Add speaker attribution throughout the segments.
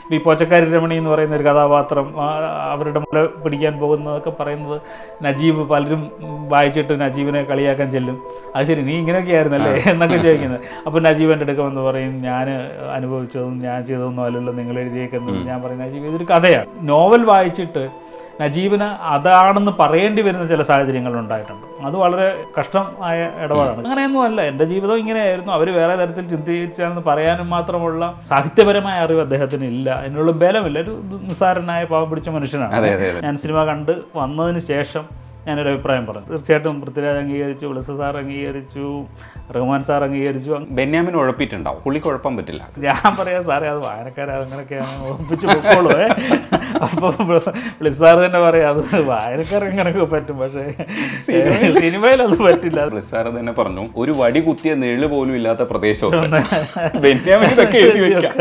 Speaker 1: ഈ പോച്ചക്കാരി രമണി എന്ന് പറയുന്ന ഒരു കഥാപാത്രം ആ, അവരുടെ മുല പിടിക്കാൻ പോകുന്നതൊക്കെ പറയുന്നത് നജീബ് പലരും ഉം, വായിച്ചിട്ട് നജീബിനെ കളിയാക്കാൻ ചെല്ലും അത് ശരി നീ ഇങ്ങനെയൊക്കെ ആയിരുന്നല്ലേ എന്നൊക്കെ ചോദിക്കുന്നത് അപ്പോൾ നജീബ് എൻ്റെ അടുക്ക വന്ന് പറയും ഞാൻ അനുഭവിച്ചതും ഞാൻ ചെയ്തതൊന്നും അല്ലല്ലോ നിങ്ങൾ എഴുതിയേക്കുന്നത് ഞാൻ പറയും നജീബ് ഇതൊരു കഥയാണ് നോവൽ വായിച്ചിട്ട് നജീബിന് അതാണെന്ന് പറയേണ്ടി വരുന്ന ചില സാഹചര്യങ്ങൾ ഉണ്ടായിട്ടുണ്ട് അത് വളരെ കഷ്ടമായ ഇടപാടാണ് അങ്ങനെയൊന്നും അല്ല എൻ്റെ ജീവിതം ഇങ്ങനെയായിരുന്നു അവർ വേറെ തരത്തിൽ ചിന്തിച്ചാണെന്ന് പറയാനും മാത്രമുള്ള സാഹിത്യപരമായ അറിവ് അദ്ദേഹത്തിന് ഇല്ല അതിനുള്ള ബലമില്ല ഒരു നിസ്സാരനായ പാവം പിടിച്ച മനുഷ്യനാണ്
Speaker 2: അതെ അതെ അതെ
Speaker 1: ഞാൻ സിനിമ കണ്ട് വന്നതിന് ശേഷം ഞാനൊരു അഭിപ്രായം പറഞ്ഞു തീർച്ചയായിട്ടും പൃഥ്വിരാജ് അംഗീകരിച്ചു ഉലസ സാർ അംഗീകരിച്ചു റഹ്മാൻ സാർ അംഗീകരിച്ചു
Speaker 2: ബെന്യാമിൻ ഉഴപ്പിയിട്ടുണ്ടാവും പുള്ളി കുഴപ്പം പറ്റില്ല
Speaker 1: ഞാൻ പറയാം സാറേ അത് വായനക്കാരെ അങ്ങനെയൊക്കെയാണ് ഓർപ്പിച്ച് പൊക്കോളൂ ഏ അപ്പം സാർ തന്നെ പറയാം അത് വായനക്കാർ എങ്ങനെയൊക്കെ പറ്റും പക്ഷേ സിനിമയിൽ അത് പറ്റില്ല
Speaker 2: സാർ തന്നെ പറഞ്ഞു ഒരു വടി കുത്തിയ നിഴല് പോലും ഇല്ലാത്ത പ്രദേശമൊക്കെ ബെന്യാമിൻ ഇതൊക്കെ എഴുതി വെക്കാം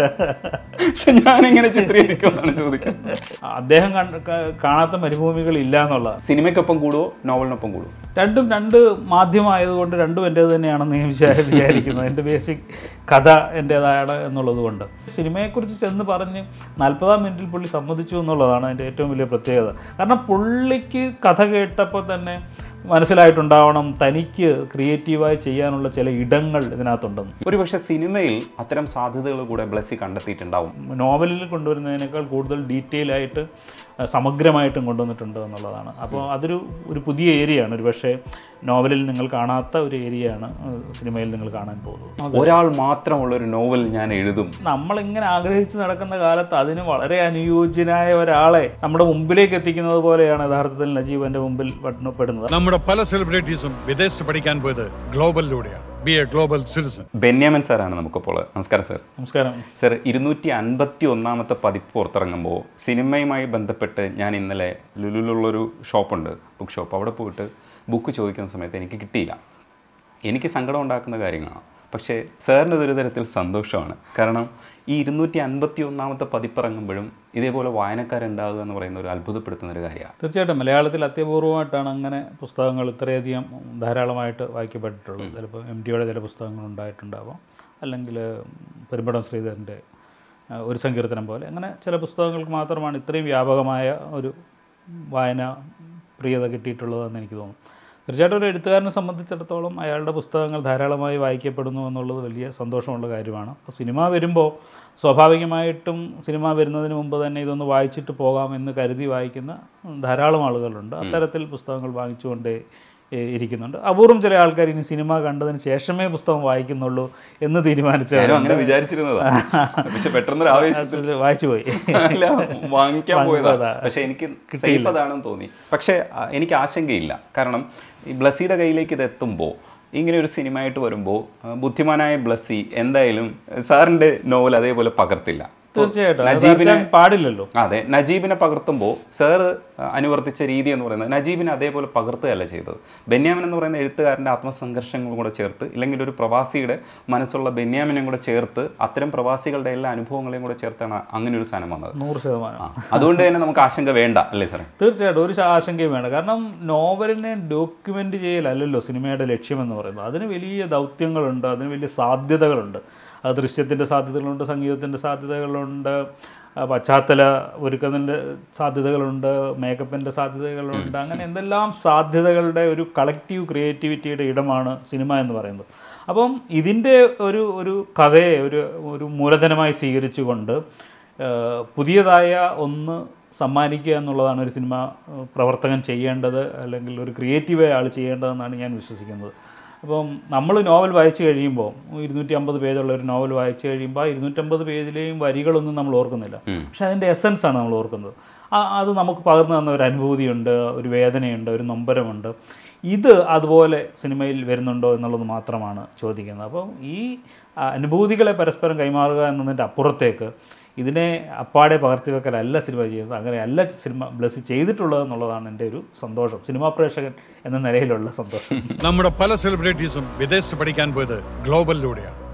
Speaker 2: പക്ഷെ ഞാൻ എങ്ങനെ ചിത്രീകരിക്കുമെന്നാണ് ചോദിക്കുന്നത്
Speaker 1: അദ്ദേഹം കണ്ട- ക- കാണാത്ത മരുഭൂമികൾ ഇല്ല എന്നുള്ളതാണ്
Speaker 2: സിനിമയ്ക്കൊപ്പം കൂടുവോ നോവലിനൊപ്പം കൂടുവോ
Speaker 1: രണ്ടും രണ്ട് മാധ്യമമായതുകൊണ്ട് രണ്ടും എൻ്റേത് തന്നെയാണെന്ന് ഞാൻ വിചാ- വിചാരിക്കുന്നു എൻ്റെ ബേസിക് കഥ എൻ്റേതാണ് എന്നുള്ളത് കൊണ്ട് സിനിമയെക്കുറിച്ച് ചെന്ന് പറഞ്ഞ് നാൽപ്പതാം മിനിറ്റിൽ പുള്ളി സമ്മതിച്ചു എന്നുള്ളതാണ് എൻ്റെ ഏറ്റവും വലിയ പ്രത്യേകത കാരണം പുള്ളിക്ക് കഥ കേട്ടപ്പോൾ തന്നെ മനസ്സിലായിട്ടുണ്ടാവണം തനിക്ക് ക്രിയേറ്റീവായി ചെയ്യാനുള്ള ചില ഇടങ്ങൾ ഇതിനകത്തുണ്ടെന്ന്
Speaker 2: ഒരു പക്ഷെ സിനിമയിൽ അത്തരം സാധ്യതകൾ കൂടെ ബ്ലസ്സി കണ്ടെത്തിയിട്ടുണ്ടാവും
Speaker 1: നോവലിൽ കൊണ്ടുവരുന്നതിനേക്കാൾ കൂടുതൽ ഡീറ്റെയിൽ ആയിട്ട് അഹ് സമഗ്രമായിട്ടും കൊണ്ടുവന്നിട്ടുണ്ട് എന്നുള്ളതാണ് അപ്പോൾ അതൊരു ഒരു പുതിയ ഏരിയയാണ് ഒരു പക്ഷേ നോവലിൽ നിങ്ങൾ കാണാത്ത ഒരു ഏരിയയാണ് അഹ് സിനിമയിൽ നിങ്ങൾ കാണാൻ പോകുന്നത്
Speaker 2: ഒരാൾ മാത്രമുള്ള ഒരു നോവൽ ഞാൻ എഴുതും
Speaker 1: നമ്മളിങ്ങനെ ആഗ്രഹിച്ച് നടക്കുന്ന കാലത്ത് അതിന് വളരെ അനുയോജ്യനായ ഒരാളെ നമ്മുടെ മുമ്പിലേക്ക് എത്തിക്കുന്നത് പോലെയാണ് യഥാർത്ഥത്തിൽ നജീബ് എൻ്റെ മുമ്പിൽ പെടുന്നത്
Speaker 3: നമ്മുടെ പല സെലിബ്രിറ്റീസും വിദേശത്ത് പഠിക്കാൻ പോയത് ഗ്ലോബലിലൂടെയാണ് be a global citizen
Speaker 2: Benyamin സാറാണ് നമുക്കിപ്പോൾ നമസ്കാരം സാർ
Speaker 1: നമസ്കാരം
Speaker 2: സർ ഇരുന്നൂറ്റി അൻപത്തി ഒന്നാമത്തെ പതിപ്പ് പുറത്തിറങ്ങുമ്പോൾ സിനിമയുമായി ബന്ധപ്പെട്ട് ഞാൻ ഇന്നലെ ലുലുലുള്ളൊരു ഷോപ്പുണ്ട് ബുക്ക് ഷോപ്പ് അവിടെ പോയിട്ട് ബുക്ക് ചോദിക്കുന്ന സമയത്ത് എനിക്ക് കിട്ടിയില്ല എനിക്ക് സങ്കടം ഉണ്ടാക്കുന്ന കാര്യങ്ങളാണ് പക്ഷേ സാറിന് ഇതൊരു തരത്തിൽ സന്തോഷമാണ് കാരണം ഈ ഇരുന്നൂറ്റി അൻപത്തി ഒന്നാമത്തെ പതിപ്പിറങ്ങുമ്പോഴും ഇതേപോലെ വായനക്കാരുണ്ടാകുക എന്ന് പറയുന്ന ഒരു അത്ഭുതപ്പെടുത്തുന്ന ഒരു കാര്യമാണ്
Speaker 1: തീർച്ചയായിട്ടും മലയാളത്തിൽ അത്യപൂർവമായിട്ടാണ് അങ്ങനെ പുസ്തകങ്ങൾ ഇത്രയധികം ധാരാളമായിട്ട് വായിക്കപ്പെട്ടിട്ടുള്ളത് ചിലപ്പോൾ എം ടിയുടെ ചില പുസ്തകങ്ങൾ ഉണ്ടായിട്ടുണ്ടാവാം അല്ലെങ്കിൽ പെരുമ്പടം ശ്രീധരൻ്റെ ആ, ഒരു സങ്കീർത്തനം പോലെ അങ്ങനെ ചില പുസ്തകങ്ങൾക്ക് മാത്രമാണ് ഇത്രയും വ്യാപകമായ ഒരു വായന പ്രിയത കിട്ടിയിട്ടുള്ളതെന്ന് എനിക്ക് തോന്നുന്നു തീർച്ചയായിട്ടും ഒരു എഴുത്തുകാരനെ സംബന്ധിച്ചിടത്തോളം അയാളുടെ പുസ്തകങ്ങൾ ധാരാളമായി വായിക്കപ്പെടുന്നു എന്നുള്ളത് വലിയ സന്തോഷമുള്ള കാര്യമാണ് അപ്പോൾ സിനിമ വരുമ്പോൾ സ്വാഭാവികമായിട്ടും സിനിമ വരുന്നതിന് മുമ്പ് തന്നെ ഇതൊന്ന് വായിച്ചിട്ട് പോകാം എന്ന് കരുതി വായിക്കുന്ന ധാരാളം ആളുകളുണ്ട് അത്തരത്തിൽ പുസ്തകങ്ങൾ വാങ്ങിച്ചുകൊണ്ടേ ഏ, ഇരിക്കുന്നുണ്ട് അപൂർവം ചില ആൾക്കാർ ഇനി സിനിമ കണ്ടതിന് ശേഷമേ പുസ്തകം വായിക്കുന്നുള്ളൂ എന്ന് തീരുമാനിച്ച
Speaker 2: ഞാനും അങ്ങനെ വിചാരിച്ചിരുന്നതാണ് പക്ഷെ പെട്ടെന്നൊരു ആവേശത്തിൽ
Speaker 1: വായിച്ചു പോയി
Speaker 2: അല്ല വാങ്ങിക്കാൻ പോയതാ
Speaker 1: പോയതാ.
Speaker 2: പക്ഷെ എനിക്ക് സേഫ് അതാണെന്ന് തോന്നി പക്ഷേ ആ, എനിക്ക് ആശങ്കയില്ല കാരണം ഈ ബ്ലസ്സിയുടെ കയ്യിലേക്ക് ഇത് എത്തുമ്പോൾ ഇങ്ങനെ ഒരു സിനിമയായിട്ട് വരുമ്പോൾ ബുദ്ധിമാനായ ബ്ലസ്സി എന്തായാലും സാറിൻ്റെ നോവൽ അതേപോലെ പകർത്തില്ല
Speaker 1: തീർച്ചയായിട്ടും അത്
Speaker 2: നജീബിനെ
Speaker 1: പകർത്താൻ പാടില്ലല്ലോ
Speaker 2: അതെ നജീബിനെ പകർത്തുമ്പോൾ സാറ് അനുവർത്തിച്ച രീതി എന്ന് പറയുന്നത് നജീബിനെ അതേപോലെ പകർത്തുകയല്ല ചെയ്തത് ബെന്യാമിൻ എന്ന് പറയുന്ന എഴുത്തുകാരൻ്റെ ആത്മസംഘർഷങ്ങളും കൂടെ ചേർത്ത് ഇല്ലെങ്കിൽ ഒരു പ്രവാസിയുടെ മനസ്സുള്ള ബെന്യാമിനെയും കൂടെ ചേർത്ത് അത്തരം പ്രവാസികളുടെ എല്ലാ അനുഭവങ്ങളെയും കൂടെ ചേർത്താണ് അങ്ങനെ ഒരു സാധനം വന്നത്
Speaker 1: നൂറ് ശതമാനം
Speaker 2: ആ, അതുകൊണ്ട് തന്നെ നമുക്ക് ആശങ്ക വേണ്ട അല്ലേ സാറേ
Speaker 1: തീർച്ചയായിട്ടും ഒരു ആശങ്കയും വേണ്ട കാരണം നോവലിനെ ഡോക്യുമെൻ്റ് ചെയ്യലല്ലല്ലോ സിനിമയുടെ ലക്ഷ്യമെന്ന് പറയുന്നത് അതിന് വലിയ ദൗത്യങ്ങളുണ്ട് അതിന് വലിയ സാധ്യതകളുണ്ട് അത് ദൃശ്യത്തിൻ്റെ സാധ്യതകളുണ്ട് സംഗീതത്തിൻ്റെ സാധ്യതകളുണ്ട് ആ, പശ്ചാത്തല ഒരുക്കുന്നതിൻ്റെ സാധ്യതകളുണ്ട് മേക്കപ്പിൻ്റെ സാധ്യതകളുണ്ട് അങ്ങനെ എന്തെല്ലാം സാധ്യതകളുടെ ഒരു കളക്റ്റീവ് ക്രിയേറ്റിവിറ്റിയുടെ ഇടമാണ് സിനിമ എന്ന് പറയുന്നത് അപ്പം ഇതിൻ്റെ ഒരു ഒരു കഥയെ ഒരു ഒരു മൂലധനമായി സ്വീകരിച്ചുകൊണ്ട് ഏഹ് പുതിയതായ ഒന്ന് സമ്മാനിക്കുക എന്നുള്ളതാണ് ഒരു സിനിമ ഏഹ് പ്രവർത്തകൻ ചെയ്യേണ്ടത് അല്ലെങ്കിൽ ഒരു ക്രിയേറ്റീവായ ആൾ ചെയ്യേണ്ടതെന്നാണ് ഞാൻ വിശ്വസിക്കുന്നത് അപ്പം നമ്മൾ നോവൽ വായിച്ചു കഴിയുമ്പോൾ ഇരുന്നൂറ്റി അമ്പത് പേജുള്ള ഒരു നോവൽ വായിച്ചു കഴിയുമ്പോൾ ആ ഇരുന്നൂറ്റമ്പത് പേജിലെയും വരികളൊന്നും നമ്മൾ ഓർക്കുന്നില്ല പക്ഷെ അതിൻ്റെ എസൻസ് ആണ് നമ്മൾ ഓർക്കുന്നത് ആ അത് നമുക്ക് പകർന്നു തന്ന ഒരു അനുഭൂതിയുണ്ട് ഒരു വേദനയുണ്ട് ഒരു നൊമ്പരമുണ്ട് ഇത് അതുപോലെ സിനിമയിൽ വരുന്നുണ്ടോ എന്നുള്ളത് മാത്രമാണ് ചോദിക്കുന്നത് അപ്പം ഈ ആ, അനുഭൂതികളെ പരസ്പരം കൈമാറുക എന്നതിൻ്റെ അപ്പുറത്തേക്ക് ഇതിനെ അപ്പാടെ പകർത്തിവെക്കലല്ല സിനിമ ചെയ്യുന്നത് അങ്ങനെയല്ല സിനിമ ബ്ലസ് ചെയ്തിട്ടുള്ളത് എന്നുള്ളതാണ് എൻ്റെ ഒരു സന്തോഷം സിനിമാ പ്രേക്ഷകൻ എന്ന നിലയിലുള്ള സന്തോഷം
Speaker 3: നമ്മുടെ പല സെലിബ്രിറ്റീസും വിദേശത്ത് പഠിക്കാൻ പോയത് ഗ്ലോബലിലൂടെയാണ്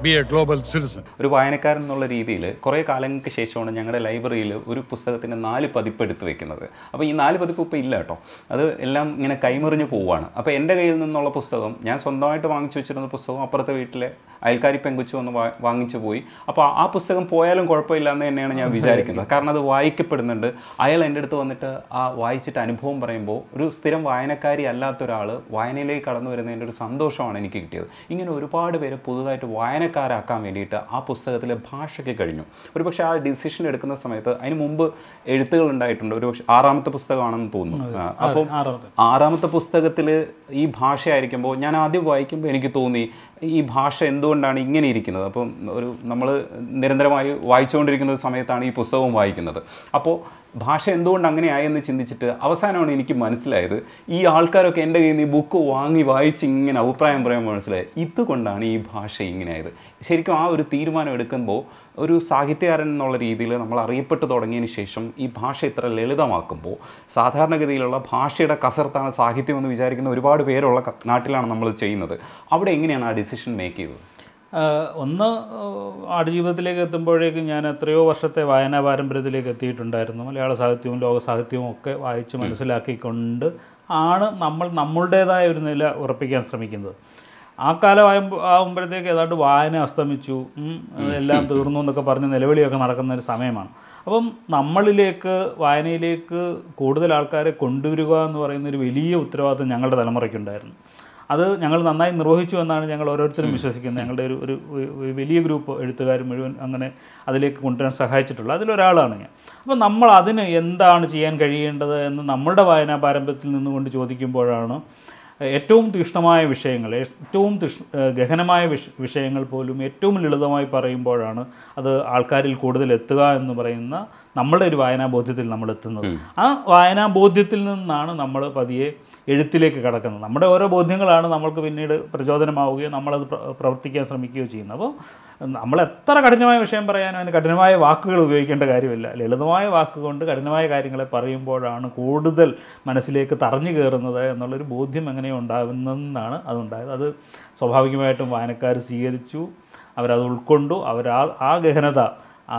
Speaker 3: Be a global citizen.
Speaker 2: ഒരു വായനക്കാരൻ എന്നുള്ള രീതിയിൽ കുറേ കാലങ്ങൾക്ക് ശേഷമാണ് ഞങ്ങളുടെ ലൈബ്രറിയിൽ ഒരു പുസ്തകത്തിൻ്റെ നാല് പതിപ്പ് എടുത്ത് വെക്കുന്നത് അപ്പോൾ ഈ നാല് പതിപ്പ് ഇപ്പോൾ ഇല്ല കേട്ടോ അത് എല്ലാം ഇങ്ങനെ കൈമറിഞ്ഞു പോവുകയാണ് അപ്പോൾ എൻ്റെ കയ്യിൽ നിന്നുള്ള പുസ്തകം ഞാൻ സ്വന്തമായിട്ട് വാങ്ങിച്ചു വെച്ചിരുന്ന പുസ്തകം അപ്പുറത്തെ വീട്ടിലെ അയൽക്കാരി പെങ്കുച്ചു ഒന്ന് വാ- വാങ്ങിച്ചു പോയി അപ്പോൾ ആ പുസ്തകം പോയാലും കുഴപ്പമില്ല എന്ന് തന്നെയാണ് ഞാൻ വിചാരിക്കുന്നത് കാരണം അത് വായിക്കപ്പെടുന്നുണ്ട് അയാൾ എൻ്റെ അടുത്ത് വന്നിട്ട് ആ വായിച്ചിട്ട് അനുഭവം പറയുമ്പോൾ ഒരു സ്ഥിരം വായനക്കാരി അല്ലാത്ത ഒരാൾ വായനയിലേക്ക് കടന്നു വരുന്നതിൻ്റെ ഒരു സന്തോഷമാണ് എനിക്ക് കിട്ടിയത് ഇങ്ങനെ ഒരുപാട് പേര് പുതുതായിട്ട് വായനക്കാരാക്കാൻ വേണ്ടിയിട്ട് ആ പുസ്തകത്തിലെ ഭാഷയ്ക്ക് കഴിഞ്ഞു ഒരുപക്ഷെ ആ ഡിസിഷൻ എടുക്കുന്ന സമയത്ത് അതിന് മുമ്പ് എഴുത്തുകൾ ഉണ്ടായിട്ടുണ്ട് ഒരു പക്ഷേ ആറാമത്തെ പുസ്തകമാണെന്ന് തോന്നുന്നു ആ, അപ്പം
Speaker 1: ആറാമത്തെ
Speaker 2: ആറാമത്തെ പുസ്തകത്തിൽ ഈ ഭാഷയായിരിക്കുമ്പോൾ ഞാൻ ആദ്യം വായിക്കുമ്പോൾ എനിക്ക് തോന്നി ഈ ഭാഷ എന്തുകൊണ്ടാണ് ഇങ്ങനെ ഇരിക്കുന്നത് അപ്പം ഒരു നമ്മൾ നിരന്തരമായി വായിച്ചുകൊണ്ടിരിക്കുന്ന ഒരു സമയത്താണ് ഈ പുസ്തകവും വായിക്കുന്നത് അപ്പോൾ ഭാഷ എന്തുകൊണ്ട് അങ്ങനെ ആയെന്ന് ചിന്തിച്ചിട്ട് അവസാനമാണ് എനിക്ക് മനസ്സിലായത് ഈ ആൾക്കാരൊക്കെ എൻ്റെ കയ്യിൽ നിന്ന് ഈ ബുക്ക് വാങ്ങി വായിച്ച് ഇങ്ങനെ അഭിപ്രായം പറയുമ്പോൾ മനസ്സിലായത് ഇതുകൊണ്ടാണ് ഈ ഭാഷ ഇങ്ങനെ ആയത് ശരിക്കും ആ ഒരു തീരുമാനം എടുക്കുമ്പോൾ ഒരു സാഹിത്യകാരൻ എന്നുള്ള രീതിയിൽ നമ്മൾ അറിയപ്പെട്ടു തുടങ്ങിയതിന് ശേഷം ഈ ഭാഷ ഇത്ര ലളിതമാക്കുമ്പോൾ സാധാരണഗതിയിലുള്ള ഭാഷയുടെ കസർത്താണ് സാഹിത്യം എന്ന് വിചാരിക്കുന്ന ഒരുപാട് പേരുള്ള ക- നാട്ടിലാണ് നമ്മൾ ചെയ്യുന്നത് അവിടെ എങ്ങനെയാണ് ആ ഡിസിഷൻ മേക്ക് ചെയ്തത്
Speaker 1: ആഹ് ഒന്ന് ആഹ് ആടുജീവിതത്തിലേക്ക് എത്തുമ്പോഴേക്കും ഞാൻ എത്രയോ വർഷത്തെ വായനാ പാരമ്പര്യത്തിലേക്ക് എത്തിയിട്ടുണ്ടായിരുന്നു മലയാള സാഹിത്യവും ലോക സാഹിത്യവും ഒക്കെ വായിച്ച് മനസ്സിലാക്കിക്കൊണ്ട് ആണ് നമ്മൾ നമ്മളുടേതായ ഒരു നില ഉറപ്പിക്കാൻ ശ്രമിക്കുന്നത് ആ കാലം ആകുമ്പോൾ ആകുമ്പോഴത്തേക്ക് ഏതാണ്ട് വായന അസ്തമിച്ചു ഉം, എല്ലാം തീർന്നു എന്നൊക്കെ പറഞ്ഞ് നിലവിളിയൊക്കെ നടക്കുന്ന ഒരു സമയമാണ് അപ്പം നമ്മളിലേക്ക് വായനയിലേക്ക് കൂടുതൽ ആൾക്കാരെ കൊണ്ടുവരിക എന്ന് പറയുന്ന ഒരു വലിയ ഉത്തരവാദിത്വം ഞങ്ങളുടെ തലമുറയ്ക്കുണ്ടായിരുന്നു അത് ഞങ്ങൾ നന്നായി നിർവഹിച്ചു എന്നാണ് ഞങ്ങൾ ഓരോരുത്തരും വിശ്വസിക്കുന്നത് ഞങ്ങളുടെ ഒരു ഒരു ഒരു വലിയ ഗ്രൂപ്പ് എഴുത്തുകാർ മുഴുവൻ അങ്ങനെ അതിലേക്ക് കൊണ്ടുവരാൻ സഹായിച്ചിട്ടുള്ളത് അതിലൊരാളാണ് ഞാൻ അപ്പോൾ നമ്മൾ അതിന് എന്താണ് ചെയ്യാൻ കഴിയേണ്ടത് എന്ന് നമ്മളുടെ വായനാ പാരമ്പര്യത്തിൽ നിന്നുകൊണ്ട് ചോദിക്കുമ്പോഴാണ് ഏറ്റവും തീക്ഷ്ണമായ വിഷയങ്ങൾ ഏറ്റവും തീക്ഷ് ഗഹനമായ വിഷ വിഷയങ്ങൾ പോലും ഏറ്റവും ലളിതമായി പറയുമ്പോഴാണ് അത് ആൾക്കാരിൽ കൂടുതൽ എത്തുക എന്ന് പറയുന്ന നമ്മളുടെ ഒരു വായനാബോധ്യത്തിൽ നമ്മൾ എത്തുന്നത് ആ വായനാബോധ്യത്തിൽ നിന്നാണ് നമ്മൾ പതിയെ എഴുത്തിലേക്ക് കടക്കുന്നത് നമ്മുടെ ഓരോ ബോധ്യങ്ങളാണ് നമ്മൾക്ക് പിന്നീട് പ്രചോദനമാവുകയോ നമ്മളത് പ്ര- പ്രവർത്തിക്കാൻ ശ്രമിക്കുകയോ ചെയ്യുന്നത് അപ്പോൾ നമ്മൾ എത്ര കഠിനമായ വിഷയം പറയാനും അതിന് കഠിനമായ വാക്കുകൾ ഉപയോഗിക്കേണ്ട കാര്യമില്ല ലളിതമായ വാക്കുകൊണ്ട് കഠിനമായ കാര്യങ്ങളെ പറയുമ്പോഴാണ് കൂടുതൽ മനസ്സിലേക്ക് തറഞ്ഞു കയറുന്നത് എന്നുള്ളൊരു ബോധ്യം എങ്ങനെയോ ഉണ്ടാകുന്നതെന്നാണ് അതുണ്ടായത് അത് സ്വാഭാവികമായിട്ടും വായനക്കാർ സ്വീകരിച്ചു അവരത് ഉൾക്കൊണ്ടു അവർ ആ ആ ഗഹനത ആ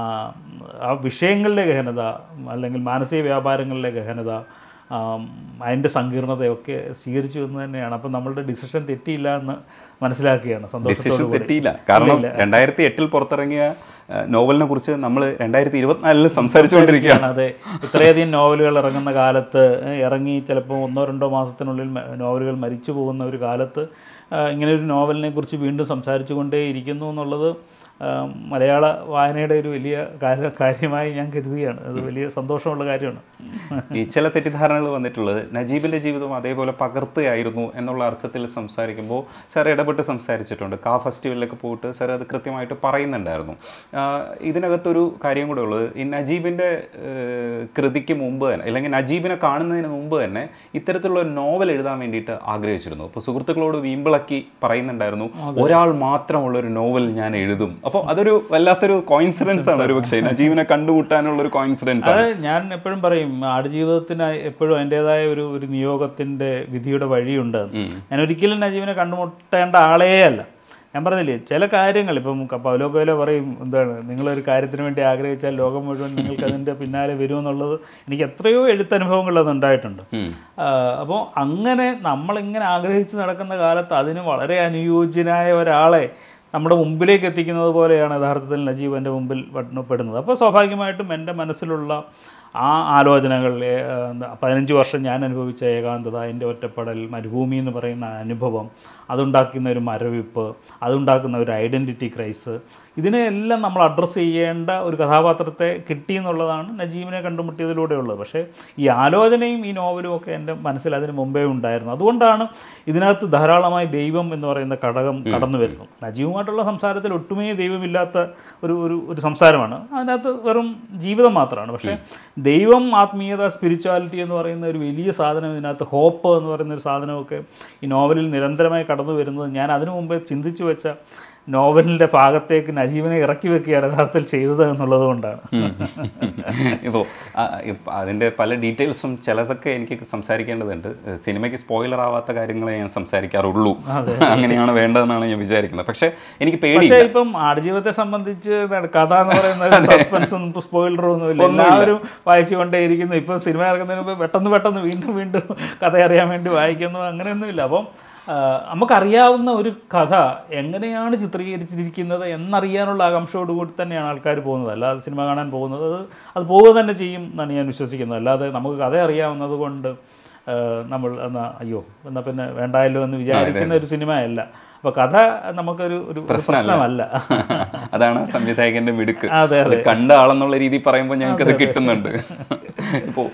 Speaker 1: ആ വിഷയങ്ങളിലെ ഗഹനത അല്ലെങ്കിൽ മാനസിക വ്യാപാരങ്ങളിലെ ഗഹനത ആം, അതിൻ്റെ സങ്കീർണതയൊക്കെ സ്വീകരിച്ചു എന്ന് തന്നെയാണ് അപ്പം നമ്മളുടെ ഡിസിഷൻ തെറ്റിയില്ല എന്ന് മനസ്സിലാക്കുകയാണ്
Speaker 2: ഡിസിഷൻ
Speaker 1: സന്തോഷത്തോടു കൂടി.
Speaker 2: തെറ്റിയില്ല കാരണം രണ്ടായിരത്തി എട്ടിൽ പുറത്തിറങ്ങിയ ആ, നോവലിനെ കുറിച്ച് നമ്മൾ രണ്ടായിരത്തി ഇരുപത്തിനാലിൽ സംസാരിച്ചുകൊണ്ടിരിക്കുകയാണ്
Speaker 1: അതെ ഇത്രയധികം നോവലുകൾ ഇറങ്ങുന്ന കാലത്ത് ഏഹ്, ഇറങ്ങി ചിലപ്പോൾ ഒന്നോ രണ്ടോ മാസത്തിനുള്ളിൽ മ- നോവലുകൾ മരിച്ചു പോകുന്ന ഒരു കാലത്ത് ആ, ഇങ്ങനെ ഒരു നോവലിനെ കുറിച്ച് വീണ്ടും സംസാരിച്ചു കൊണ്ടേ ഇരിക്കുന്നു എന്നുള്ളത് ആ, മലയാള വായനയുടെ ഒരു വലിയ കാര്യ കാര്യമായി ഞാൻ കരുതുകയാണ് അത് വലിയ സന്തോഷമുള്ള കാര്യമാണ്
Speaker 2: ഈ ചില തെറ്റിദ്ധാരണകൾ വന്നിട്ടുള്ളത് നജീബിൻ്റെ ജീവിതം അതേപോലെ പകർത്തുകയായിരുന്നു എന്നുള്ള അർത്ഥത്തിൽ സംസാരിക്കുമ്പോൾ സാർ ഇടപെട്ട് സംസാരിച്ചിട്ടുണ്ട് കാ ഫെസ്റ്റിവലിലൊക്കെ പോയിട്ട് സാർ അത് കൃത്യമായിട്ട് പറയുന്നുണ്ടായിരുന്നു ആഹ് ഇതിനകത്തൊരു കാര്യം കൂടെ ഉള്ളത് ഈ നജീബിൻ്റെ ഏഹ്, കൃതിക്ക് മുമ്പ് തന്നെ അല്ലെങ്കിൽ നജീബിനെ കാണുന്നതിന് മുമ്പ് തന്നെ ഇത്തരത്തിലുള്ള ഒരു നോവൽ എഴുതാൻ വേണ്ടിയിട്ട് ആഗ്രഹിച്ചിരുന്നു അപ്പോൾ സുഹൃത്തുക്കളോട് വീമ്പിളക്കി പറയുന്നുണ്ടായിരുന്നു ഒരാൾ മാത്രമുള്ള ഒരു നോവൽ ഞാൻ എഴുതും അപ്പോൾ അതൊരു വല്ലാത്തൊരു കോയിൻസിഡൻസ് ആണ് ഒരു പക്ഷേ നജീബിനെ കണ്ടുമുട്ടാനുള്ള ഒരു കോയിൻസിഡൻസ് ആണ്
Speaker 1: അത് ഞാൻ എപ്പോഴും പറയും ആടുജീവിതത്തിന് എപ്പോഴും അതിൻ്റെതായ ഒരു ഒരു നിയോഗത്തിൻ്റെ വിധിയുടെ വഴിയുണ്ട് എന്ന്. ഞാൻ ഒരിക്കലും നജീബിനെ കണ്ടുമുട്ടേണ്ട ആളേ അല്ല ഞാൻ പറഞ്ഞില്ലേ ചില കാര്യങ്ങൾ ഇപ്പം ക- പൗലോ കൊയിലോ പറയും എന്താണ് നിങ്ങളൊരു കാര്യത്തിന് വേണ്ടി ആഗ്രഹിച്ചാൽ ലോകം മുഴുവൻ നിങ്ങൾക്ക് അതിൻ്റെ പിന്നാലെ വരുമെന്നുള്ളത് എനിക്ക് എത്രയോ എഴുത്തനുഭവങ്ങൾ അത് ഉണ്ടായിട്ടുണ്ട് അപ്പോൾ അങ്ങനെ നമ്മളിങ്ങനെ ആഗ്രഹിച്ച് നടക്കുന്ന കാലത്ത് അതിന് വളരെ അനുയോജ്യനായ ഒരാളെ നമ്മുടെ മുമ്പിലേക്ക് എത്തിക്കുന്നത് പോലെയാണ് യഥാർത്ഥത്തിൽ നജീബ് എൻ്റെ മുമ്പിൽ പെടുന്നത് അപ്പോൾ സ്വാഭാവികമായിട്ടും എൻ്റെ മനസ്സിലുള്ള ആ ആലോചനകൾ ഏ, എന്താ, പതിനഞ്ച് വർഷം ഞാൻ അനുഭവിച്ച ഏകാന്തത എൻ്റെ ഒറ്റപ്പെടൽ മരുഭൂമി എന്ന് പറയുന്ന അനുഭവം അതുണ്ടാക്കുന്ന ഒരു മരവിപ്പ് അതുണ്ടാക്കുന്ന ഒരു ഐഡൻറ്റിറ്റി ക്രൈസ് ഇതിനെയെല്ലാം നമ്മൾ അഡ്രസ്സ് ചെയ്യേണ്ട ഒരു കഥാപാത്രത്തെ കിട്ടി എന്നുള്ളതാണ് നജീബിനെ കണ്ടുമുട്ടിയതിലൂടെ ഉള്ളത് പക്ഷേ ഈ ആലോചനയും ഈ നോവലും ഒക്കെ എൻ്റെ മനസ്സിൽ അതിന് മുമ്പേ ഉണ്ടായിരുന്നു അതുകൊണ്ടാണ് ഇതിനകത്ത് ധാരാളമായി ദൈവം എന്ന് പറയുന്ന ഘടകം കടന്നു വരുന്നു നജീവുമായിട്ടുള്ള സംസാരത്തിൽ ഒട്ടുമേ ദൈവമില്ലാത്ത ഒരു ഒരു ഒരു സംസാരമാണ് അതിനകത്ത് വെറും ജീവിതം മാത്രമാണ് പക്ഷേ ദൈവം ആത്മീയത സ്പിരിച്വാലിറ്റി എന്ന് പറയുന്ന ഒരു വലിയ സാധനം ഇതിനകത്ത് ഹോപ്പ് എന്ന് പറയുന്ന ഒരു സാധനമൊക്കെ ഈ നോവലിൽ നിരന്തരമായി കടന്നു വരുന്നത് ഞാൻ അതിനു മുമ്പേ ചിന്തിച്ചു വെച്ച നോവലിൻ്റെ ഭാഗത്തേക്ക് നജീബിനെ ഇറക്കി വെക്കുകയാണ് യഥാർത്ഥത്തിൽ ചെയ്തത് എന്നുള്ളത് കൊണ്ടാണ്
Speaker 2: ഇപ്പോൾ അതിൻ്റെ പല ഡീറ്റെയിൽസും ചിലതൊക്കെ എനിക്ക് സംസാരിക്കേണ്ടതുണ്ട് സിനിമയ്ക്ക് സ്പോയിലർ ആവാത്ത കാര്യങ്ങളെ ഞാൻ സംസാരിക്കാറുള്ളൂ അങ്ങനെയാണ് വേണ്ടതെന്നാണ് ഞാൻ വിചാരിക്കുന്നത് പക്ഷേ എനിക്ക് പേടി
Speaker 1: പക്ഷേ ഇപ്പം ആടുജീവിതത്തെ സംബന്ധിച്ച് എന്താണ് കഥ എന്ന് പറയുന്നത് സസ്പെൻസും സ്പോയിലറും ഒന്നുമില്ല എല്ലാവരും വായിച്ചുകൊണ്ടേയിരിക്കുന്നു ഇപ്പം സിനിമ ഇറങ്ങുന്നതിന് മുമ്പ് പെട്ടെന്ന് പെട്ടെന്ന് വീണ്ടും വീണ്ടും കഥ അറിയാൻ വേണ്ടി വായിക്കുന്നു അങ്ങനെയൊന്നുമില്ല അപ്പം ആ, നമുക്കറിയാവുന്ന ഒരു കഥ എങ്ങനെയാണ് ചിത്രീകരിച്ചിരിക്കുന്നത് എന്നറിയാനുള്ള ആകാംക്ഷയോടുകൂടി തന്നെയാണ് ആൾക്കാർ പോകുന്നത് അല്ലാതെ സിനിമ കാണാൻ പോകുന്നത് അത് അത് പോവുക തന്നെ ചെയ്യും എന്നാണ് ഞാൻ വിശ്വസിക്കുന്നത് അല്ലാതെ നമുക്ക് കഥ അറിയാവുന്നത് കൊണ്ട് ആ, നമ്മൾ എന്നാ അയ്യോ എന്നാൽ പിന്നെ വേണ്ടായല്ലോ എന്ന് വിചാരിക്കുന്ന ഒരു സിനിമയല്ല അപ്പോൾ കഥ നമുക്കൊരു ഒരു ഒരു പ്രശ്നമല്ല
Speaker 2: അതാണ് സംവിധായകന്റെ മിടുക്ക്
Speaker 1: അതെ,
Speaker 2: അത് കണ്ട ആളെന്നുള്ള രീതിയിൽ പറയുമ്പോൾ ഞങ്ങൾക്കത് കിട്ടുന്നുണ്ട് ഇപ്പോൾ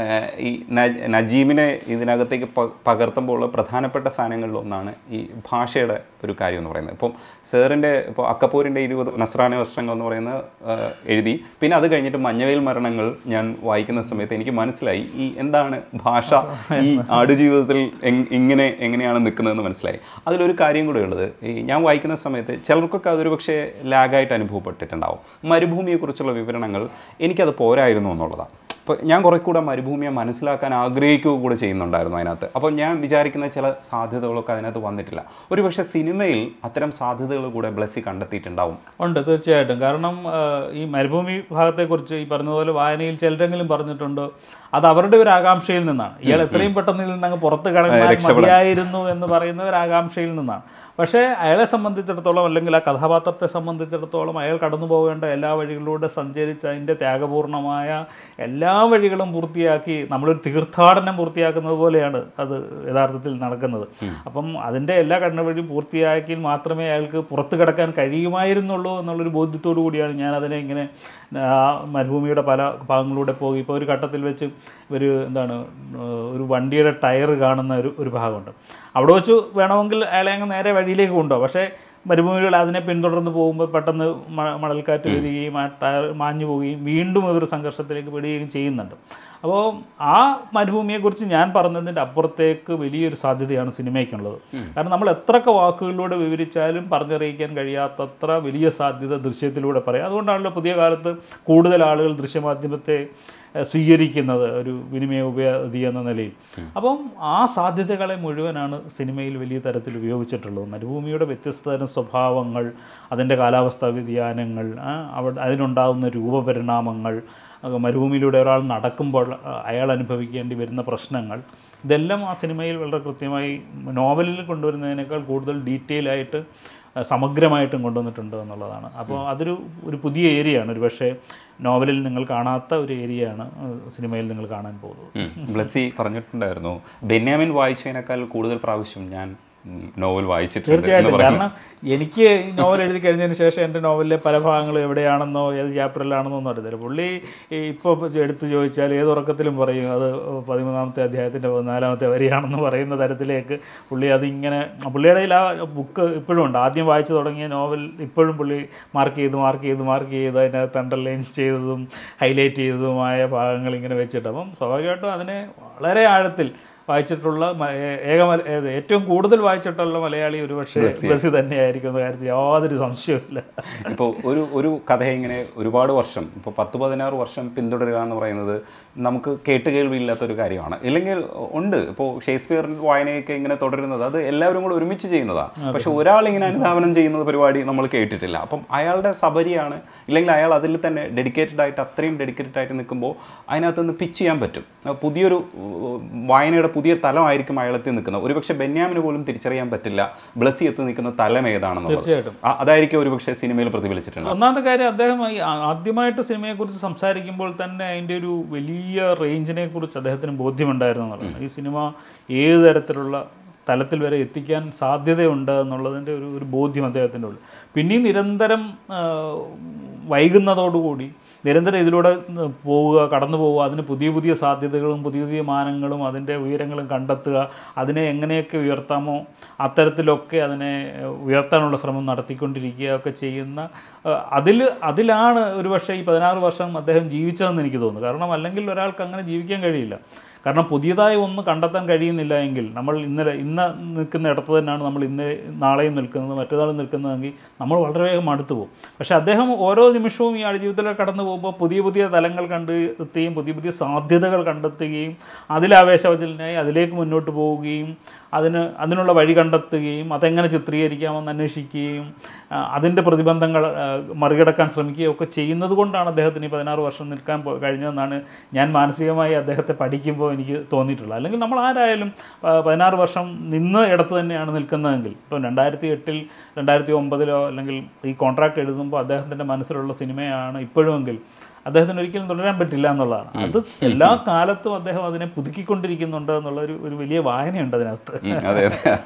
Speaker 2: ഈ ന- നജീമിനെ ഇതിനകത്തേക്ക് പ- പകർത്തുമ്പോൾ ഉള്ള പ്രധാനപ്പെട്ട സാധനങ്ങളിൽ ഒന്നാണ് ഈ ഭാഷയുടെ ഒരു കാര്യം എന്ന് പറയുന്നത് ഇപ്പം സാറിൻ്റെ ഇപ്പോൾ അക്കപ്പൂരിൻ്റെ ഇരുപത് നസ്രാണി വർഷങ്ങൾ എന്ന് പറയുന്ന ആ, എഴുതി പിന്നെ അത് കഴിഞ്ഞിട്ട് മഞ്ഞവെയിൽ മരണങ്ങൾ ഞാൻ വായിക്കുന്ന സമയത്ത് എനിക്ക് മനസ്സിലായി ഈ എന്താണ് ഭാഷ ഈ ആടുജീവിതത്തിൽ എങ്- ഇങ്ങനെ എങ്ങനെയാണ് നിൽക്കുന്നതെന്ന് മനസ്സിലായി അതിലൊരു കാര്യം കൂടെ ഉള്ളത് ഈ ഞാൻ വായിക്കുന്ന സമയത്ത് ചിലർക്കൊക്കെ അതൊരു പക്ഷേ ലാഗായിട്ട് അനുഭവപ്പെട്ടിട്ടുണ്ടാവും മരുഭൂമിയെക്കുറിച്ചുള്ള വിവരണങ്ങൾ എനിക്കത് പോരായിരുന്നു എന്നുള്ളതാണ് അപ്പോൾ ഞാൻ കുറേ കൂടെ മരുഭൂമിയെ മനസ്സിലാക്കാൻ ആഗ്രഹിക്കുക കൂടെ ചെയ്യുന്നുണ്ടായിരുന്നു അതിനകത്ത് അപ്പോൾ ഞാൻ വിചാരിക്കുന്ന ചില സാധ്യതകളൊക്കെ അതിനകത്ത് വന്നിട്ടില്ല ഒരു പക്ഷേ സിനിമയിൽ അത്തരം സാധ്യതകൾ കൂടെ ബ്ലസ്സി കണ്ടെത്തിയിട്ടുണ്ടാവും
Speaker 1: ഉണ്ട് തീർച്ചയായിട്ടും കാരണം ആ, ഈ മരുഭൂമി ഭാഗത്തെക്കുറിച്ച് ഈ പറഞ്ഞതുപോലെ വായനയിൽ ചിലരെങ്കിലും പറഞ്ഞിട്ടുണ്ട് അത് അവരുടെ ഒരു ആകാംക്ഷയിൽ നിന്നാണ് ഇയാൾ എത്രയും പെട്ടെന്ന് ഇതിൽ നിന്ന് അങ്ങ് പുറത്ത് കടന്നാൽ മതിയായിരുന്നു എന്ന് പറയുന്ന ഒരു ആകാംക്ഷയിൽ നിന്നാണ് പക്ഷേ അയാളെ സംബന്ധിച്ചിടത്തോളം അല്ലെങ്കിൽ ആ കഥാപാത്രത്തെ സംബന്ധിച്ചിടത്തോളം അയാൾ കടന്നു പോകേണ്ട എല്ലാ വഴികളിലൂടെ സഞ്ചരിച്ച് അതിൻ്റെ ത്യാഗപൂർണമായ എല്ലാ വഴികളും പൂർത്തിയാക്കി നമ്മളൊരു തീർത്ഥാടനം പൂർത്തിയാക്കുന്നത് പോലെയാണ് അത് യഥാർത്ഥത്തിൽ നടക്കുന്നത് അപ്പം അതിൻ്റെ എല്ലാ കണ്ണുവഴിയും പൂർത്തിയാക്കിയാൽ മാത്രമേ അയാൾക്ക് പുറത്ത് കിടക്കാൻ കഴിയുമായിരുന്നുള്ളൂ എന്നുള്ളൊരു ബോധ്യത്തോടു കൂടിയാണ് ഞാൻ അതിനെ ഇങ്ങനെ ആ മരുഭൂമിയുടെ പല ഭാഗങ്ങളിലൂടെ പോയി ഇപ്പോൾ ഒരു ഘട്ടത്തിൽ വെച്ച് ഒരു എന്താണ് ഏഹ് ഒരു വണ്ടിയുടെ ടയർ കാണുന്ന ഒരു ഒരു ഭാഗമുണ്ട് അവിടെ വെച്ച് വേണമെങ്കിൽ അയാളെ അങ്ങ് നേരെ വഴിയിലേക്ക് കൊണ്ടുപോകാം പക്ഷേ മരുഭൂമികൾ അതിനെ പിന്തുടർന്ന് പോകുമ്പോൾ പെട്ടെന്ന് മ- മണൽക്കാറ്റ് വരികയും ആ ടയർ മാഞ്ഞു പോവുകയും വീണ്ടും ഒരു സംഘർഷത്തിലേക്ക് പെടുകയും ചെയ്യുന്നുണ്ട് അപ്പോൾ ആ മരുഭൂമിയെക്കുറിച്ച് ഞാൻ പറഞ്ഞതിൻ്റെ അപ്പുറത്തേക്ക് വലിയൊരു സാധ്യതയാണ് സിനിമയ്ക്കുള്ളത് കാരണം നമ്മൾ എത്രയൊക്കെ വാക്കുകളിലൂടെ വിവരിച്ചാലും പറഞ്ഞറിയിക്കാൻ കഴിയാത്തത്ര വലിയ സാധ്യത ദൃശ്യത്തിലൂടെ പറയാം അതുകൊണ്ടാണല്ലോ പുതിയ കാലത്ത് കൂടുതൽ ആളുകൾ ദൃശ്യമാധ്യമത്തെ ഏഹ്, സ്വീകരിക്കുന്നത് ഒരു വിനിമയ ഉപാധി എന്ന നിലയിൽ അപ്പം ആ സാധ്യതകളെ മുഴുവനാണ് സിനിമയിൽ വലിയ തരത്തിൽ ഉപയോഗിച്ചിട്ടുള്ളത് മരുഭൂമിയുടെ വ്യത്യസ്ത തരം സ്വഭാവങ്ങൾ അതിൻ്റെ കാലാവസ്ഥാ വ്യതിയാനങ്ങൾ ആ, അവിടെ അതിനുണ്ടാകുന്ന രൂപപരിണാമങ്ങൾ അത് മരുഭൂമിയിലൂടെ ഒരാൾ നടക്കുമ്പോൾ ആ, അയാൾ അനുഭവിക്കേണ്ടി വരുന്ന പ്രശ്നങ്ങൾ ഇതെല്ലാം ആ സിനിമയിൽ വളരെ കൃത്യമായി നോവലിൽ കൊണ്ടുവരുന്നതിനേക്കാൾ കൂടുതൽ ഡീറ്റെയിൽ ആയിട്ട് ആ, സമഗ്രമായിട്ടും കൊണ്ടുവന്നിട്ടുണ്ട് എന്നുള്ളതാണ് അപ്പോൾ അതൊരു ഒരു പുതിയ ഏരിയയാണ് ഒരു പക്ഷേ നോവലിൽ നിങ്ങൾ കാണാത്ത ഒരു ഏരിയയാണ് ആ, സിനിമയിൽ നിങ്ങൾ കാണാൻ പോകുന്നത്
Speaker 2: ഉം. ബ്ലസ്സി പറഞ്ഞിട്ടുണ്ടായിരുന്നു ബെന്യാമിൻ വായിച്ചതിനേക്കാൾ കൂടുതൽ പ്രാവശ്യം ഞാൻ ഉം, നോവൽ വായിച്ചിട്ടുണ്ട് എന്ന്
Speaker 1: തീർച്ചയായിട്ടും
Speaker 2: പറയുന്നു
Speaker 1: കാരണം എനിക്ക് ഈ നോവൽ എഴുതി കഴിഞ്ഞതിന് ശേഷം എൻ്റെ നോവലിലെ പല ഭാഗങ്ങളും എവിടെയാണെന്നോ ഏത് ചാപ്റ്ററിലാണെന്നോ ഒന്നും അറിയത്തില്ല പുള്ളി ഇപ്പോൾ എടുത്ത് ചോദിച്ചാൽ ഏത് ഉറക്കത്തിലും പറയും അത് പതിമൂന്നാമത്തെ അധ്യായത്തിൻ്റെ പതിനാലാമത്തെ വരിയാണെന്ന് പറയുന്ന തരത്തിലേക്ക് പുള്ളി അതിങ്ങനെ പുള്ളിയുടെ കയ്യിൽ ആ ബുക്ക് ഇപ്പോഴും ഉണ്ട് ആദ്യം വായിച്ചു തുടങ്ങിയ നോവൽ ഇപ്പോഴും പുള്ളി മാർക്ക് ചെയ്ത് മാർക്ക് ചെയ്ത് മാർക്ക് ചെയ്ത് അതിനകത്ത് അണ്ടർലൈൻ ചെയ്തതും ഹൈലൈറ്റ് ചെയ്തതുമായ ഭാഗങ്ങൾ ഇങ്ങനെ വെച്ചിട്ട് അപ്പം സ്വാഭാവികമായിട്ടും അതിനെ വളരെ ആഴത്തിൽ വായിച്ചിട്ടുള്ള മ- ഏ- ഏക മല- ഏത് ഏറ്റവും കൂടുതൽ വായിച്ചിട്ടുള്ള മലയാളി ഒരുപക്ഷെ ബസ്സി തന്നെയായിരിക്കും എന്ന കാര്യത്തിൽ യാതൊരു സംശയവുമില്ല
Speaker 2: ഇപ്പോൾ ഒരു ഒരു കഥയെ ഇങ്ങനെ ഒരുപാട് വർഷം ഇപ്പോൾ പത്ത് പതിനാറ് വർഷം പിന്തുടരുക എന്ന് പറയുന്നത് നമുക്ക് കേട്ടുകേൾവിയില്ലാത്ത ഒരു കാര്യമാണ് ഇല്ലെങ്കിൽ ഉണ്ട് ഇപ്പോൾ ഷേക്സ്പിയർ വായനയൊക്കെ ഇങ്ങനെ തുടരുന്നത് അത് എല്ലാവരും കൂടെ ഒരുമിച്ച് ചെയ്യുന്നതാണ് പക്ഷെ ഒരാൾ ഇങ്ങനെ അനുധാവനം ചെയ്യുന്ന പരിപാടി നമ്മൾ കേട്ടിട്ടില്ല അപ്പം അയാളുടെ സബരിയാണ് ഇല്ലെങ്കിൽ അയാൾ അതിൽ തന്നെ ഡെഡിക്കേറ്റഡ് ആയിട്ട് അത്രയും ഡെഡിക്കേറ്റഡ് ആയിട്ട് നിൽക്കുമ്പോൾ അതിനകത്ത് നിന്ന് പിച്ച് ചെയ്യാൻ പറ്റും അഹ് പുതിയൊരു ഉം, വായനയുടെ പുതിയ തലമായിരിക്കും അയാളെത്തി നിൽക്കുന്നത് ഒരുപക്ഷെ ബെന്യാമിന് പോലും തിരിച്ചറിയാൻ പറ്റില്ല ബ്ലസ്സി എത്തി നിൽക്കുന്ന തലം ഏതാണെന്നുള്ളത്
Speaker 1: തീർച്ചയായിട്ടും
Speaker 2: ആ- അതായിരിക്കും ഒരുപക്ഷെ സിനിമയിൽ പ്രതിഫലിച്ചിട്ടുണ്ട്
Speaker 1: ഒന്നാമത്തെ കാര്യം അദ്ദേഹം ഈ ആ- ആദ്യമായിട്ട് സിനിമയെക്കുറിച്ച് സംസാരിക്കുമ്പോൾ തന്നെ അതിൻ്റെ ഒരു വലിയ റേഞ്ചിനെ കുറിച്ച് അദ്ദേഹത്തിന് ബോധ്യമുണ്ടായിരുന്നു എന്നുള്ളതാണ് ഈ സിനിമ ഏത് തരത്തിലുള്ള തലത്തിൽ വരെ എത്തിക്കാൻ സാധ്യതയുണ്ട് എന്നുള്ളതിൻ്റെ ഒരു ഒരു ബോധ്യം അദ്ദേഹത്തിൻ്റെ ഉള്ളിൽ പിന്നെയും നിരന്തരം ആ, വൈകുന്നതോടുകൂടി നിരന്തരം ഇതിലൂടെ പോവുക കടന്നു പോവുക അതിന് പുതിയ പുതിയ സാധ്യതകളും പുതിയ പുതിയ മാനങ്ങളും അതിൻ്റെ ഉയരങ്ങളും കണ്ടെത്തുക അതിനെ എങ്ങനെയൊക്കെ ഉയർത്താമോ അത്തരത്തിലൊക്കെ അതിനെ ഉയർത്താനുള്ള ശ്രമം നടത്തിക്കൊണ്ടിരിക്കുക ഒക്കെ ചെയ്യുന്ന അതിൽ അതിലാണ് ഒരുപക്ഷെ ഈ പതിനാറ് വർഷം അദ്ദേഹം ജീവിച്ചതെന്ന് എനിക്ക് തോന്നുന്നു കാരണം അല്ലെങ്കിൽ ഒരാൾക്ക് അങ്ങനെ ജീവിക്കാൻ കഴിയില്ല കാരണം പുതിയതായി ഒന്ന് കണ്ടെത്താൻ കഴിയുന്നില്ല എങ്കിൽ നമ്മൾ ഇന്നലെ ഇന്ന് നിൽക്കുന്ന ഇടത്ത് തന്നെയാണ് നമ്മൾ ഇന്ന് നാളെയും നിൽക്കുന്നത് മറ്റന്നാളും നിൽക്കുന്നതെങ്കിൽ നമ്മൾ വളരെ വേഗം മടുത്തു പോകും പക്ഷേ അദ്ദേഹം ഓരോ നിമിഷവും ഈ ആടുജീവിതത്തിലൂടെ കടന്നു പോകുമ്പോൾ പുതിയ പുതിയ തലങ്ങൾ കണ്ടെത്തുകയും പുതിയ പുതിയ സാധ്യതകൾ കണ്ടെത്തുകയും അതിലാവേശവചലനായി അതിലേക്ക് മുന്നോട്ട് പോവുകയും അതിന് അതിനുള്ള വഴി കണ്ടെത്തുകയും അതെങ്ങനെ ചിത്രീകരിക്കാമെന്ന് അന്വേഷിക്കുകയും ആ, അതിൻ്റെ പ്രതിബന്ധങ്ങൾ ആ, മറികടക്കാൻ ശ്രമിക്കുകയും ഒക്കെ ചെയ്യുന്നത് കൊണ്ടാണ് അദ്ദേഹത്തിന് ഈ പതിനാറ് വർഷം നിൽക്കാൻ പോ- കഴിഞ്ഞതെന്നാണ് ഞാൻ മാനസികമായി അദ്ദേഹത്തെ പഠിക്കുമ്പോൾ എനിക്ക് തോന്നിയിട്ടുള്ളത് അല്ലെങ്കിൽ നമ്മൾ ആരായാലും ആ, പതിനാറ് വർഷം നിന്ന് ഇടത്ത് തന്നെയാണ് നിൽക്കുന്നതെങ്കിൽ ഇപ്പം രണ്ടായിരത്തി എട്ടിൽ രണ്ടായിരത്തി ഒമ്പതിലോ അല്ലെങ്കിൽ ഈ കോൺട്രാക്ട് എഴുതുമ്പോൾ അദ്ദേഹത്തിൻ്റെ മനസ്സിലുള്ള സിനിമയാണ് ഇപ്പോഴുമെങ്കിൽ അദ്ദേഹത്തിന് ഒരിക്കലും തുടരാൻ പറ്റില്ല എന്നുള്ളതാണ് അത് എല്ലാ കാലത്തും അദ്ദേഹം അതിനെ പുതുക്കിക്കൊണ്ടിരിക്കുന്നുണ്ട് എന്നുള്ള ഒരു ഒരു വലിയ വായനയുണ്ട് അതിനകത്ത്
Speaker 2: ഉം, അതെ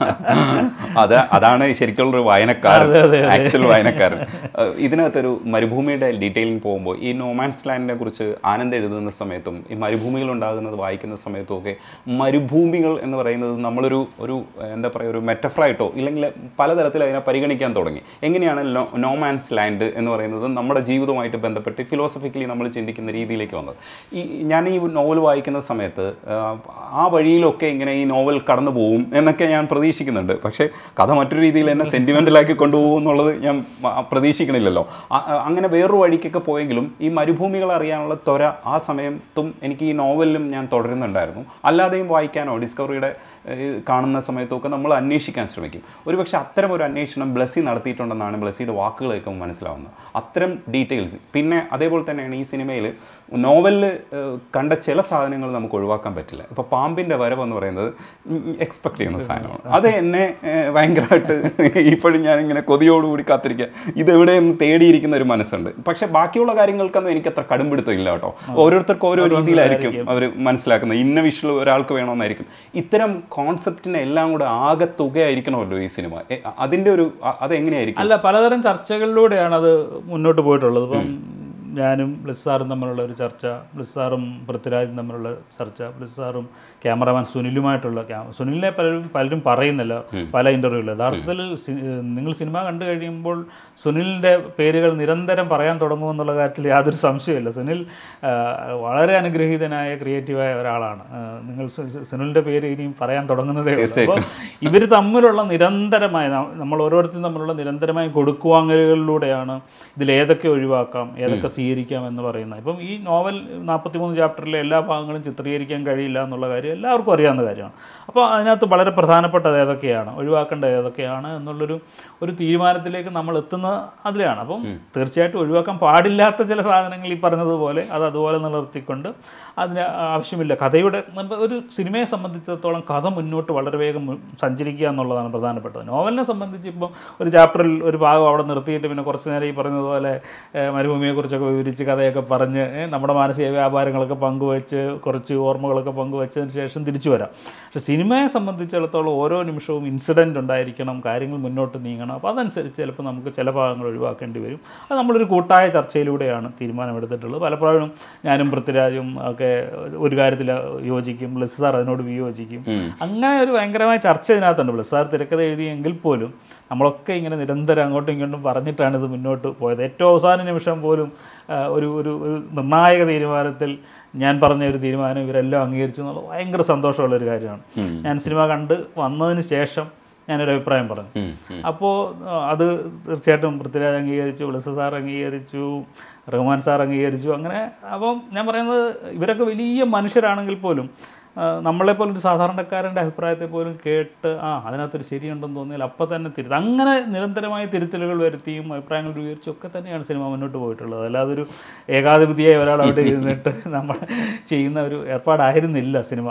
Speaker 2: അതെ അത് അതാണ് ശരിക്കുള്ളൊരു വായനക്കാരൻ
Speaker 1: അതെ, അതെ, അതെ.
Speaker 2: ആക്ച്വൽ വായനക്കാരൻ ഏഹ് ഇതിനകത്തൊരു മരുഭൂമിയുടെ ഡീറ്റെയിലിംഗ് പോകുമ്പോൾ ഈ നോമാൻസ് ലാൻഡിനെ കുറിച്ച് ആനന്ദ് എഴുതുന്ന സമയത്തും ഈ മരുഭൂമികൾ ഉണ്ടാകുന്നത് വായിക്കുന്ന സമയത്തും ഒക്കെ മരുഭൂമികൾ എന്ന് പറയുന്നത് നമ്മളൊരു ഒരു ഏഹ്, എന്താ പറയുക ഒരു മെറ്റഫറായിട്ടോ ഇല്ലെങ്കിൽ പലതരത്തിൽ അതിനെ പരിഗണിക്കാൻ തുടങ്ങി എങ്ങനെയാണ് നോമാൻസ് ലാൻഡ് എന്ന് പറയുന്നത് നമ്മുടെ ജീവിതവുമായിട്ട് ബന്ധപ്പെട്ട് ഫിലോസഫിക്കലി നമ്മൾ ചിന്തിക്കുന്ന രീതിയിലേക്ക് വന്നത് ഈ ഞാൻ ഈ നോവൽ വായിക്കുന്ന സമയത്ത് ആഹ്, ആ വഴിയിലൊക്കെ ഇങ്ങനെ ഈ നോവൽ കടന്നു പോകും എന്നൊക്കെ ഞാൻ പ്രതീക്ഷിക്കുന്നുണ്ട് പക്ഷേ കഥ മറ്റൊരു രീതിയിൽ എന്നെ സെൻറ്റിമെൻ്റലാക്കി കൊണ്ടുപോകും എന്നുള്ളത് ഞാൻ മ- പ്രതീക്ഷിക്കണില്ലല്ലോ ആ- ആ- അങ്ങനെ വേറൊരു വഴിക്കൊക്കെ പോയെങ്കിലും ഈ മരുഭൂമികൾ അറിയാനുള്ള ത്വര ആ സമയത്തും എനിക്ക് ഈ നോവലിലും ഞാൻ തുടരുന്നുണ്ടായിരുന്നു അല്ലാതെയും വായിക്കാനോ ഡിസ്കവറിയുടെ ഏഹ്, കാണുന്ന സമയത്തൊക്കെ നമ്മൾ അന്വേഷിക്കാൻ ശ്രമിക്കും ഒരുപക്ഷെ അത്തരം ഒരു അന്വേഷണം ബ്ലസ്സി നടത്തിയിട്ടുണ്ടെന്നാണ് ബ്ലസ്സിയുടെ വാക്കുകൾ കേൾക്കുമ്പോൾ മനസ്സിലാവുന്നത് അത്തരം ഡീറ്റെയിൽസ് പിന്നെ അതേപോലെ തന്നെയാണ് ഈ സിനിമയിൽ നോവലിൽ കണ്ട ചില സാധനങ്ങൾ നമുക്ക് ഒഴിവാക്കാൻ പറ്റില്ല ഇപ്പോൾ പാമ്പിൻ്റെ വരവ് എന്ന് പറയുന്നത് എക്സ്പെക്ട് ചെയ്യുന്ന സാധനമാണ് അത് എന്നെ ഏഹ്, ഭയങ്കരമായിട്ട് ഇപ്പോഴും ഞാനിങ്ങനെ കൊതിയോടുകൂടി കാത്തിരിക്കുക ഇതെവിടെയെന്ന് തേടിയിരിക്കുന്ന ഒരു മനസ്സുണ്ട് പക്ഷേ ബാക്കിയുള്ള കാര്യങ്ങൾക്കൊന്നും എനിക്ക് അത്ര കടുംപിടുത്തമില്ല കേട്ടോ ഓരോരുത്തർക്ക് ഓരോ രീതിയിലായിരിക്കും അവർ മനസ്സിലാക്കുന്നത് ഇന്ന വിഷ്വൽ ഒരാൾക്ക് വേണമെന്നായിരിക്കും ഇത്തരം കോൺസെപ്റ്റിനെ എല്ലാം കൂടെ ആകെ തുകയായിരിക്കണമല്ലോ ഈ സിനിമ എ- അതിൻ്റെ ഒരു അ- അതെങ്ങനെയായിരിക്കും
Speaker 1: അല്ല പലതരം ചർച്ചകളിലൂടെയാണ് അത് മുന്നോട്ട് പോയിട്ടുള്ളത് ഇപ്പം ഞാനും ബ്ലിസ് സാറും തമ്മിലുള്ള ഒരു ചർച്ച ബ്ലിസ് സാറും പൃഥ്വിരാജും തമ്മിലുള്ള ചർച്ച ബ്ലിസ് സാറും ക്യാമറമാൻ സുനിലുമായിട്ടുള്ള ക്യാ- സുനിലിനെ പലരും പലരും പറയുന്നില്ല പല ഇൻ്റർവ്യൂവിൽ യഥാർത്ഥത്തിൽ സി- നിങ്ങൾ സിനിമ കണ്ടു കഴിയുമ്പോൾ സുനിലിൻ്റെ പേരുകൾ നിരന്തരം പറയാൻ തുടങ്ങുമെന്നുള്ള കാര്യത്തിൽ യാതൊരു സംശയമില്ല സുനിൽ ആ, വളരെ അനുഗ്രഹീതനായ ക്രിയേറ്റീവായ ഒരാളാണ് ആ, നിങ്ങൾ സു- സു- സുനിലിൻ്റെ പേര് ഇനിയും പറയാൻ തുടങ്ങുന്നതേ ഉള്ളൂ അപ്പോൾ ഇവർ തമ്മിലുള്ള നിരന്തരമായ ന- നമ്മൾ ഓരോരുത്തരും തമ്മിലുള്ള നിരന്തരമായ കൊടുക്കുവാങ്ങലുകളിലൂടെയാണ് ഇതിൽ ഏതൊക്കെ ഒഴിവാക്കാം ഏതൊക്കെ സ്വീകരിക്കാം എന്ന് പറയുന്നത് ഇപ്പം ഈ നോവൽ നാൽപ്പത്തിമൂന്ന് ചാപ്റ്ററിലെ എല്ലാ ഭാഗങ്ങളും ചിത്രീകരിക്കാൻ കഴിയില്ല എന്നുള്ള കാര്യം എല്ലാവർക്കും അറിയാവുന്ന കാര്യമാണ് അപ്പോൾ അതിനകത്ത് വളരെ പ്രധാനപ്പെട്ടത് ഏതൊക്കെയാണ് ഒഴിവാക്കേണ്ടത് ഏതൊക്കെയാണ് എന്നുള്ളൊരു ഒരു തീരുമാനത്തിലേക്ക് നമ്മൾ എത്തുന്നത് അതിലാണ് അപ്പം തീർച്ചയായിട്ടും ഒഴിവാക്കാൻ പാടില്ലാത്ത ചില സാധനങ്ങൾ ഈ പറഞ്ഞതുപോലെ അത് അതുപോലെ നിലനിർത്തിക്കൊണ്ട് അതിന് ആവശ്യമില്ല കഥയുടെ നമ്മ- ഒരു സിനിമയെ സംബന്ധിച്ചിടത്തോളം കഥ മുന്നോട്ട് വളരെ വേഗം മു- സഞ്ചരിക്കുക എന്നുള്ളതാണ് പ്രധാനപ്പെട്ടത് നോവലിനെ സംബന്ധിച്ച് ഇപ്പം ഒരു ചാപ്റ്ററിൽ ഒരു ഭാഗം അവിടെ നിർത്തിയിട്ട് പിന്നെ കുറച്ച് നേരം ഈ പറഞ്ഞതുപോലെ ഏഹ്, മരുഭൂമിയെക്കുറിച്ചൊക്കെ വിവരിച്ച് കഥയൊക്കെ പറഞ്ഞ് ഏഹ്, നമ്മുടെ മാനസിക വ്യാപാരങ്ങളൊക്കെ പങ്കുവെച്ച് കുറച്ച് ഓർമ്മകളൊക്കെ പങ്കുവെച്ചതിന് ശേഷം തിരിച്ചു വരാം പക്ഷെ സിനിമയെ സംബന്ധിച്ചിടത്തോളം ഓരോ നിമിഷവും ഇൻസിഡൻറ്റ് ഉണ്ടായിരിക്കണം കാര്യങ്ങൾ മുന്നോട്ട് നീങ്ങണം അപ്പോൾ അതനുസരിച്ച് ചിലപ്പോൾ നമുക്ക് ചില ഭാഗങ്ങൾ ഒഴിവാക്കേണ്ടി വരും അത് നമ്മളൊരു കൂട്ടായ ചർച്ചയിലൂടെയാണ് തീരുമാനമെടുത്തിട്ടുള്ളത് പലപ്പോഴും ഞാനും പൃഥ്വിരാജും ഒക്കെ ഒരു കാര്യത്തിൽ യോജിക്കും ബ്ലസ് സാർ അതിനോട് വിയോജിക്കും അങ്ങനെ ഒരു ഭയങ്കരമായ ചർച്ച ഇതിനകത്തുണ്ട് ബ്ലസ് സാർ തിരക്കഥ എഴുതിയെങ്കിൽ പോലും നമ്മളൊക്കെ ഇങ്ങനെ നിരന്തരം അങ്ങോട്ടും ഇങ്ങോട്ടും പറഞ്ഞിട്ടാണ് ഇത് മുന്നോട്ട് പോയത് ഏറ്റവും അവസാന നിമിഷം പോലും ആ, ഒരു ഒരു ഒരു നിർണായക തീരുമാനത്തിൽ ഞാൻ പറഞ്ഞ ഒരു തീരുമാനം ഇവരെല്ലാം അംഗീകരിച്ചു എന്നുള്ളത് ഭയങ്കര സന്തോഷമുള്ള ഒരു കാര്യമാണ് ഞാൻ സിനിമ കണ്ട് വന്നതിന് ശേഷം ഞാനൊരു അഭിപ്രായം പറഞ്ഞു
Speaker 2: ഉം, ഉം.
Speaker 1: അപ്പോൾ അത് തീർച്ചയായിട്ടും പൃഥ്വിരാജ് അംഗീകരിച്ചു ഉലസ സാർ അംഗീകരിച്ചു റഹ്മാൻ സാർ അംഗീകരിച്ചു അങ്ങനെ അപ്പം ഞാൻ പറയുന്നത് ഇവരൊക്കെ വലിയ മനുഷ്യരാണെങ്കിൽ പോലും ആ, നമ്മളെപ്പോലെ ഒരു സാധാരണക്കാരൻ്റെ അഭിപ്രായത്തെ പോലും കേട്ട് ആ അതിനകത്തൊരു ശരിയുണ്ടെന്ന് തോന്നിയാൽ അപ്പം തന്നെ തിരുത്ത് അങ്ങനെ നിരന്തരമായ തിരുത്തലുകൾ വരുത്തിയും അഭിപ്രായങ്ങൾ രൂപീകരിച്ചും ഒക്കെ തന്നെയാണ് സിനിമ മുന്നോട്ട് പോയിട്ടുള്ളത് അല്ലാതെ ഒരു ഏകാധിപതിയായി ഒരാൾ അവിടെ ഇരുന്നിട്ട് നമ്മൾ ചെയ്യുന്ന ഒരു ഏർപ്പാടായിരുന്നില്ല സിനിമ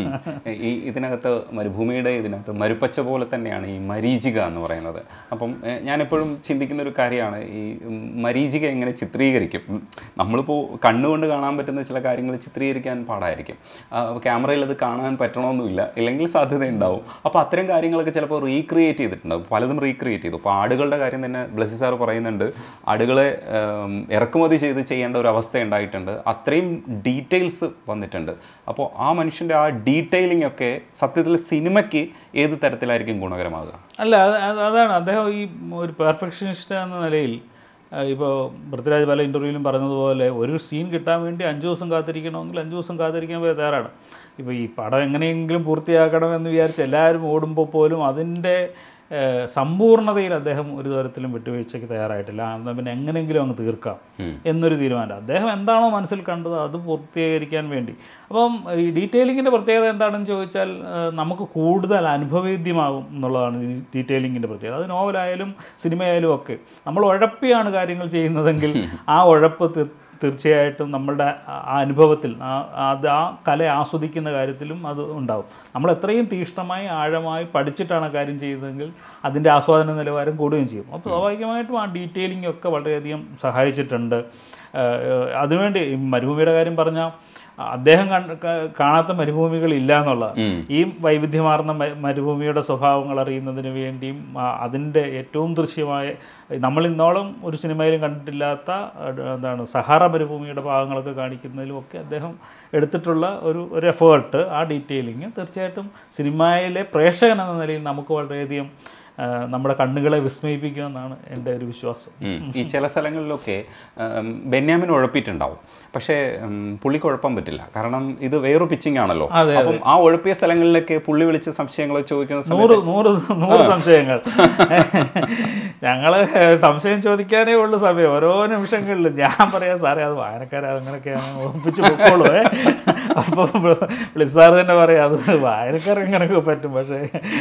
Speaker 2: ഈ ഇതിനകത്ത് മരുഭൂമിയുടെ ഇതിനകത്ത് മരുപ്പച്ച പോലെ തന്നെയാണ് ഈ മരീചിക എന്ന് പറയുന്നത് അപ്പം ഏഹ്, ഞാനെപ്പോഴും ചിന്തിക്കുന്ന ഒരു കാര്യമാണ് ഈ ഉം, മരീചിക എങ്ങനെ ചിത്രീകരിക്കും ഉം, നമ്മളിപ്പോൾ കണ്ണുകൊണ്ട് കാണാൻ പറ്റുന്ന ചില കാര്യങ്ങൾ ചിത്രീകരിക്കാൻ പാടായിരിക്കും ക്യാമറയിൽ അത് കാണാൻ പറ്റണമെന്നില്ല ഇല്ലെങ്കിൽ സാധ്യത ഉണ്ടാവും അപ്പോൾ അത്തരം കാര്യങ്ങളൊക്കെ ചിലപ്പോൾ റീക്രിയേറ്റ് ചെയ്തിട്ടുണ്ടാവും പലതും റീക്രിയേറ്റ് ചെയ്തു അപ്പോൾ ആടുകളുടെ കാര്യം തന്നെ ബ്ലസ്സി സാർ പറയുന്നുണ്ട് ആടുകളെ ഉം, ഇറക്കുമതി ചെയ്ത് ചെയ്യേണ്ട ഒരു അവസ്ഥ ഉണ്ടായിട്ടുണ്ട് അത്രയും ഡീറ്റെയിൽസ് വന്നിട്ടുണ്ട് അപ്പോൾ ആ മനുഷ്യൻ്റെ ആ ഡീറ്റെയിലിംഗ് ഒക്കെ സത്യത്തിൽ സിനിമയ്ക്ക് ഏത് തരത്തിലായിരിക്കും ഗുണകരമാകുക
Speaker 1: അല്ല അത് അത് അതാണ് അദ്ദേഹം ഈ ഒരു പെർഫെക്ഷനിസ്റ്റ് എന്ന നിലയിൽ ഇപ്പോൾ പൃഥ്വിരാജ് പല ഇൻ്റർവ്യൂവിലും പറഞ്ഞതുപോലെ ഒരു സീൻ കിട്ടാൻ വേണ്ടി അഞ്ച് ദിവസം കാത്തിരിക്കണമെങ്കിൽ അഞ്ച് ദിവസം കാത്തിരിക്കാൻ വരെ തയ്യാറാണ് ഇപ്പോൾ ഈ പടം എങ്ങനെയെങ്കിലും പൂർത്തിയാക്കണമെന്ന് വിചാരിച്ച് എല്ലാവരും ഓടുമ്പോൾ പോലും അതിൻ്റെ ഏഹ്, സമ്പൂർണ്ണതയിൽ അദ്ദേഹം ഒരു തരത്തിലും വിട്ടുവീഴ്ചയ്ക്ക് തയ്യാറായിട്ടില്ല എന്നാൽ പിന്നെ എങ്ങനെയെങ്കിലും അങ്ങ് തീർക്കാം എന്നൊരു തീരുമാനം അദ്ദേഹം എന്താണോ മനസ്സിൽ കണ്ടത് അത് പൂർത്തീകരിക്കാൻ വേണ്ടി അപ്പം ഈ ഡീറ്റെയിലിങ്ങിൻ്റെ പ്രത്യേകത എന്താണെന്ന് ചോദിച്ചാൽ ഏഹ്, നമുക്ക് കൂടുതൽ അനുഭവേദ്യമാകും എന്നുള്ളതാണ് ഈ ഡീറ്റെയിലിങ്ങിൻ്റെ പ്രത്യേകത അത് നോവലായാലും സിനിമയായാലും ഒക്കെ നമ്മൾ ഉഴപ്പിയാണ് കാര്യങ്ങൾ ചെയ്യുന്നതെങ്കിൽ ആ ഉഴപ്പ് തീർ തീർച്ചയായിട്ടും നമ്മളുടെ ആ- ആ അനുഭവത്തിൽ ആ- അത് ആ കല ആസ്വദിക്കുന്ന കാര്യത്തിലും അത് ഉണ്ടാവും നമ്മൾ എത്രയും തീക്ഷ്ണമായി ആഴമായി പഠിച്ചിട്ടാണ് ആ കാര്യം ചെയ്യുന്നതെങ്കിൽ അതിൻ്റെ ആസ്വാദന നിലവാരം കൂടുകയും ചെയ്യും അപ്പോൾ സ്വാഭാവികമായിട്ടും ആ ഡീറ്റെയിലിംഗ് ഒക്കെ വളരെയധികം സഹായിച്ചിട്ടുണ്ട് ഏഹ് ഏഹ് അതിനുവേണ്ടി ഈ മരുഭൂമിയുടെ കാര്യം പറഞ്ഞാൽ അദ്ദേഹം കണ്ട- ക- കാണാത്ത മരുഭൂമികൾ ഇല്ല എന്നുള്ളതാണ് ഈ വൈവിധ്യമാർന്ന മ- മരുഭൂമിയുടെ സ്വഭാവങ്ങൾ അറിയുന്നതിന് വേണ്ടിയും ആ, അതിൻ്റെ ഏറ്റവും ദൃശ്യമായ നമ്മൾ ഇന്നോളം ഒരു സിനിമയിലും കണ്ടിട്ടില്ലാത്ത അഹ് എന്താണ് സഹാറ മരുഭൂമിയുടെ ഭാഗങ്ങളൊക്കെ കാണിക്കുന്നതിലും ഒക്കെ അദ്ദേഹം എടുത്തിട്ടുള്ള ഒരു ഒരു എഫേർട്ട് ആ ഡീറ്റെയിലിങ് തീർച്ചയായിട്ടും സിനിമയിലെ പ്രേക്ഷകൻ എന്ന നിലയിൽ നമുക്ക് വളരെയധികം ആ, നമ്മുടെ കണ്ണുകളെ വിസ്മയിപ്പിക്കുമെന്നാണ് എൻ്റെ ഒരു വിശ്വാസം
Speaker 2: ഉം. ഈ ചില സ്ഥലങ്ങളിലൊക്കെ ഉം, ബെന്യാമിൻ ഉഴപ്പിയിട്ടുണ്ടാവും പക്ഷേ ഉം, പുള്ളി കുഴപ്പം പറ്റില്ല കാരണം ഇത് വേറൊരു പിച്ചിങ് ആണല്ലോ
Speaker 1: അതെ,
Speaker 2: അപ്പം ആ ഉഴപ്പിയ സ്ഥലങ്ങളിലൊക്കെ പുള്ളി വിളിച്ച് സംശയങ്ങൾ ചോദിക്കുന്ന സമയത്ത്
Speaker 1: നൂറ് നൂറ് നൂറ് സംശയങ്ങൾ ഞങ്ങള് സംശയം ചോദിക്കാനേ ഉള്ളു സമയം ഓരോ നിമിഷങ്ങളിലും ഞാൻ പറയാം സാറേ അത് വായനക്കാരെ അങ്ങനെയൊക്കെയാണ് ഒപ്പിച്ച് പൊക്കോളൂ ഏ അപ്പം സാർ തന്നെ പറയാം അത് വായനക്കാർ എങ്ങനെയൊക്കെ പറ്റും പക്ഷേ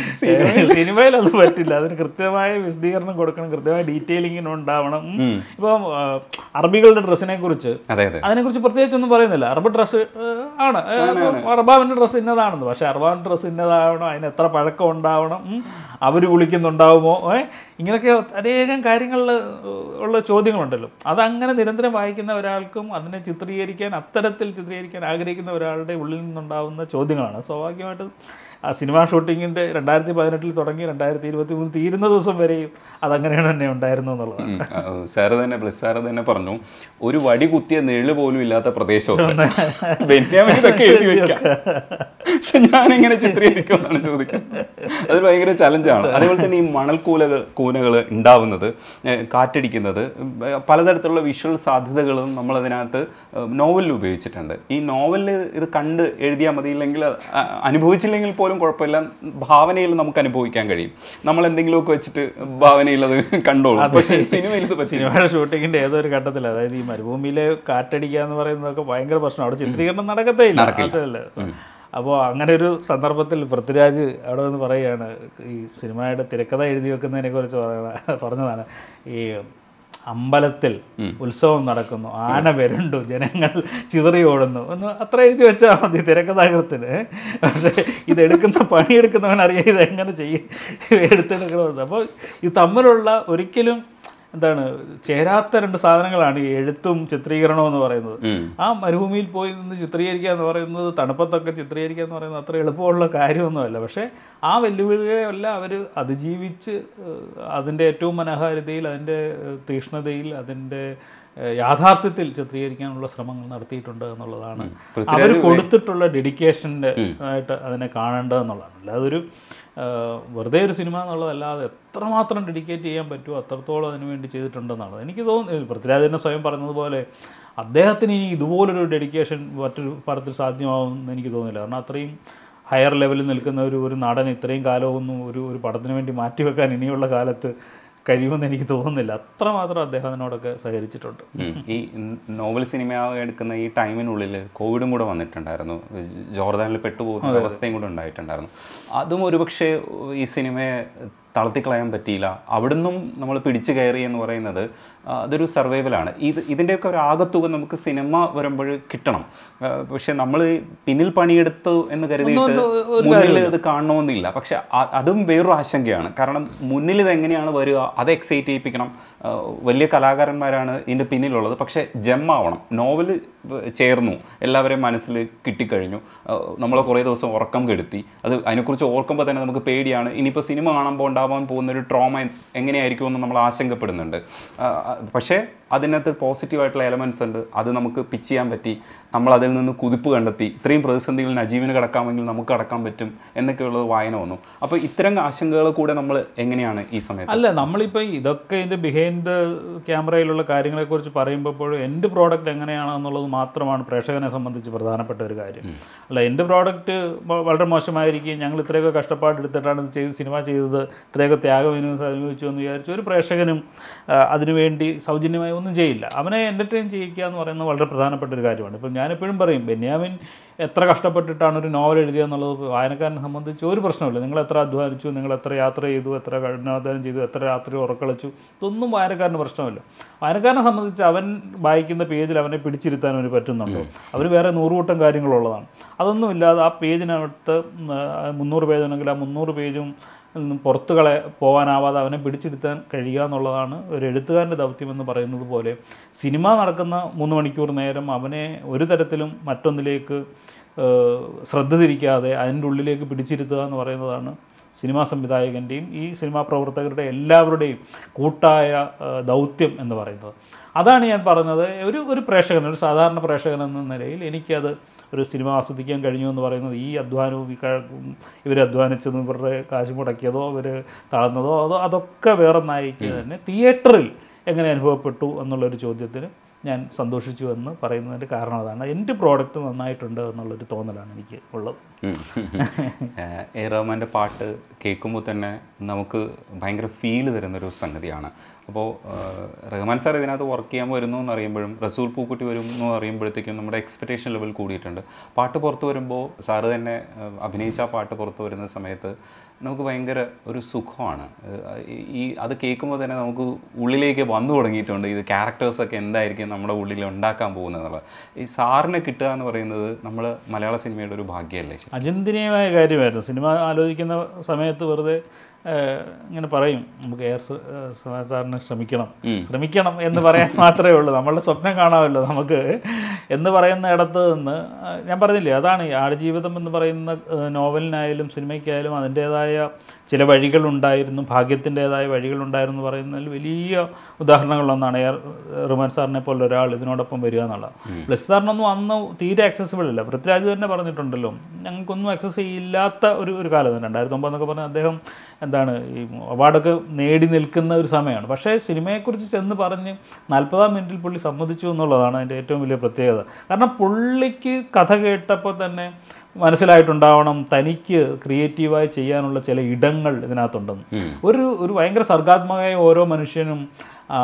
Speaker 1: സിനിമയിൽ അത് പറ്റില്ല അതിന് കൃത്യമായ വിശദീകരണം കൊടുക്കണം കൃത്യമായ ഡീറ്റെയിലിങ്ങിന് ഉണ്ടാവണം ഉം. ഇപ്പം ആ, അറബികളുടെ ഡ്രസ്സിനെ കുറിച്ച്
Speaker 2: അതെ അതെ
Speaker 1: അതിനെക്കുറിച്ച് പ്രത്യേകിച്ചൊന്നും പറയുന്നില്ല അറബ് ഡ്രസ്സ് ആണ് അർബാവിൻ്റെ ഡ്രസ്സ് ഇന്നതാണെന്ന് പക്ഷേ അർബാവിൻ്റെ ഡ്രസ്സ് ഇന്നതാവണം അതിന് എത്ര പഴക്കം ഉണ്ടാവണം അവർ കുളിക്കുന്നുണ്ടാവുമോ ഏ ഇങ്ങനെയൊക്കെ അനേകം കാര്യങ്ങളിൽ ഉള്ള ചോദ്യങ്ങളുണ്ടല്ലോ അതങ്ങനെ നിരന്തരം വായിക്കുന്ന ഒരാൾക്കും അതിനെ ചിത്രീകരിക്കാൻ അത്തരത്തിൽ ചിത്രീകരിക്കാൻ ആഗ്രഹിക്കുന്ന ഒരാളുടെ ഉള്ളിൽ നിന്നുണ്ടാവുന്ന ചോദ്യങ്ങളാണ് സ്വാഭാവികമായിട്ടും ആ സിനിമാ ഷൂട്ടിങ്ങിൻ്റെ രണ്ടായിരത്തി പതിനെട്ടിൽ തുടങ്ങി രണ്ടായിരത്തി ഇരുപത്തി മൂന്ന് തീരുന്ന ദിവസം വരെയും അതങ്ങനെയാണ് തന്നെ ഉണ്ടായിരുന്നു എന്നുള്ളതാണ്
Speaker 2: ഉം. ആ, സാറ് തന്നെ ബ്ലിസ് സാറ് തന്നെ പറഞ്ഞു ഒരു വടി കുത്തിയ നിഴല് പോലും ഇല്ലാത്ത പ്രദേശമൊക്കെ ബെന്യാമിൻ ഇതൊക്കെ എഴുതി വെക്കാം പക്ഷെ ഞാൻ എങ്ങനെ ചിത്രീകരിക്കുമെന്നാണ് ചോദിക്കുന്നത് അത് ഭയങ്കര ചലഞ്ചാണ് അതുപോലെ തന്നെ ഈ മണൽ കൂലകൾ കൂനകൾ ഉണ്ടാവുന്നത് ഏഹ്, കാറ്റടിക്കുന്നത് ഏഹ്, പലതരത്തിലുള്ള വിഷ്വൽ സാധ്യതകളും നമ്മൾ അതിനകത്ത് നോവലിൽ ഉപയോഗിച്ചിട്ടുണ്ട് ഈ നോവലിൽ ഇത് കണ്ട് എഴുതിയാൽ മതി ഇല്ലെങ്കിൽ അ- അനുഭവിച്ചില്ലെങ്കിൽ പോലും കുഴപ്പമില്ല ഭാവനയിൽ നമുക്ക് അനുഭവിക്കാൻ കഴിയും നമ്മൾ എന്തെങ്കിലുമൊക്കെ വെച്ചിട്ട് ഭാവനയിൽ അത് കണ്ടോളും പക്ഷേ സിനിമയിൽ ഇത് പറ്റില്ല
Speaker 1: സിനിമയുടെ ഷൂട്ടിങ്ങിന്റെ ഏതോ ഒരു ഘട്ടത്തിൽ അതായത് ഈ മരുഭൂമിയിലെ കാറ്റടിക്കുക എന്ന് പറയുന്നതൊക്കെ ഭയങ്കര പ്രശ്നം അവിടെ ചിത്രീകരണം നടക്കത്തേ ഇല്ല അതല്ലേ അപ്പോൾ അങ്ങനെ ഒരു സന്ദർഭത്തിൽ പൃഥ്വിരാജ് അവിടെ വന്ന് പറയുകയാണ് ഈ സിനിമയുടെ തിരക്കഥ എഴുതി വെക്കുന്നതിനെ കുറിച്ച് പറയുന്ന പറഞ്ഞതാണ് ഈ അമ്പലത്തിൽ ഉത്സവം നടക്കുന്നു ആന വരുണ്ടു ജനങ്ങൾ ചിതറി ഓടുന്നു എന്ന് അത്ര എഴുതി വെച്ചാൽ മതി തിരക്കഥാകൃത്തിന് പക്ഷേ ഇതെടുക്കുന്ന പണിയെടുക്കുന്നവൻ അറിയാം ഇത് എങ്ങനെ ചെയ്യും എടുത്തെടുക്കണമെന്ന് അപ്പോൾ ഇത് തമ്മിലുള്ള ഒരിക്കലും എന്താണ് ചേരാത്ത രണ്ട് സാധനങ്ങളാണ് ഈ എഴുത്തും ചിത്രീകരണവും എന്ന് പറയുന്നത്
Speaker 2: ഉം.
Speaker 1: ആ മരുഭൂമിയിൽ പോയി നിന്ന് ചിത്രീകരിക്കുക എന്ന് പറയുന്നത് തണുപ്പത്തൊക്കെ ചിത്രീകരിക്കുക എന്ന് പറയുന്നത് അത്ര എളുപ്പമുള്ള കാര്യമൊന്നുമല്ല പക്ഷേ ആ വെല്ലുവിളികളെല്ലാം അവർ അതിജീവിച്ച് ഏഹ്, അതിൻ്റെ ഏറ്റവും മനോഹാരിതയിൽ അതിൻ്റെ ഏഹ്, തീക്ഷ്ണതയിൽ അതിൻ്റെ ഏഹ്, യാഥാർത്ഥ്യത്തിൽ ചിത്രീകരിക്കാനുള്ള ശ്രമങ്ങൾ നടത്തിയിട്ടുണ്ട് എന്നുള്ളതാണ് അവർ കൊടുത്തിട്ടുള്ള ഡെഡിക്കേഷൻ്റെ ആയിട്ട് അതിനെ കാണേണ്ടതെന്നുള്ളതാണ് അല്ലാതെ ഒരു ഏഹ്, വെറുതെ ഒരു സിനിമ എന്നുള്ളതല്ലാതെ എത്രമാത്രം ഡെഡിക്കേറ്റ് ചെയ്യാൻ പറ്റുമോ അത്രത്തോളം അതിനു വേണ്ടി ചെയ്തിട്ടുണ്ടെന്നാണ് എനിക്ക് തോന്നുന്നു പൃഥ്വിരാജ് തന്നെ സ്വയം പറഞ്ഞതുപോലെ അദ്ദേഹത്തിന് ഇനി ഇതുപോലൊരു ഡെഡിക്കേഷൻ മറ്റൊരു പടത്തിൽ സാധ്യമാവുമെന്ന് എനിക്ക് തോന്നുന്നില്ല കാരണം അത്രയും ഹയർ ലെവലിൽ നിൽക്കുന്ന ഒരു ഒരു നടൻ ഇത്രയും കാലമൊന്നും ഒരു ഒരു പടത്തിന് വേണ്ടി മാറ്റിവെക്കാൻ ഇനിയുള്ള കാലത്ത് കഴിയുമെന്ന് എനിക്ക് തോന്നുന്നില്ല അത്രമാത്രം അദ്ദേഹം അതിനോടൊക്കെ സഹകരിച്ചിട്ടുണ്ട്
Speaker 2: ഉം. ഈ നോവൽ സിനിമ എടുക്കുന്ന ഈ ടൈമിനുള്ളിൽ കോവിഡും കൂടെ വന്നിട്ടുണ്ടായിരുന്നു ജോർദാനിൽ പെട്ടുപോകുന്ന ഒരു അവസ്ഥയും കൂടെ ഉണ്ടായിട്ടുണ്ടായിരുന്നു അതും ഒരുപക്ഷെ ഈ സിനിമയെ തളർത്തിക്കളയാൻ പറ്റിയില്ല അവിടുന്നും നമ്മൾ പിടിച്ചു കയറി എന്ന് പറയുന്നത് ആ, അതൊരു സർവൈവലാണ് ഇത് ഇതിൻ്റെയൊക്കെ ഒരു ആകത്തുക നമുക്ക് സിനിമ വരുമ്പോൾ കിട്ടണം ആ, പക്ഷെ നമ്മൾ പിന്നിൽ പണിയെടുത്തു എന്ന് കരുതിയിട്ട് മുന്നിൽ ഇത് കാണണമെന്നില്ല പക്ഷെ അ- അതും വേറൊരു ആശങ്കയാണ് കാരണം മുന്നിൽ ഇത് എങ്ങനെയാണ് വരിക അത് എക്സൈറ്റ് ചെയ്യിപ്പിക്കണം ആ, വലിയ കലാകാരന്മാരാണ് ഇതിൻ്റെ പിന്നിലുള്ളത് പക്ഷേ ജെമ്മാവണം നോവൽ ചേർന്നു എല്ലാവരെയും മനസ്സിൽ കിട്ടിക്കഴിഞ്ഞു ആ, നമ്മളെ കുറേ ദിവസം ഉറക്കം കെടുത്തി അത് അതിനെക്കുറിച്ച് ഓർക്കുമ്പോൾ തന്നെ നമുക്ക് പേടിയാണ് ഇനിയിപ്പോൾ സിനിമ കാണുമ്പോൾ ഉണ്ടാവാൻ പോകുന്ന ഒരു ട്രോമ എങ്ങനെയായിരിക്കുമെന്ന് നമ്മൾ ആശങ്കപ്പെടുന്നുണ്ട് ആ, ആ, പക്ഷേ അതിനകത്ത് പോസിറ്റീവായിട്ടുള്ള എലമെൻസ് ഉണ്ട് അത് നമുക്ക് പിച്ച് ചെയ്യാൻ പറ്റി നമ്മൾ അതിൽ നിന്ന് കുതിപ്പ് കണ്ടെത്തി ഇത്രയും പ്രതിസന്ധികൾ നജീവിന് കടക്കാമെങ്കിൽ നമുക്ക് കടക്കാൻ പറ്റും എന്നൊക്കെയുള്ളത് വായന വന്നു അപ്പോൾ ഇത്തരം ആശങ്കകൾ കൂടെ നമ്മൾ എങ്ങനെയാണ് ഈ സമയത്ത്
Speaker 1: അല്ല നമ്മളിപ്പോൾ ഇതൊക്കെ ഇതിൻ്റെ ബിഹൈൻഡ് ക്യാമറയിലുള്ള കാര്യങ്ങളെക്കുറിച്ച് പറയുമ്പോഴും എൻ്റെ പ്രോഡക്റ്റ് എങ്ങനെയാണെന്നുള്ളത് മാത്രമാണ് പ്രേക്ഷകനെ സംബന്ധിച്ച് പ്രധാനപ്പെട്ട ഒരു കാര്യം അല്ല എൻ്റെ പ്രോഡക്റ്റ് വളരെ മോശമായിരിക്കും ഞങ്ങൾ ഇത്രയൊക്കെ കഷ്ടപ്പാടെടുത്തിട്ടാണ് ഇത് ചെയ്ത് സിനിമ ചെയ്തത് ഇത്രയൊക്കെ ത്യാഗം അനുഭവിച്ചു എന്ന് വിചാരിച്ചു ഒരു പ്രേക്ഷകനും ആ, അതിനുവേണ്ടി സൗജന്യമായി ഒന്നും ചെയ്യില്ല അവനെ എൻ്റർടൈൻ ചെയ്യിക്കുക എന്ന് പറയുന്നത് വളരെ പ്രധാനപ്പെട്ട ഒരു കാര്യമാണ് ഇപ്പം ഞാനെപ്പോഴും പറയും ബെന്യാമിൻ എത്ര കഷ്ടപ്പെട്ടിട്ടാണ് ഒരു നോവൽ എഴുതിയെന്നുള്ളത് വായനക്കാരനെ സംബന്ധിച്ച് ഒരു പ്രശ്നമില്ല നിങ്ങൾ എത്ര അധ്വാനിച്ചു നിങ്ങൾ എത്ര യാത്ര ചെയ്തു എത്ര കഠിനാധ്വാനം ചെയ്തു എത്ര രാത്രി ഉറക്കളിച്ചു ഇതൊന്നും വായനക്കാരന് പ്രശ്നമില്ല വായനക്കാരനെ സംബന്ധിച്ച് അവൻ വായിക്കുന്ന പേജിൽ അവനെ പിടിച്ചിരുത്താൻ അവന് പറ്റുന്നുണ്ടോ അവർ വേറെ നൂറുകൂട്ടം കാര്യങ്ങളുള്ളതാണ് അതൊന്നുമില്ലാതെ ആ പേജിനകത്ത് ഉം, ആ, മുന്നൂറ് പേജുണ്ടെങ്കിൽ ആ മുന്നൂറ് പേജും നിന്നും പുറത്ത് കള പോകാനാവാതെ അവനെ പിടിച്ചിരുത്താൻ കഴിയുക എന്നുള്ളതാണ് ഒരു എഴുത്തുകാരൻ്റെ ദൗത്യം എന്ന് പറയുന്നത് പോലെ സിനിമ നടക്കുന്ന മൂന്ന് മണിക്കൂർ നേരം അവനെ ഒരു തരത്തിലും മറ്റൊന്നിലേക്ക് ഏഹ്, ശ്രദ്ധ തിരിക്കാതെ അതിൻ്റെ ഉള്ളിലേക്ക് പിടിച്ചിരുത്തുക എന്ന് പറയുന്നതാണ് സിനിമാ സംവിധായകൻ്റെയും ഈ സിനിമാ പ്രവർത്തകരുടെ എല്ലാവരുടെയും കൂട്ടായ ഏഹ്, ദൗത്യം എന്ന് പറയുന്നത് അതാണ് ഞാൻ പറഞ്ഞത് ഒരു ഒരു പ്രേക്ഷകൻ ഒരു സാധാരണ പ്രേക്ഷകൻ എന്ന നിലയിൽ എനിക്കത് ഒരു സിനിമ ആസ്വദിക്കാൻ കഴിഞ്ഞു എന്ന് പറയുന്നത് ഈ അധ്വാനവും ഈ ഇവർ അധ്വാനിച്ചതും ഇവരുടെ കാശ് മുടക്കിയതോ ഇവർ താഴ്ന്നതോ അതോ അതൊക്കെ വേറെ നായിക്ക് തന്നെ തിയേറ്ററിൽ എങ്ങനെ അനുഭവപ്പെട്ടു എന്നുള്ളൊരു ചോദ്യത്തിന് ഞാൻ സന്തോഷിച്ചു എന്ന് പറയുന്നതിൻ്റെ കാരണം അതാണ് എൻ്റെ പ്രോഡക്റ്റ് നന്നായിട്ടുണ്ട് എന്നുള്ളൊരു തോന്നലാണ് എനിക്ക് ഉള്ളത്
Speaker 2: ഉം. ഏഹ് എ റഹ്മാൻ്റെ പാട്ട് കേൾക്കുമ്പോൾ തന്നെ നമുക്ക് ഭയങ്കര ഫീൽ തരുന്നൊരു സംഗതിയാണ് അപ്പോൾ റഹ്മാൻ സാർ ഇതിനകത്ത് വർക്ക് ചെയ്യാൻ വരുന്നു എന്ന് അറിയുമ്പോഴും റസൂൽ പൂക്കുട്ടി വരും എന്ന് അറിയുമ്പോഴത്തേക്കും നമ്മുടെ എക്സ്പെക്റ്റേഷൻ ലെവൽ കൂടിയിട്ടുണ്ട് പാട്ട് പുറത്ത് വരുമ്പോൾ സാറ് തന്നെ ഏഹ് അഭിനയിച്ച ആ പാട്ട് പുറത്ത് വരുന്ന സമയത്ത് നമുക്ക് ഭയങ്കര ഒരു സുഖമാണ് ഏഹ് ഈ അത് കേൾക്കുമ്പോൾ തന്നെ നമുക്ക് ഉള്ളിലേക്ക് വന്നു തുടങ്ങിയിട്ടുണ്ട് ഇത് ക്യാരക്ടേഴ്സൊക്കെ എന്തായിരിക്കും നമ്മുടെ ഉള്ളിൽ ഉണ്ടാക്കാൻ പോകുന്നത് എന്നുള്ളത് ഈ സാറിനെ കിട്ടുക എന്ന് പറയുന്നത് നമ്മൾ മലയാള സിനിമയുടെ ഒരു ഭാഗ്യമല്ലേ ശരി
Speaker 1: അചിന്തനീയമായ കാര്യമായിരുന്നു സിനിമ ആലോചിക്കുന്ന സമയത്ത് വെറുതെ ഏഹ്, ഇങ്ങനെ പറയും നമുക്ക് എയർ സ- ഏഹ് സുഹാസ് സാറിന് ശ്രമിക്കണം ശ്രമിക്കണം എന്ന് പറയാൻ മാത്രമേ ഉള്ളൂ നമ്മളുടെ സ്വപ്നം കാണാമല്ലോ നമുക്ക് എന്ന് പറയുന്ന ഇടത്ത് നിന്ന് ആ, ഞാൻ പറഞ്ഞില്ലേ അതാണ് ഈ ആടുജീവിതം എന്ന് പറയുന്ന ഏഹ്, നോവലിനായാലും സിനിമയ്ക്കായാലും അതിൻ്റേതായ ചില വഴികളുണ്ടായിരുന്നു ഭാഗ്യത്തിൻ്റെതായ വഴികളുണ്ടായിരുന്നു എന്ന് പറയുന്നതിൽ വലിയ ഉദാഹരണങ്ങളൊന്നാണ് എയർ റിമാൻ സാറിനെ പോലെ ഒരാൾ ഇതിനോടൊപ്പം വരിക എന്നുള്ളത് പ്ലസ് സാറിനൊന്നും അന്ന് തീരെ ആക്സസിബിൾ ഇല്ല പൃഥ്വിരാജ് തന്നെ പറഞ്ഞിട്ടുണ്ടല്ലോ ഞങ്ങൾക്കൊന്നും ആക്സസ് ചെയ്യില്ലാത്ത ഒരു ഒരു കാലം തന്നെ രണ്ടായിരത്തി ഒമ്പതെന്നൊക്കെ പറഞ്ഞാൽ അദ്ദേഹം എന്താണ് ഈ അവാർഡൊക്കെ നേടി നിൽക്കുന്ന ഒരു സമയമാണ് പക്ഷേ സിനിമയെക്കുറിച്ച് ചെന്ന് പറഞ്ഞ് നാൽപ്പതാം മിനിറ്റിൽ പുള്ളി സമ്മതിച്ചു എന്നുള്ളതാണ് അതിൻ്റെ ഏറ്റവും വലിയ പ്രത്യേകത കാരണം പുള്ളിക്ക് കഥ കേട്ടപ്പോൾ തന്നെ മനസ്സിലായിട്ടുണ്ടാവണം തനിക്ക് ക്രിയേറ്റീവായി ചെയ്യാനുള്ള ചില ഇടങ്ങൾ ഇതിനകത്തുണ്ടെന്ന് ഒരു ഒരു ഭയങ്കര സർഗാത്മകമായ ഓരോ മനുഷ്യനും ആ,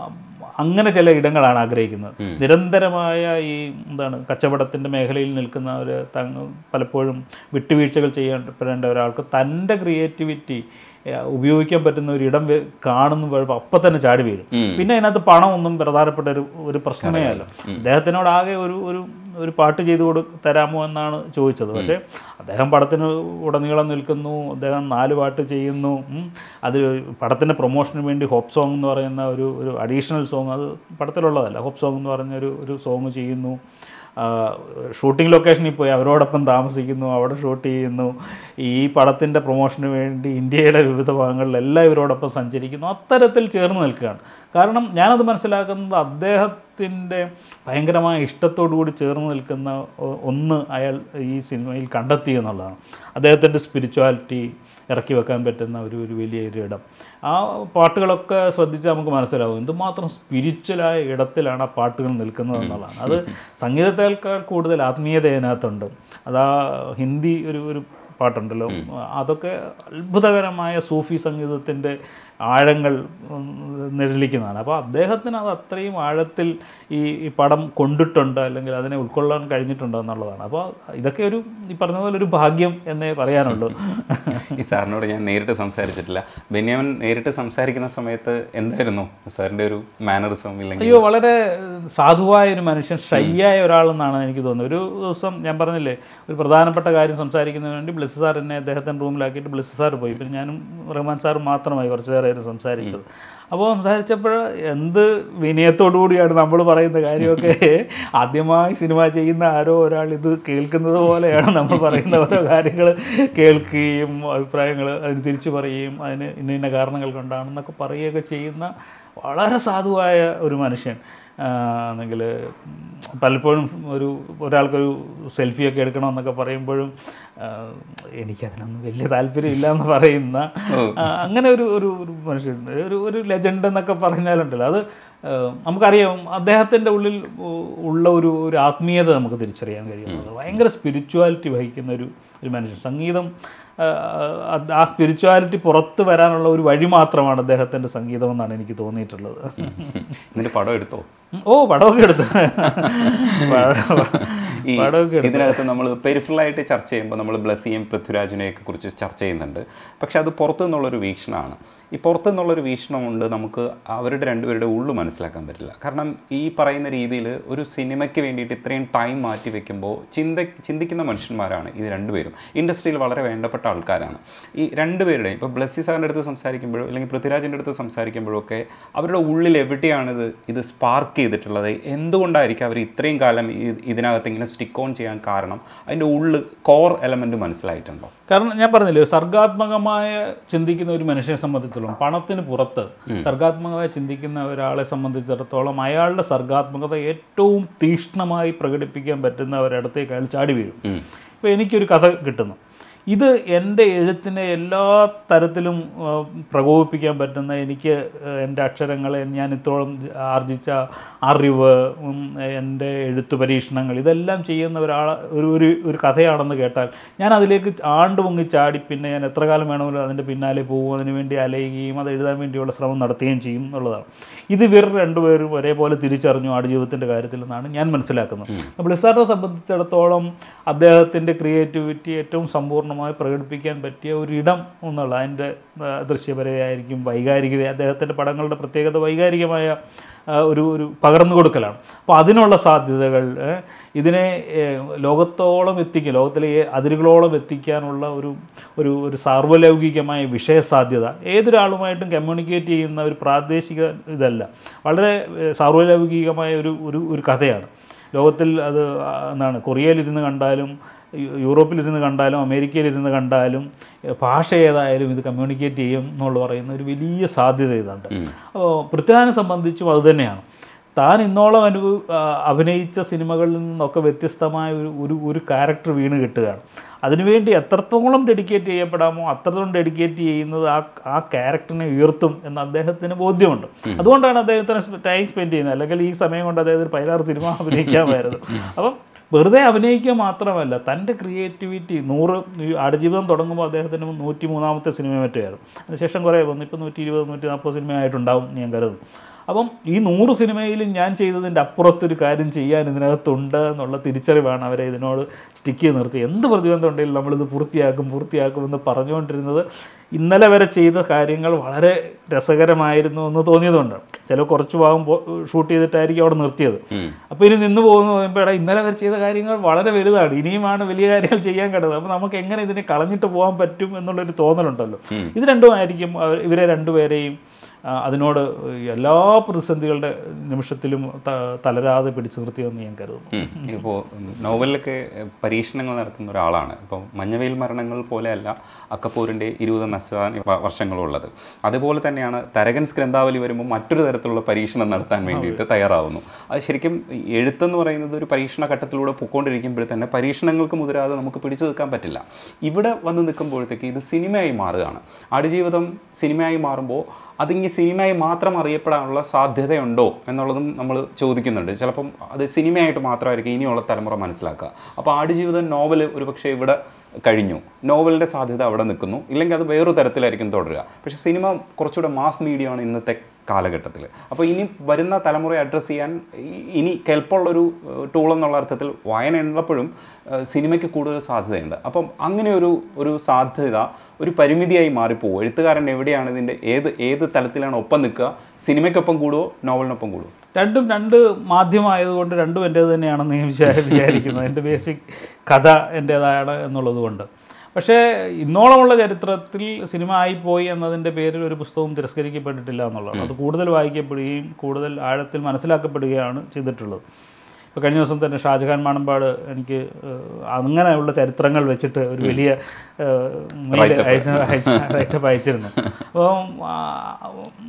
Speaker 1: അങ്ങനെ ചില ഇടങ്ങളാണ് ആഗ്രഹിക്കുന്നത് നിരന്തരമായ ഈ എന്താണ് കച്ചവടത്തിൻ്റെ മേഖലയിൽ നിൽക്കുന്ന ഒരു തങ്ങ പലപ്പോഴും വിട്ടുവീഴ്ചകൾ ചെയ്യപ്പെടേണ്ട ഒരാൾക്ക് തൻ്റെ ക്രിയേറ്റിവിറ്റി ഉപയോഗിക്കാൻ പറ്റുന്ന ഒരു ഇടം വെ- കാണുമ്പോൾ അപ്പം തന്നെ ചാടി വീഴും പിന്നെ അതിനകത്ത് പണമൊന്നും പ്രധാനപ്പെട്ട ഒരു ഒരു പ്രശ്നമേ അല്ല അദ്ദേഹത്തിനോട് ആകെ ഒരു ഒരു ഒരു പാട്ട് ചെയ്തു കൊടു തരാമോ എന്നാണ് ചോദിച്ചത് പക്ഷേ അദ്ദേഹം പടത്തിന് ഉടനീളം നിൽക്കുന്നു അദ്ദേഹം നാല് പാട്ട് ചെയ്യുന്നു ഉം. അത് പടത്തിൻ്റെ പ്രൊമോഷന് വേണ്ടി ഹോപ്പ് സോങ് എന്ന് പറയുന്ന ഒരു ഒരു അഡീഷണൽ സോങ് അത് പടത്തിലുള്ളതല്ല ഹോപ്പ് സോങ് എന്ന് പറഞ്ഞ ഒരു ഒരു സോങ് ചെയ്യുന്നു ഷൂട്ടിംഗ് ലൊക്കേഷനിൽ പോയി അവരോടൊപ്പം താമസിക്കുന്നു അവിടെ ഷൂട്ട് ചെയ്യുന്നു ഈ പടത്തിൻ്റെ പ്രൊമോഷന് വേണ്ടി ഇന്ത്യയുടെ വിവിധ ഭാഗങ്ങളിലെല്ലാം ഇവരോടൊപ്പം സഞ്ചരിക്കുന്നു അത്തരത്തിൽ ചേർന്ന് നിൽക്കുകയാണ് കാരണം ഞാനത് മനസ്സിലാക്കുന്നത് അദ്ദേഹത്തിൻ്റെ ഭയങ്കരമായ ഇഷ്ടത്തോടു കൂടി ചേർന്ന് നിൽക്കുന്ന ഒ- ഒന്ന് അയാൾ ഈ സിനിമയിൽ കണ്ടെത്തി എന്നുള്ളതാണ് അദ്ദേഹത്തിൻ്റെ സ്പിരിച്വാലിറ്റി ഇറക്കി വെക്കാൻ പറ്റുന്ന ഒരു ഒരു വലിയ ഒരു ഇടം ആ പാട്ടുകളൊക്കെ ശ്രദ്ധിച്ചാൽ നമുക്ക് മനസ്സിലാവും എന്തുമാത്രം സ്പിരിച്വലായ ഇടത്തിലാണ് ആ പാട്ടുകൾ നിൽക്കുന്നത് എന്നുള്ളതാണ് അത് സംഗീതത്തേക്കാൾ കൂടുതൽ ആത്മീയത അതിനകത്തുണ്ട് അതാ ഹിന്ദി ഒരു ഒരു പാട്ടുണ്ടല്ലോ അതൊക്കെ അത്ഭുതകരമായ സൂഫി സംഗീതത്തിൻ്റെ ആഴങ്ങൾ ഉം, നിഴലിക്കുന്നതാണ് അപ്പോൾ അദ്ദേഹത്തിന് അത് അത്രയും ആഴത്തിൽ ഈ ഈ പടം കൊണ്ടിട്ടുണ്ട് അല്ലെങ്കിൽ അതിനെ ഉൾക്കൊള്ളാൻ കഴിഞ്ഞിട്ടുണ്ട് എന്നുള്ളതാണ് അപ്പോൾ ഇതൊക്കെ ഒരു ഈ പറഞ്ഞ പോലെ ഒരു ഭാഗ്യം എന്നേ പറയാനുള്ളൂ
Speaker 2: ഈ സാറിനോട് ഞാൻ നേരിട്ട് സംസാരിച്ചിട്ടില്ല ബെന്യാമൻ നേരിട്ട് സംസാരിക്കുന്ന സമയത്ത് എന്തായിരുന്നു സാറിൻ്റെ ഒരു മാനറിസം ഇല്ലെങ്കിൽ
Speaker 1: അയ്യോ വളരെ സാധുവായ ഒരു മനുഷ്യൻ ഷയ്യായ ഒരാളെന്നാണ് എനിക്ക് തോന്നുന്നത് ഒരു ദിവസം ഞാൻ പറഞ്ഞില്ലേ ഒരു പ്രധാനപ്പെട്ട കാര്യം സംസാരിക്കുന്നതിന് വേണ്ടി ബ്ലിസ് സാർ എന്നെ അദ്ദേഹത്തിൻ്റെ റൂമിലാക്കിയിട്ട് ബ്ലിസ് സാർ പോയി പിന്നെ ഞാനും റഹ്മാൻ സാർ മാത്രമായി കുറച്ച് നേരമായിരുന്നു സംസാരിച്ചത് അപ്പോൾ സംസാരിച്ചപ്പോൾ എന്ത് വിനയത്തോടു കൂടിയാണ് നമ്മൾ പറയുന്ന കാര്യമൊക്കെ ആദ്യമായി സിനിമ ചെയ്യുന്ന ആരോ ഒരാൾ ഇത് കേൾക്കുന്നത് പോലെയാണ് നമ്മൾ പറയുന്ന ഓരോ കാര്യങ്ങൾ കേൾക്കുകയും അഭിപ്രായങ്ങൾ അതിന് തിരിച്ചു പറയുകയും അതിന് ഇന്ന ഇന്ന കാരണങ്ങൾ കൊണ്ടാണെന്നൊക്കെ പറയുകയൊക്കെ ചെയ്യുന്ന വളരെ സാധുവായ ഒരു മനുഷ്യൻ അല്ലെങ്കിൽ പലപ്പോഴും ഒരു ഒരാൾക്കൊരു സെൽഫിയൊക്കെ എടുക്കണമെന്നൊക്കെ പറയുമ്പോഴും ആ, എനിക്കതിനൊന്നും വലിയ താല്പര്യമില്ല എന്ന് പറയുന്ന ആ, അങ്ങനെ ഒരു ഒരു ഒരു മനുഷ്യൻ ഒരു ഒരു ലെജൻഡ് എന്നൊക്കെ പറഞ്ഞാലുണ്ടല്ലോ അത് ആ, നമുക്കറിയാം അദ്ദേഹത്തിൻ്റെ ഉള്ളിൽ ഉ- ഉള്ള ഒരു ഒരു ആത്മീയത നമുക്ക് തിരിച്ചറിയാൻ കഴിയുന്നത് ഭയങ്കര സ്പിരിച്വാലിറ്റി വഹിക്കുന്ന ഒരു ഒരു മനുഷ്യൻ സംഗീതം ആ, അത് ആ സ്പിരിച്വാലിറ്റി പുറത്ത് വരാനുള്ള ഒരു വഴി മാത്രമാണ് അദ്ദേഹത്തിൻ്റെ സംഗീതം എന്നാണ് എനിക്ക് തോന്നിയിട്ടുള്ളത്
Speaker 2: എന്നിട്ട് പടം എടുത്തോ
Speaker 1: ഓ പടമൊക്കെ എടുത്തു പടം-
Speaker 2: ഈ
Speaker 1: പടമൊക്കെ എടുത്തു
Speaker 2: ഇതിനകത്ത് നമ്മൾ പെരിഫറലായിട്ട് ചർച്ച ചെയ്യുമ്പോൾ നമ്മൾ ബ്ലസ്സിയും പൃഥ്വിരാജിനെയൊക്കെ കുറിച്ച് ചർച്ച ചെയ്യുന്നുണ്ട് പക്ഷെ അത് പുറത്തു നിന്നുള്ളൊരു വീക്ഷണമാണ് ഈ പുറത്തു നിന്നുള്ളൊരു വീക്ഷണം കൊണ്ട് നമുക്ക് അവരുടെ രണ്ടുപേരുടെ ഉള്ളു മനസ്സിലാക്കാൻ പറ്റില്ല കാരണം ഈ പറയുന്ന രീതിയിൽ ഒരു സിനിമയ്ക്ക് വേണ്ടിയിട്ട് ഇത്രയും ടൈം മാറ്റി വെക്കുമ്പോൾ ചിന്ത ചിന്തിക്കുന്ന മനുഷ്യന്മാരാണ് ഇത് രണ്ടുപേരും ഇൻഡസ്ട്രിയിൽ വളരെ വേണ്ടപ്പെട്ട ആൾക്കാരാണ് ഈ രണ്ടുപേരുടെയും ഇപ്പോൾ ബ്ലസ്സി സാറിൻ്റെ അടുത്ത് സംസാരിക്കുമ്പോഴോ അല്ലെങ്കിൽ പൃഥ്വിരാജിൻ്റെ അടുത്ത് സംസാരിക്കുമ്പോഴൊക്കെ അവരുടെ ഉള്ളിൽ എവിടെയാണിത് ഇത് സ്പാർക്ക് ചെയ്തിട്ടുള്ളത് എന്തുകൊണ്ടായിരിക്കും അവർ ഇത്രയും കാലം ഈ- ഇതിനകത്ത് ഇങ്ങനെ സ്റ്റിക്ക് ഓൺ ചെയ്യാൻ കാരണം അതിൻ്റെ ഉള്ളു കോർ എലമെൻറ്റ് മനസ്സിലായിട്ടുണ്ടോ
Speaker 1: കാരണം ഞാൻ പറഞ്ഞില്ലേ സർഗാത്മകമായ ചിന്തിക്കുന്ന ഒരു മനുഷ്യനെ സംബന്ധിച്ചിടത്തോളം പണത്തിന് പുറത്ത് സർഗാത്മകമായി ചിന്തിക്കുന്ന ഒരാളെ സംബന്ധിച്ചിടത്തോളം അയാളുടെ സർഗാത്മകത ഏറ്റവും തീക്ഷ്ണമായി പ്രകടിപ്പിക്കാൻ പറ്റുന്ന ഒരിടത്തേക്ക് അയാൾ ചാടി വീഴും ഇപ്പോൾ എനിക്കൊരു കഥ കിട്ടുന്നു ഇത് എൻ്റെ എഴുത്തിനെ എല്ലാ തരത്തിലും ആ, പ്രകോപിപ്പിക്കാൻ പറ്റുന്ന എനിക്ക് ആ, എൻ്റെ അക്ഷരങ്ങളെ ഞാൻ ഇത്തോളം ആർജിച്ച അറിവ് ഉം, എൻ്റെ എഴുത്തു പരീക്ഷണങ്ങൾ ഇതെല്ലാം ചെയ്യുന്ന ഒരാൾ ഒരു ഒരു ഒരു കഥയാണെന്ന് കേട്ടാൽ ഞാൻ അതിലേക്ക് ആണ്ട് പൊങ്ങി ചാടി പിന്നെ ഞാൻ എത്ര കാലം വേണമെങ്കിലും അതിൻ്റെ പിന്നാലെ പോകും അതിനു വേണ്ടി അലയുകയും അത് എഴുതാൻ വേണ്ടിയുള്ള ശ്രമം നടത്തുകയും ചെയ്യും എന്നുള്ളതാണ് ഇത് ഇവർ രണ്ടുപേരും ഒരേപോലെ തിരിച്ചറിഞ്ഞു ആടുജീവിതത്തിൻ്റെ കാര്യത്തിൽ നിന്നാണ് ഞാൻ മനസ്സിലാക്കുന്നത് ബ്ലിസാറിനെ സംബന്ധിച്ചിടത്തോളം അദ്ദേഹത്തിൻ്റെ ക്രിയേറ്റിവിറ്റി ഏറ്റവും സമ്പൂർണ്ണമായി പ്രകടിപ്പിക്കാൻ പറ്റിയ ഒരു ഇടം എന്നുള്ള അതിൻ്റെ ആ, ദൃശ്യപരയായിരിക്കും വൈകാരികത അദ്ദേഹത്തിൻ്റെ പടങ്ങളുടെ പ്രത്യേകത വൈകാരികമായ ആ, ഒരു ഒരു പകർന്നു കൊടുക്കലാണ് അപ്പോൾ അതിനുള്ള സാധ്യതകൾ ഏ, ഇതിനെ ഏ, ലോകത്തോളം എത്തിക്കുക ലോകത്തിലെ ഏ- അതിരുകളോളം എത്തിക്കാനുള്ള ഒരു ഒരു ഒരു സാർവലൗകികമായ വിഷയസാധ്യത ഏതൊരാളുമായിട്ടും കമ്മ്യൂണിക്കേറ്റ് ചെയ്യുന്ന ഒരു പ്രാദേശിക ഇതല്ല വളരെ ഏ, സാർവലൗകികമായ ഒരു ഒരു ഒരു കഥയാണ് ലോകത്തിൽ അത് ആ, എന്താണ് കൊറിയയിലിരുന്ന് കണ്ടാലും യു- യൂറോപ്പിലിരുന്ന് കണ്ടാലും അമേരിക്കയിലിരുന്ന് കണ്ടാലും ഏ, ഭാഷ ഏതായാലും ഇത് കമ്മ്യൂണിക്കേറ്റ് ചെയ്യും എന്നുള്ള പറയുന്ന ഒരു വലിയ സാധ്യത ഇതുണ്ട് അപ്പോൾ പൃഥ്വിരാജിനെ സംബന്ധിച്ചും അതുതന്നെയാണ് താൻ ഇന്നോളം അനുഭവ ആ, അഭിനയിച്ച സിനിമകളിൽ നിന്നൊക്കെ വ്യത്യസ്തമായ ഒരു ഒരു ഒരു ക്യാരക്ടർ വീണ് കിട്ടുകയാണ് അതിനുവേണ്ടി എത്രത്തോളം ഡെഡിക്കേറ്റ് ചെയ്യപ്പെടാമോ അത്രത്തോളം ഡെഡിക്കേറ്റ് ചെയ്യുന്നത് ആ ആ ക്യാരക്ടറിനെ ഉയർത്തും എന്ന് അദ്ദേഹത്തിന് ബോധ്യമുണ്ട് അതുകൊണ്ടാണ് അദ്ദേഹത്തിന് ടൈം സ്പെൻഡ് ചെയ്യുന്നത് അല്ലെങ്കിൽ ഈ സമയം കൊണ്ട് അദ്ദേഹത്തിന് പതിനാറ് സിനിമ അഭിനയിക്കാമായിരുന്നു അപ്പം വെറുതെ അഭിനയിക്കുക മാത്രമല്ല തൻ്റെ ക്രിയേറ്റിവിറ്റി നൂറ് ഈ ആടുജീവിതം തുടങ്ങുമ്പോൾ അദ്ദേഹത്തിന് നൂറ്റി മൂന്നാമത്തെ സിനിമ മറ്റായിരുന്നു അതിനുശേഷം കുറേ വന്നു ഇപ്പോൾ നൂറ്റി ഇരുപത് നൂറ്റി നാൽപ്പത് സിനിമ ആയിട്ടുണ്ടാവും എന്ന് ഞാൻ കരുതുന്നു അപ്പം ഈ നൂറ് സിനിമയിലും ഞാൻ ചെയ്തതിൻ്റെ അപ്പുറത്തൊരു കാര്യം ചെയ്യാൻ ഇതിനകത്തുണ്ട് എന്നുള്ള തിരിച്ചറിവാണ് അവരെ ഇതിനോട് സ്റ്റിക്ക് ചെയ്ത് നിർത്തി എന്ത് പ്രതിബന്ധം ഉണ്ടെങ്കിലും നമ്മളിത് പൂർത്തിയാക്കും പൂർത്തിയാക്കും എന്ന് പറഞ്ഞുകൊണ്ടിരുന്നത് ഇന്നലെ വരെ ചെയ്ത കാര്യങ്ങൾ വളരെ രസകരമായിരുന്നു എന്ന് തോന്നിയതുകൊണ്ട് ചില കുറച്ച് ഭാഗം ഷൂട്ട് ചെയ്തിട്ടായിരിക്കും അവിടെ നിർത്തിയത് അപ്പോൾ ഇനി നിന്ന് പോകുന്ന പറയുമ്പോൾ എടാ ഇന്നലെ വരെ ചെയ്ത കാര്യങ്ങൾ വളരെ വലുതാണ് ഇനിയുമാണ് വലിയ കാര്യങ്ങൾ ചെയ്യാൻ കിടന്നത് അപ്പോൾ നമുക്ക് എങ്ങനെ ഇതിനെ കളഞ്ഞിട്ട് പോകാൻ പറ്റും എന്നുള്ളൊരു തോന്നലുണ്ടല്ലോ ഇത് രണ്ടുമായിരിക്കും അവർ- ഇവരെ രണ്ടുപേരെയും ആ, അതിനോട് എല്ലാ പ്രതിസന്ധികളുടെ നിമിഷത്തിലും ത- തളരാതെ പിടിച്ചു നിർത്തിയതെന്ന് ഞാൻ കരുതുന്നു
Speaker 2: ഇപ്പോൾ നോവലിലൊക്കെ പരീക്ഷണങ്ങൾ നടത്തുന്ന ഒരാളാണ് ഇപ്പോൾ മഞ്ഞവെയിൽ മരണങ്ങൾ പോലെയല്ല അക്കപ്പൂരിൻ്റെ ഇരുപത് നശാനി വർഷങ്ങളുള്ളത് അതുപോലെ തന്നെയാണ് തരകൻസ് ഗ്രന്ഥാവലി വരുമ്പോൾ മറ്റൊരു തരത്തിലുള്ള പരീക്ഷണം നടത്താൻ വേണ്ടിയിട്ട് തയ്യാറാവുന്നു അത് ശരിക്കും ഈ എഴുത്തെന്ന് പറയുന്നത് ഒരു പരീക്ഷണ ഘട്ടത്തിലൂടെ പൊയ്ക്കൊണ്ടിരിക്കുമ്പോൾ തന്നെ പരീക്ഷണങ്ങൾക്ക് മുതിരാതെ നമുക്ക് പിടിച്ചു നിൽക്കാൻ പറ്റില്ല ഇവിടെ വന്ന് നിൽക്കുമ്പോഴത്തേക്ക് ഇത് സിനിമയായി മാറുകയാണ് ആടുജീവിതം സിനിമയായി മാറുമ്പോൾ അതിങ്ങി സിനിമയായി മാത്രം അറിയപ്പെടാനുള്ള സാധ്യതയുണ്ടോ എന്നുള്ളതും നമ്മൾ ചോദിക്കുന്നുണ്ട് ചിലപ്പം അത് സിനിമയായിട്ട് മാത്രമായിരിക്കും ഇനിയുള്ള തലമുറ മനസ്സിലാക്കുക അപ്പോൾ ആടുജീവിതം നോവൽ ഒരുപക്ഷെ ഇവിടെ കഴിഞ്ഞു നോവലിൻ്റെ സാധ്യത അവിടെ നിൽക്കുന്നു ഇല്ലെങ്കിൽ അത് വേറൊരു തരത്തിലായിരിക്കും തുടരുക പക്ഷേ സിനിമ കുറച്ചുകൂടെ മാസ് മീഡിയ ആണ് ഇന്നത്തെ കാലഘട്ടത്തിൽ അപ്പോൾ ഇനി വരുന്ന തലമുറയെ അഡ്രസ്സ് ചെയ്യാൻ ഈ- ഇനി കെൽപ്പുള്ളൊരു ടൂൾ എന്നുള്ള അർത്ഥത്തിൽ വായന ഉള്ളപ്പോഴും ഏഹ്, സിനിമയ്ക്ക് കൂടുതൽ സാധ്യതയുണ്ട് അപ്പം അങ്ങനെ ഒരു ഒരു സാധ്യത ഒരു പരിമിതിയായി മാറിപ്പോകും എഴുത്തുകാരൻ എവിടെയാണ് ഇതിൻ്റെ ഏത് ഏത് തലത്തിലാണ് ഒപ്പം നിൽക്കുക സിനിമയ്ക്കൊപ്പം കൂടുവോ നോവലിനൊപ്പം കൂടുവോ
Speaker 1: രണ്ടും രണ്ട് മാധ്യമമായതുകൊണ്ട് രണ്ടും എൻ്റേത് തന്നെയാണെന്ന് ഞാൻ വിചാ- വിചാരിക്കുന്നു എൻ്റെ ബേസിക് കഥ എൻ്റേതാണ് എന്നുള്ളത് കൊണ്ട് പക്ഷേ ഇന്നോളമുള്ള ചരിത്രത്തിൽ സിനിമ ആയിപ്പോയി എന്നതിൻ്റെ പേരിൽ ഒരു പുസ്തകവും തിരസ്കരിക്കപ്പെട്ടിട്ടില്ല എന്നുള്ളതാണ് അത് കൂടുതൽ വായിക്കപ്പെടുകയും കൂടുതൽ ആഴത്തിൽ മനസ്സിലാക്കപ്പെടുകയാണ് ചെയ്തിട്ടുള്ളത് ഇപ്പോൾ കഴിഞ്ഞ ദിവസം തന്നെ ഷാജഹാൻ മാണമ്പാട് എനിക്ക് ഏഹ്, അങ്ങനെയുള്ള ചരിത്രങ്ങൾ വെച്ചിട്ട് ഒരു വലിയ ഏഹ്, മെയിൽ അയച്ച റൈറ്റപ്പ് അയച്ചിരുന്നു അപ്പം ആ,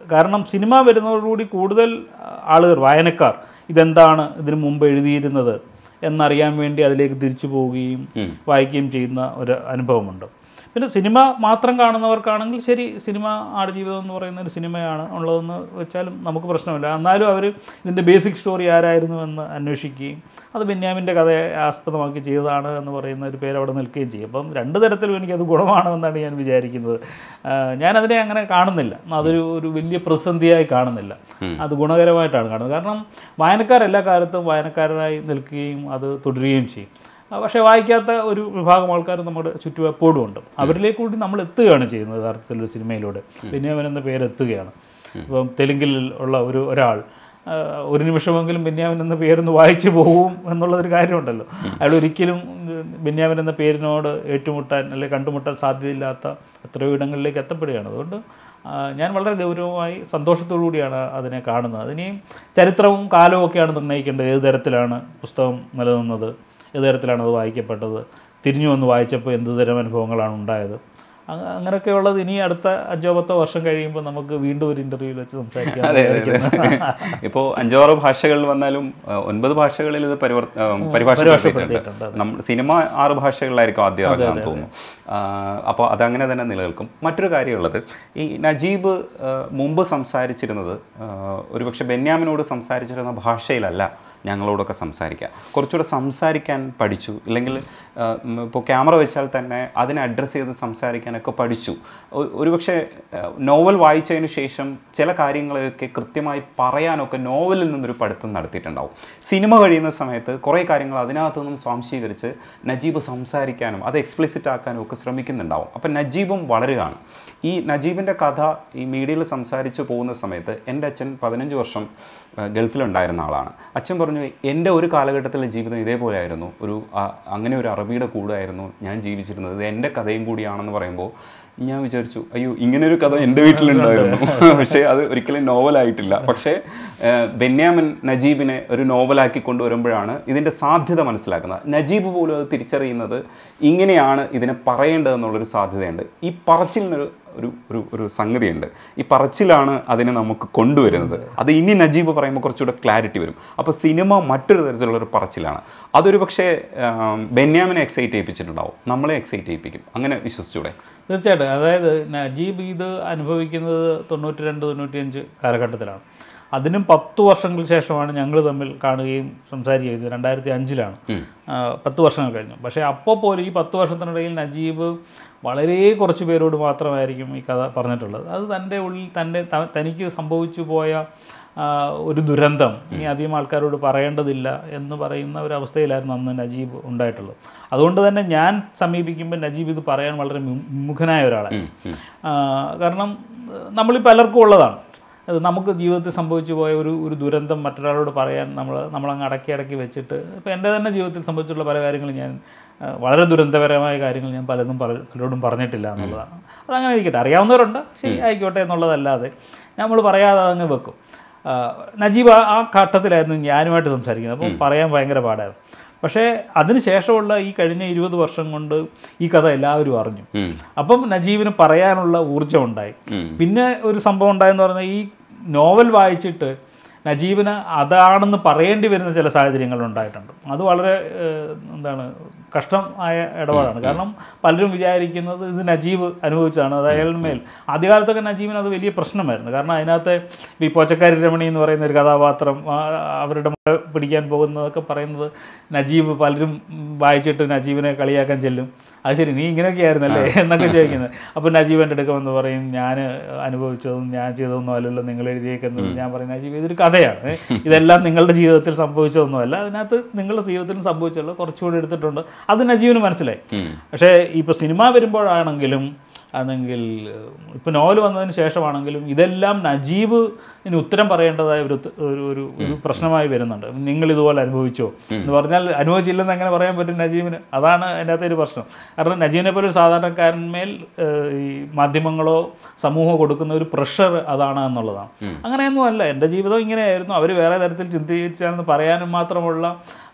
Speaker 1: കാരണം സിനിമ വരുന്നതോടുകൂടി കൂടുതൽ ആളുകൾ വായനക്കാർ ഇതെന്താണ് ഇതിനു മുമ്പ് എഴുതിയിരുന്നത് എന്നറിയാൻ വേണ്ടി അതിലേക്ക് തിരിച്ചു പോവുകയും വായിക്കുകയും ചെയ്യുന്ന ഒരു അനുഭവമുണ്ട് പിന്നെ സിനിമ മാത്രം കാണുന്നവർക്കാണെങ്കിൽ ശരി സിനിമ ആടുജീവിതം എന്ന് പറയുന്ന ഒരു സിനിമയാണ് ഉള്ളതെന്ന് വെച്ചാലും നമുക്ക് പ്രശ്നമില്ല എന്നാലും അവർ ഇതിൻ്റെ ബേസിക് സ്റ്റോറി ആരായിരുന്നു എന്ന് അന്വേഷിക്കുകയും അത് ബെന്യാമിൻ്റെ കഥയെ ആസ്പദമാക്കി ചെയ്തതാണ് എന്ന് പറയുന്ന ഒരു പേര് അവിടെ നിൽക്കുകയും ചെയ്യും അപ്പം രണ്ട് തരത്തിലും എനിക്കത് ഗുണമാണ് എന്നാണ് ഞാൻ വിചാരിക്കുന്നത് ആ, ഞാനതിനെ അങ്ങനെ കാണുന്നില്ല അതൊരു ഒരു വലിയ പ്രതിസന്ധിയായി കാണുന്നില്ല അത് ഗുണകരമായിട്ടാണ് കാണുന്നത് കാരണം വായനക്കാർ എല്ലാ കാലത്തും വായനക്കാരനായി നിൽക്കുകയും അത് തുടരുകയും ചെയ്യും ആ, പക്ഷേ വായിക്കാത്ത ഒരു വിഭാഗം ആൾക്കാർ നമ്മുടെ ചുറ്റും എപ്പോഴും ഉണ്ട് അവരിലേക്ക് കൂടി നമ്മൾ എത്തുകയാണ് ചെയ്യുന്നത് യഥാർത്ഥത്തിൽ ഒരു സിനിമയിലൂടെ ബെന്യാമൻ എന്ന പേര് എത്തുകയാണ് ഇപ്പം തെലുങ്കിൽ ഉള്ള ഒരു ഒരാൾ ആ, ഒരു നിമിഷമെങ്കിലും ബെന്യാമിൻ എന്ന പേരൊന്ന് വായിച്ചു പോകും എന്നുള്ളതൊരു കാര്യമുണ്ടല്ലോ അയാൾ ഒരിക്കലും ഉം, ബെന്യാമിൻ എന്ന പേരിനോട് ഏറ്റുമുട്ടാൻ അല്ലെങ്കിൽ കണ്ടുമുട്ടാൻ സാധ്യതയില്ലാത്ത എത്രയോ ഇടങ്ങളിലേക്ക് എത്തപ്പെടുകയാണ് അതുകൊണ്ട് ആ, ഞാൻ വളരെ ഗൗരവമായി സന്തോഷത്തോടു കൂടിയാണ് അതിനെ കാണുന്നത് അതിനെയും ചരിത്രവും കാലവും ഒക്കെയാണ് നിർണ്ണയിക്കേണ്ടത് ഏത് തരത്തിലാണ് പുസ്തകം നിലനിന്നത് ഏത് തരത്തിലാണ് അത് വായിക്കപ്പെട്ടത് തിരിഞ്ഞു വന്ന് വായിച്ചപ്പോൾ എന്ത് തരം അനുഭവങ്ങളാണ് ഉണ്ടായത് അങ്ങ- അങ്ങനെയൊക്കെയുള്ളത് ഇനി അടുത്ത അഞ്ചോ പത്തോ വർഷം കഴിയുമ്പോൾ നമുക്ക് വീണ്ടും ഒരു ഇൻ്റർവ്യൂവിൽ വെച്ച് സംസാരിക്കാം
Speaker 2: അതെ അതെ അതെ ഇപ്പോൾ അഞ്ചാറ് ഭാഷകളിൽ വന്നാലും ആ, ഒൻപത് ഭാഷകളിൽ ഇത് പരിവർ- ആ, പരിഭാഷപ്പെടുത്തിയിട്ടുണ്ട് നമ്മൾ സിനിമ ആറ് ഭാഷകളിലായിരിക്കും ആദ്യം ഇറങ്ങാൻ തോന്നുന്നു അപ്പോൾ അതങ്ങനെ തന്നെ നിലനിൽക്കും മറ്റൊരു കാര്യമുള്ളത് ഈ നജീബ് ആ, മുമ്പ് സംസാരിച്ചിരുന്നത് ആ, ഒരുപക്ഷെ ബെന്യാമിനോട് സംസാരിച്ചിരുന്ന ഭാഷയിലല്ല ഞങ്ങളോടൊക്കെ സംസാരിക്കുക കുറച്ചുകൂടെ സംസാരിക്കാൻ പഠിച്ചു ഇല്ലെങ്കിൽ ഇപ്പോൾ ക്യാമറ വെച്ചാൽ തന്നെ അതിനെ അഡ്രസ്സ് ചെയ്ത് സംസാരിക്കാനൊക്കെ പഠിച്ചു ഒ- ഒരുപക്ഷെ ആ, നോവൽ വായിച്ചതിന് ശേഷം ചില കാര്യങ്ങളൊക്കെ കൃത്യമായി പറയാനൊക്കെ നോവലിൽ നിന്നൊരു പഠിത്തം നടത്തിയിട്ടുണ്ടാവും സിനിമ കഴിയുന്ന സമയത്ത് കുറേ കാര്യങ്ങൾ അതിനകത്തു നിന്നും സ്വാംശീകരിച്ച് നജീബ് സംസാരിക്കാനും അത് എക്സ്പ്ലിസിറ്റ് ആക്കാനും ഒക്കെ ശ്രമിക്കുന്നുണ്ടാവും അപ്പം നജീബും വളരുകയാണ് ഈ നജീബിൻ്റെ കഥ ഈ മീഡിയയിൽ സംസാരിച്ച് പോകുന്ന സമയത്ത് എൻ്റെ അച്ഛൻ പതിനഞ്ച് വർഷം ആ, ഗൾഫിലുണ്ടായിരുന്ന ആളാണ് അച്ഛൻ പറഞ്ഞു എൻ്റെ ഒരു കാലഘട്ടത്തിലെ ജീവിതം ഇതേപോലെയായിരുന്നു ഒരു ആ, അങ്ങനെ ഒരു അറബിയുടെ കൂടായിരുന്നു ഞാൻ ജീവിച്ചിരുന്നത് ഇത് എൻ്റെ കഥയും കൂടിയാണെന്ന് പറയുമ്പോൾ ഞാൻ വിചാരിച്ചു അയ്യോ ഇങ്ങനെ ഒരു കഥ എൻ്റെ വീട്ടിലുണ്ടായിരുന്നു പക്ഷേ അത് ഒരിക്കലും നോവലായിട്ടില്ല പക്ഷേ ആ, ബെന്യാമിൻ നജീബിനെ ഒരു നോവലാക്കി കൊണ്ടുവരുമ്പോഴാണ് ഇതിൻ്റെ സാധ്യത മനസ്സിലാക്കുന്നത് നജീബ് പോലും അത് തിരിച്ചറിയുന്നത് ഇങ്ങനെയാണ് ഇതിനെ പറയേണ്ടതെന്നുള്ളൊരു സാധ്യതയുണ്ട് ഈ പറച്ചിലിനൊരു ഒരു ഒരു ഒരു സംഗതിയുണ്ട് ഈ പറച്ചിലാണ് അതിനെ നമുക്ക് കൊണ്ടുവരുന്നത് അത് ഇനി നജീബ് പറയുമ്പോൾ കുറച്ചുകൂടെ ക്ലാരിറ്റി വരും അപ്പോൾ സിനിമ മറ്റൊരു തരത്തിലുള്ള ഒരു പറച്ചിലാണ് അതൊരു പക്ഷേ ആം, ബെന്യാമിനെ എക്സൈറ്റ് ചെയ്യിപ്പിച്ചിട്ടുണ്ടാവും നമ്മളെ എക്സൈറ്റ് ചെയ്യിപ്പിക്കും അങ്ങനെ വിശ്വസിച്ചൂടെ
Speaker 1: തീർച്ചയായിട്ടും അതായത് നജീബ് ഇത് അനുഭവിക്കുന്നത് തൊണ്ണൂറ്റി രണ്ട് തൊണ്ണൂറ്റിയഞ്ച് കാലഘട്ടത്തിലാണ് അതിനും പത്ത് വർഷങ്ങൾക്ക് ശേഷമാണ് ഞങ്ങൾ തമ്മിൽ കാണുകയും സംസാരിക്കുകയും ചെയ്തത് രണ്ടായിരത്തി അഞ്ചിലാണ് പത്ത് വർഷങ്ങൾ കഴിഞ്ഞു പക്ഷേ അപ്പോൾ പോലും ഈ പത്ത് വർഷത്തിനിടയിൽ നജീബ് വളരെ കുറച്ച് പേരോട് മാത്രമായിരിക്കും ഈ കഥ പറഞ്ഞിട്ടുള്ളത് അത് തൻ്റെ ഉള്ളിൽ തൻ്റെ ത- തനിക്ക് സംഭവിച്ചു പോയ ആ, ഒരു ദുരന്തം ഇനി അധികം ആൾക്കാരോട് പറയേണ്ടതില്ല എന്ന് പറയുന്ന ഒരു അവസ്ഥയിലായിരുന്നു അന്ന് നജീബ് ഉണ്ടായിട്ടുള്ളത് അതുകൊണ്ട് തന്നെ ഞാൻ സമീപിക്കുമ്പോൾ നജീബ് ഇത് പറയാൻ വളരെ വിമു- വിമുഖനായ ഒരാളാണ് ആ, കാരണം നമ്മളിൽ പലർക്കും ഉള്ളതാണ് അത് നമുക്ക് ജീവിതത്തിൽ സംഭവിച്ചു പോയ ഒരു ഒരു ദുരന്തം മറ്റൊരാളോട് പറയാൻ നമ്മൾ നമ്മളങ്ങ് അടക്കി അടക്കി വെച്ചിട്ട് ഇപ്പോൾ എൻ്റെ തന്നെ ജീവിതത്തിൽ സംഭവിച്ചിട്ടുള്ള പല കാര്യങ്ങളും ഞാൻ ആ, വളരെ ദുരന്തപരമായ കാര്യങ്ങൾ ഞാൻ പലതും പറ- പലരോടും പറഞ്ഞിട്ടില്ല എന്നുള്ളതാണ് അതങ്ങനെ ഇരിക്കട്ടെ അറിയാവുന്നവരുണ്ട് ശരി ആയിക്കോട്ടെ എന്നുള്ളതല്ലാതെ നമ്മൾ പറയാതെ അതങ്ങ് വെക്കും ആ, നജീബ് ആ- ആ ഘട്ടത്തിലായിരുന്നു ഞാനുമായിട്ട് സംസാരിക്കുന്നത് അപ്പം പറയാൻ ഭയങ്കര പാടായിരുന്നു പക്ഷേ അതിന് ശേഷമുള്ള ഈ കഴിഞ്ഞ ഇരുപത് വർഷം കൊണ്ട് ഈ കഥ എല്ലാവരും അറിഞ്ഞു
Speaker 2: ഉം.
Speaker 1: അപ്പം നജീബിന് പറയാനുള്ള ഊർജ്ജം ഉണ്ടായി
Speaker 2: ഉം.
Speaker 1: പിന്നെ ഒരു സംഭവം ഉണ്ടായെന്ന് പറഞ്ഞാൽ ഈ നോവൽ വായിച്ചിട്ട് നജീബിന് അതാണെന്ന് പറയേണ്ടി വരുന്ന ചില സാഹചര്യങ്ങൾ ഉണ്ടായിട്ടുണ്ട് അത് വളരെ ഏഹ്, എന്താണ് കഷ്ടം ആയ ഇടപാടാണ് കാരണം പലരും വിചാരിക്കുന്നത് ഇത് നജീബ് അനുഭവിച്ചതാണ് അത് അയാളുടെ മേൽ ആദ്യകാലത്തൊക്കെ നജീബിന് അത് വലിയ പ്രശ്നമായിരുന്നു കാരണം അതിനകത്ത് ഈ പോച്ചക്കാരി രമണി എന്ന് പറയുന്ന ഒരു കഥാപാത്രം ആ, അവരുടെ മുഖ പിടിക്കാൻ പോകുന്നതൊക്കെ പറയുന്നത് നജീബ് പലരും ഉം, വായിച്ചിട്ട് നജീബിനെ കളിയാക്കാൻ ചെല്ലും അത് ശരി നീ ഇങ്ങനെയൊക്കെ ആയിരുന്നല്ലേ എന്നൊക്കെ ചോദിക്കുന്നത് അപ്പോൾ നജീബ് എൻ്റെ അടുക്ക വന്ന് പറയും ഞാൻ അനുഭവിച്ചതും ഞാൻ ചെയ്തതൊന്നും അല്ലല്ലോ നിങ്ങൾ എഴുതിയേക്കുന്നത് ഞാൻ പറയും നജീബ് ഇതൊരു കഥയാണ് ഏ. ഇതെല്ലാം നിങ്ങളുടെ ജീവിതത്തിൽ സംഭവിച്ചതൊന്നുമല്ല അതിനകത്ത് നിങ്ങളുടെ ജീവിതത്തിൽ സംഭവിച്ചുള്ള കുറച്ചുകൂടി എടുത്തിട്ടുണ്ട് അത് നജീബിന് മനസ്സിലായി പക്ഷേ ഇപ്പോൾ സിനിമ വരുമ്പോഴാണെങ്കിലും അല്ലെങ്കിൽ ഇപ്പോൾ നോവൽ വന്നതിന് ശേഷമാണെങ്കിലും ഇതെല്ലാം നജീബ് ഇനി ഉത്തരം പറയേണ്ടതായ ഒരു ത- ഒരു ഒരു ഒരു പ്രശ്നമായി വരുന്നുണ്ട് നിങ്ങൾ ഇതുപോലെ അനുഭവിച്ചോ എന്ന് പറഞ്ഞാൽ അനുഭവിച്ചില്ലെന്ന് എങ്ങനെ പറയാൻ പറ്റും നജീബിന് അതാണ് അതിൻ്റെ അകത്തെ ഒരു പ്രശ്നം കാരണം നജീബിനെ പോലെ ഒരു സാധാരണക്കാരന്മേൽ ഏഹ്, ഈ മാധ്യമങ്ങളോ സമൂഹമോ കൊടുക്കുന്ന ഒരു പ്രഷർ അതാണ് എന്നുള്ളതാണ് അങ്ങനെയൊന്നും അല്ല എൻ്റെ ജീവിതം ഇങ്ങനെയായിരുന്നു അവർ വേറെ തരത്തിൽ ചിന്തിച്ചാണെന്ന് പറയാനും മാത്രമുള്ള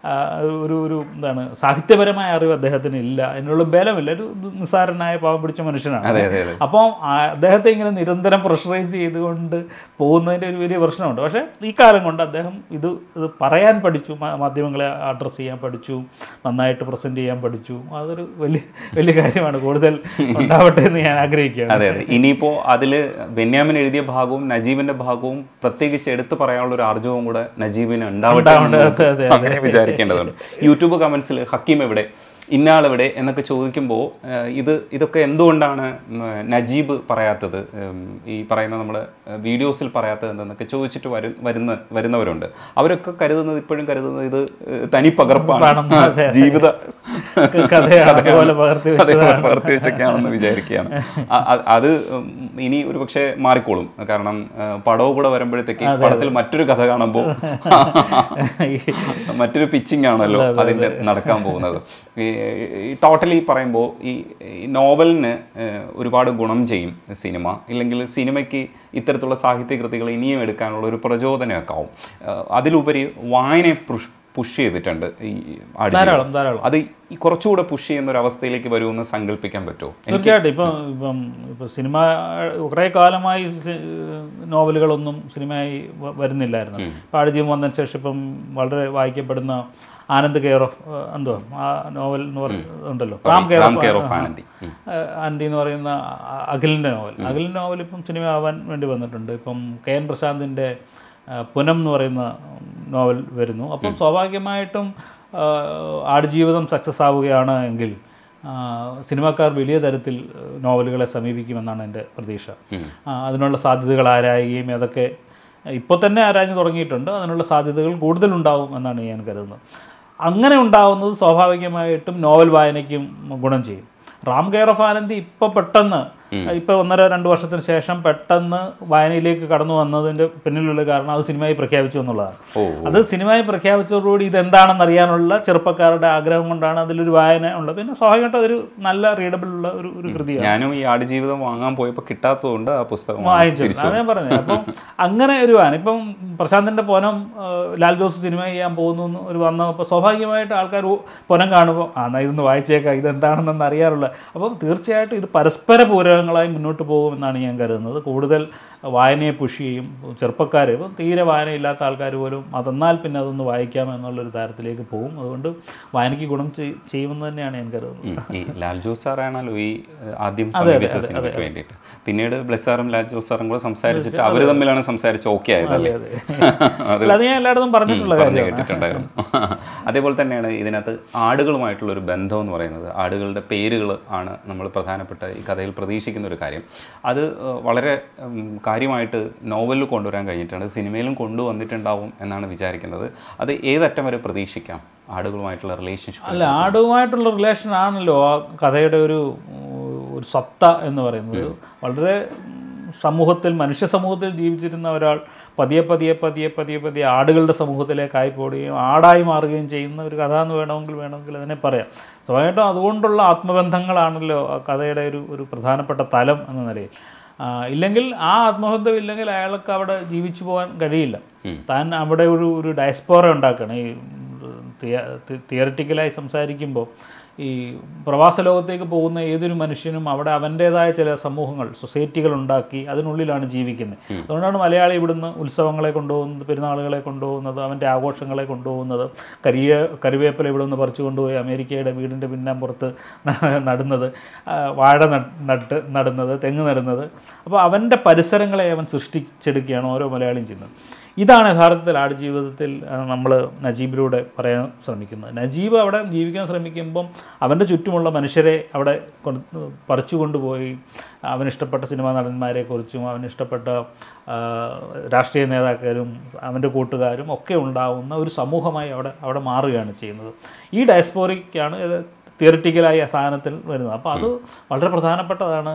Speaker 1: ആ, ഒരു ഒരു എന്താണ് സാഹിത്യപരമായ അറിവ് അദ്ദേഹത്തിന് ഇല്ല അതിനുള്ള ബലമില്ല ഒരു നിസ്സാരനായ പാവം പിടിച്ച മനുഷ്യനാണ്
Speaker 2: അതെ അതെ അതെ
Speaker 1: അപ്പം ആ അദ്ദേഹത്തെ ഇങ്ങനെ നിരന്തരം പ്രഷറൈസ് ചെയ്തുകൊണ്ട് പോകുന്നതിൻ്റെ ഒരു വലിയ പ്രശ്നമുണ്ട് പക്ഷേ ഈ കാലം കൊണ്ട് അദ്ദേഹം ഇത് ഇത് പറയാൻ പഠിച്ചു മാ- മാധ്യമങ്ങളെ അഡ്രസ്സ് ചെയ്യാൻ പഠിച്ചു നന്നായിട്ട് പ്രസൻറ്റ് ചെയ്യാൻ പഠിച്ചു അതൊരു വലിയ വലിയ കാര്യമാണ് കൂടുതൽ ഉണ്ടാവട്ടെ എന്ന് ഞാൻ ആഗ്രഹിക്കുകയാണ്
Speaker 2: അതെ അതെ ഇനിയിപ്പോ അതില് ബെന്യാമിൻ എഴുതിയ ഭാഗവും നജീബിന്റെ ഭാഗവും പ്രത്യേകിച്ച് എടുത്തു പറയാനുള്ള ഒരു ആർജവും കൂടെ നജീബിന് ഉണ്ടാവട്ടെ എന്ന്
Speaker 1: ഉണ്ടാവട്ടെ,
Speaker 2: നമുക്ക്
Speaker 1: അതെ, അതെ,
Speaker 2: അങ്ങനെ വിചാരിക്കേണ്ടതുണ്ട് യൂട്യൂബ് കമന്റ്സിൽ ഹക്കീം എവിടെ ഇന്നാളെവിടെ എന്നൊക്കെ ചോദിക്കുമ്പോൾ ഇത് ഇതൊക്കെ എന്തുകൊണ്ടാണ് ഉം, നജീബ് പറയാത്തത് ഉം, ഈ പറയുന്ന നമ്മുടെ വീഡിയോസിൽ പറയാത്തത് എന്തെന്നൊക്കെ ചോദിച്ചിട്ട് വരു വരുന്ന വരുന്നവരുണ്ട് അവരൊക്കെ കരുതുന്നത് ഇപ്പോഴും കരുതുന്നത് ഇത് ഏഹ്, തനി പകർപ്പാണ്
Speaker 1: പകർപ്പാണെന്ന്, അതെ, അതെ.
Speaker 2: ജീവിത
Speaker 1: കഥയാണ് അതുപോലെ പകർത്തി
Speaker 2: അതെ,
Speaker 1: വെച്ചതാണ്.
Speaker 2: പകർത്തി വെച്ചൊക്കെയാണെന്ന് വിചാരിക്കുകയാണ് അ- അ- അത് ഉം, ഇനി ഒരു പക്ഷേ മാറിക്കോളും കാരണം ആ, പടവും കൂടെ വരുമ്പോഴത്തേക്ക് പടത്തിൽ മറ്റൊരു കഥ കാണുമ്പോൾ മറ്റൊരു പിച്ചിങ് ആണല്ലോ അതിന്റെ നടക്കാൻ പോകുന്നത് ഈ ടോട്ടലി പറയുമ്പോൾ ഈ ഈ നോവലിന് ഏഹ്, ഒരുപാട് ഗുണം ചെയ്യും സിനിമ ഇല്ലെങ്കിൽ സിനിമയ്ക്ക് ഇത്തരത്തിലുള്ള സാഹിത്യ കൃതികൾ ഇനിയും എടുക്കാനുള്ള ഒരു പ്രചോദനമൊക്കെ ആവും ഏഹ്, അതിലുപരി വായനയെ പുഷ് പുഷ് ചെയ്തിട്ടുണ്ട് ഈ ആടുജീവിതം.
Speaker 1: ധാരാളം ധാരാളം
Speaker 2: അത് ഈ കുറച്ചുകൂടെ പുഷ് ചെയ്യുന്ന ഒരു അവസ്ഥയിലേക്ക് വരുമെന്ന് സങ്കല്പിക്കാൻ പറ്റുമോ
Speaker 1: തീർച്ചയായിട്ടും ഇപ്പം ഇപ്പം ഇപ്പം സിനിമ കുറേ കാലമായി സി- നോവലുകളൊന്നും സിനിമയായി വ- വരുന്നില്ലായിരുന്നു ഇപ്പം ആടുജീവം വന്നതിന് ശേഷം ഇപ്പം വളരെ വായിക്കപ്പെടുന്ന ആനന്ദ് കെയർ ഓഫ് എന്തോ ആ നോവൽ എന്ന് പറയുന്നുണ്ടല്ലോ Ram care
Speaker 2: Ram care
Speaker 1: of
Speaker 2: of Anandi ഉം.
Speaker 1: ആൻറ്റി എന്ന് പറയുന്ന അ- അഖിലിൻ്റെ നോവൽ അഖിലിൻ്റെ നോവൽ ഇപ്പം സിനിമ ആവാൻ വേണ്ടി വന്നിട്ടുണ്ട് ഇപ്പം കെ എൻ പ്രശാന്തിൻ്റെ ആ, പുനം എന്ന് പറയുന്ന നോവൽ വരുന്നു അപ്പം സ്വാഭാവികമായിട്ടും ആ, ആടുജീവിതം സക്സസ് ആവുകയാണ് എങ്കിൽ ആ, സിനിമാക്കാർ വലിയ തരത്തിൽ നോവലുകളെ സമീപിക്കുമെന്നാണ് എൻ്റെ പ്രതീക്ഷ ആ, അതിനുള്ള സാധ്യതകൾ ആരായുകയും അതൊക്കെ ഇപ്പോൾ തന്നെ ആരാഞ്ഞു തുടങ്ങിയിട്ടുണ്ട് അതിനുള്ള സാധ്യതകൾ കൂടുതലുണ്ടാവും എന്നാണ് ഞാൻ കരുതുന്നത് അങ്ങനെ ഉണ്ടാവുന്നത് സ്വാഭാവികമായിട്ടും നോവൽ വായനയ്ക്കും ഗുണം ചെയ്യും റാം കെയർ ഓഫ് ആനന്ദി ഇപ്പോൾ പെട്ടെന്ന് ഇപ്പോൾ ഒന്നര രണ്ട് വർഷത്തിന് ശേഷം പെട്ടെന്ന് വായനയിലേക്ക് കടന്നു വന്നതിൻ്റെ പിന്നിലുള്ള കാരണം അത് സിനിമയായി പ്രഖ്യാപിച്ചു എന്നുള്ളതാണ്
Speaker 2: ഓ
Speaker 1: അത് സിനിമയായി പ്രഖ്യാപിച്ചതോടുകൂടി ഇതെന്താണെന്ന് അറിയാനുള്ള ചെറുപ്പക്കാരുടെ ആഗ്രഹം കൊണ്ടാണ് അതിലൊരു വായന ഉള്ളത് പിന്നെ സ്വാഭാവികമായിട്ടും അതൊരു നല്ല റീഡബിൾ ഉള്ള ഒരു ഒരു കൃതിയാണ്
Speaker 2: ഞാനും ഈ ആടുജീവിതം വാങ്ങാൻ പോയപ്പോൾ കിട്ടാത്തതുകൊണ്ട് ആ പുസ്തകം
Speaker 1: വായിച്ചു
Speaker 2: തിരിച്ചു
Speaker 1: അതാ ഞാൻ പറഞ്ഞത് അപ്പം അങ്ങനെ ഒരു വായന ഇപ്പം പ്രശാന്തിൻ്റെ പൊനം ആ, ലാൽ ജോസ് സിനിമ ചെയ്യാൻ പോകുന്നു എന്ന് ഒരു വന്നപ്പോൾ സ്വാഭാവികമായിട്ട് ആൾക്കാർ ഓ, പൊനം കാണുമ്പോൾ ആ എന്നാൽ ഇതൊന്ന് വായിച്ചേക്കാം ഇതെന്താണെന്നൊന്ന് അറിയാറുള്ള അപ്പം തീർച്ചയായിട്ടും ഇത് പരസ്പര പൂരകങ്ങളായി മുന്നോട്ട് പോകുമെന്നാണ് ഞാൻ കരുതുന്നത് കൂടുതൽ വായനയെ പുഷ് ചെയ്യും ചെറുപ്പക്കാർ ഇപ്പം തീരെ വായനയില്ലാത്ത ആൾക്കാർ പോലും അതെന്നാൽ പിന്നെ അതൊന്ന് വായിക്കാം എന്നുള്ളൊരു തരത്തിലേക്ക് പോകും അതുകൊണ്ട് വായനയ്ക്ക് ഗുണം ചെയ്- ചെയ്യുമെന്ന് തന്നെയാണ് ഞാൻ കരുതുന്നത്
Speaker 2: ഉം. ഈ ലാൽ ജോസ് സാറാണല്ലോ ഈ ഏഹ്, ആദ്യം സമീപിച്ച സിനിമയ്ക്ക് വേണ്ടിയിട്ട് പിന്നീട് ബ്ലെസ് സാറും ലാൽ ജോസ് സാറും കൂടെ സംസാരിച്ചിട്ട് അവർ തമ്മിലാണ് സംസാരിച്ച് ഓക്കെ ആയതല്ലേ അത്
Speaker 1: അല്ല, അത് ഞാൻ എല്ലായിടത്തും പറഞ്ഞിട്ടുള്ള
Speaker 2: പറഞ്ഞു
Speaker 1: കാര്യമാണ്
Speaker 2: കേട്ടിട്ടുണ്ടായിരുന്നു അതേപോലെ തന്നെയാണ് ഇതിനകത്ത് ആടുകളുമായിട്ടുള്ള ഒരു ബന്ധം എന്ന് പറയുന്നത് ആടുകളുടെ പേരുകൾ ആണ് നമ്മൾ പ്രധാനപ്പെട്ട ഈ കഥയിൽ പ്രതീക്ഷിക്കുന്ന ഒരു കാര്യം അത് ഏഹ്, വളരെ ഉം, കാര്യമായിട്ട് നോവലിൽ കൊണ്ടുവരാൻ കഴിഞ്ഞിട്ടുണ്ട് സിനിമയിലും കൊണ്ടുവന്നിട്ടുണ്ടാവും എന്നാണ് വിചാരിക്കുന്നത് അത് ഏതറ്റം വരെ പ്രതീക്ഷിക്കാം ആടുകളുമായിട്ടുള്ള റിലേഷൻഷിപ്പ്
Speaker 1: അല്ല ആടുമായിട്ടുള്ള റിലേഷൻ ആണല്ലോ ആ കഥയുടെ ഒരു ഉം, ഒരു സത്ത എന്ന് പറയുന്നത് വളരെ ഉം, സമൂഹത്തിൽ മനുഷ്യ സമൂഹത്തിൽ ജീവിച്ചിരുന്ന ഒരാൾ പതിയെ പതിയെ പതിയെ പതിയെ പതിയെ ആടുകളുടെ സമൂഹത്തിലേക്കായി പോടുകയും ആടായി മാറുകയും ചെയ്യുന്ന ഒരു കഥ എന്ന് വേണമെങ്കിൽ വേണമെങ്കിൽ അതിനെ പറയാം സ്വാഭാവികമായിട്ടും അതുകൊണ്ടുള്ള ആത്മബന്ധങ്ങളാണല്ലോ ആ കഥയുടെ ഒരു ഒരു പ്രധാനപ്പെട്ട തലം എന്ന നിലയിൽ ആ, ഇല്ലെങ്കിൽ ആ ആത്മബന്ധം ഇല്ലെങ്കിൽ അയാൾക്ക് അവിടെ ജീവിച്ചു പോകാൻ കഴിയില്ല താൻ അവിടെ ഒരു ഒരു ഡയസ്പോറ ഉണ്ടാക്കണം ഈ തിയററ്റിക്കലായി സംസാരിക്കുമ്പോൾ ഈ പ്രവാസ ലോകത്തേക്ക് പോകുന്ന ഏതൊരു മനുഷ്യനും അവിടെ അവൻ്റേതായ ചില സമൂഹങ്ങൾ സൊസൈറ്റികൾ ഉണ്ടാക്കി അതിനുള്ളിലാണ് ജീവിക്കുന്നത് അതുകൊണ്ടാണ് മലയാളി ഇവിടുന്ന് ഉത്സവങ്ങളെ കൊണ്ടുപോകുന്നത് പെരുന്നാളുകളെ കൊണ്ടുപോകുന്നത് അവൻ്റെ ആഘോഷങ്ങളെ കൊണ്ടുപോകുന്നത് കരിയ കറിവേപ്പില ഇവിടെ നിന്ന് പറിച്ചു കൊണ്ടുപോയി അമേരിക്കയുടെ വീടിൻ്റെ പിന്നാമ്പുറത്ത് നടുന്നത് ആ, വാഴ നട്ട് നട്ട് നടുന്നത് തെങ്ങ് നടുന്നത് അപ്പോൾ അവൻ്റെ പരിസരങ്ങളെ അവൻ സൃഷ്ടിച്ചെടുക്കുകയാണ് ഓരോ മലയാളിയും ചെയ്യുന്നത് ഇതാണ് യഥാർത്ഥത്തിൽ ആടുജീവിതത്തിൽ നമ്മൾ നജീബിലൂടെ പറയാൻ ശ്രമിക്കുന്നത് നജീബ് അവിടെ ജീവിക്കാൻ ശ്രമിക്കുമ്പം അവൻ്റെ ചുറ്റുമുള്ള മനുഷ്യരെ അവിടെ കൊണ്ട് പറിച്ചു കൊണ്ടുപോയി അവനിഷ്ടപ്പെട്ട സിനിമാ നടന്മാരെക്കുറിച്ചും അവനിഷ്ടപ്പെട്ട ആ, രാഷ്ട്രീയ നേതാക്കളും അവൻ്റെ കൂട്ടുകാരും ഒക്കെ ഉണ്ടാവുന്ന ഒരു സമൂഹമായി അവിടെ അവിടെ മാറുകയാണ് ചെയ്യുന്നത് ഈ ഡയസ്പോറിക്കാണ് ഇത് തിയറിറ്റിക്കലായി ആ സാധനത്തിൽ വരുന്നത് അപ്പോൾ അത് വളരെ പ്രധാനപ്പെട്ടതാണ്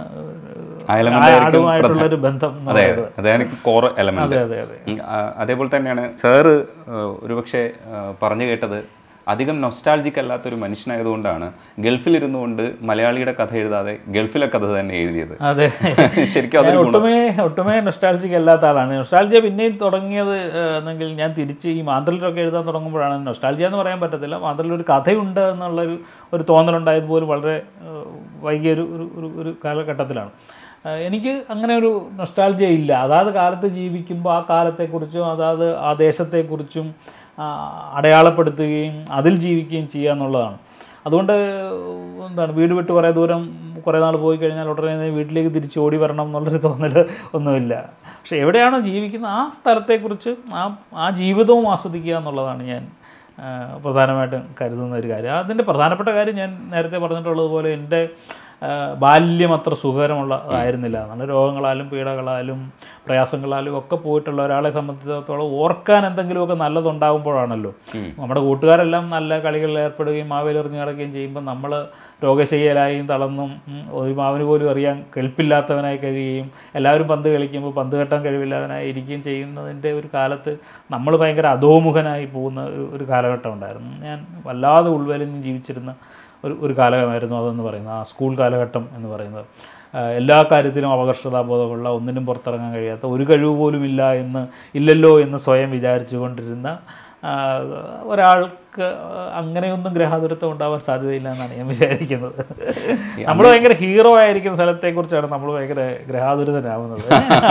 Speaker 2: ആ element ആയിരിക്കും
Speaker 1: ആടുമായിട്ടുള്ളൊരു ബന്ധം എന്ന്
Speaker 2: അതെ
Speaker 1: പറയുന്നത്.
Speaker 2: അതാണ് കോർ എലമെന്റ്
Speaker 1: അതെ അതെ അതെ
Speaker 2: ഉം, ആ, അതേപോലെ തന്നെയാണ് സാറ് ഏഹ്, ഒരുപക്ഷെ ഏഹ്, പറഞ്ഞു കേട്ടത് അധികം നൊസ്റ്റാൾജിക് അല്ലാത്തൊരു മനുഷ്യനായതുകൊണ്ടാണ് ഗൾഫിലിരുന്നുകൊണ്ട് മലയാളിയുടെ കഥ എഴുതാതെ ഗൾഫിലെ കഥ തന്നെ എഴുതിയത്
Speaker 1: അതെ
Speaker 2: ശരിക്കും
Speaker 1: ഞാൻ
Speaker 2: അതൊരു ഗുണം
Speaker 1: ഒട്ടുമേ ഒട്ടുമേ നൊസ്റ്റാൾജിക് അല്ലാത്ത ആളാണ് നൊസ്റ്റാൾജിയ പിന്നെയും തുടങ്ങിയത് ഏഹ്, എന്നെങ്കിൽ ഞാൻ തിരിച്ച് ഈ മാന്ത്രിലൊക്കെ എഴുതാൻ തുടങ്ങുമ്പോഴാണ് നൊസ്റ്റാൾജിയ എന്ന് പറയാൻ പറ്റത്തില്ല മാന്ത്രിൽ ഒരു കഥയുണ്ട് എന്നുള്ളൊരു ഒരു തോന്നലുണ്ടായത് പോലും വളരെ ഏഹ്, വൈകിയ ഒരു ഒരു ഒരു ഒരു കാലഘട്ടത്തിലാണ് ഏഹ്, എനിക്ക് അങ്ങനെ ഒരു നൊസ്റ്റാൾജിയ ഇല്ല അതാത് കാലത്ത് ജീവിക്കുമ്പോൾ ആ കാലത്തെക്കുറിച്ചും അതാത് ആ ദേശത്തെക്കുറിച്ചും ആ, അടയാളപ്പെടുത്തുകയും അതിൽ ജീവിക്കുകയും ചെയ്യുക എന്നുള്ളതാണ് അതുകൊണ്ട് എന്താണ് വീട് വിട്ട് കുറേ ദൂരം കുറേ നാൾ പോയി കഴിഞ്ഞാൽ ഉടനെ തന്നെ വീട്ടിലേക്ക് തിരിച്ച് ഓടി വരണം എന്നുള്ളൊരു തോന്നൽ ഒന്നുമില്ല പക്ഷെ എവിടെയാണോ ജീവിക്കുന്നത് ആ സ്ഥലത്തെക്കുറിച്ച് ആ ആ ജീവിതവും ആസ്വദിക്കുക എന്നുള്ളതാണ് ഞാൻ ആ, പ്രധാനമായിട്ടും കരുതുന്ന ഒരു കാര്യം അതിൻ്റെ പ്രധാനപ്പെട്ട കാര്യം ഞാൻ നേരത്തെ പറഞ്ഞിട്ടുള്ളതുപോലെ എൻ്റെ ആ, ബാല്യം അത്ര സുഖകരമുള്ളതായിരുന്നില്ല നല്ല രോഗങ്ങളാലും പീഡകളാലും പ്രയാസങ്ങളാലും ഒക്കെ പോയിട്ടുള്ള ഒരാളെ സംബന്ധിച്ചിടത്തോളം ഓർക്കാൻ എന്തെങ്കിലുമൊക്കെ നല്ലതുണ്ടാകുമ്പോഴാണല്ലോ നമ്മുടെ കൂട്ടുകാരെല്ലാം നല്ല കളികളിൽ ഏർപ്പെടുകയും മാവേലെറിഞ്ഞ് കിടക്കുകയും ചെയ്യുമ്പോൾ നമ്മൾ രോഗശയ്യലായും തളർന്നും ഉം, ഒരു മാവിന് പോലും അറിയാൻ കെൽപ്പില്ലാത്തവനായി കഴിയുകയും എല്ലാവരും പന്ത് കളിക്കുമ്പോൾ പന്ത് കെട്ടാൻ കഴിവില്ലാത്തവനായി ഇരിക്കുകയും ചെയ്യുന്നതിൻ്റെ ഒരു കാലത്ത് നമ്മൾ ഭയങ്കര അധോമുഖനായി പോകുന്ന ഒരു ഒരു കാലഘട്ടം ഉണ്ടായിരുന്നു ഞാൻ വല്ലാതെ ഉൾവലിഞ്ഞ് ജീവിച്ചിരുന്ന ഒരു ഒരു കാലഘട്ടമായിരുന്നു അതെന്ന് പറയുന്നത് ആ സ്കൂൾ കാലഘട്ടം എന്ന് പറയുന്നത് ആ, എല്ലാ കാര്യത്തിലും അപകർഷതാബോധമുള്ള ഒന്നിനും പുറത്തിറങ്ങാൻ കഴിയാത്ത ഒരു കഴിവ് പോലും ഇല്ല എന്ന് ഇല്ലല്ലോ എന്ന് സ്വയം വിചാരിച്ചു കൊണ്ടിരുന്ന ആ, ഒരാൾക്ക് അങ്ങനെയൊന്നും ഗ്രഹാതുരത്വം ഉണ്ടാവാൻ സാധ്യതയില്ല എന്നാണ് ഞാൻ വിചാരിക്കുന്നത് നമ്മൾ ഭയങ്കര ഹീറോ ആയിരിക്കുന്ന സ്ഥലത്തെക്കുറിച്ചാണ് നമ്മൾ ഭയങ്കര ഗ്രഹാതുരിതനാവുന്നത്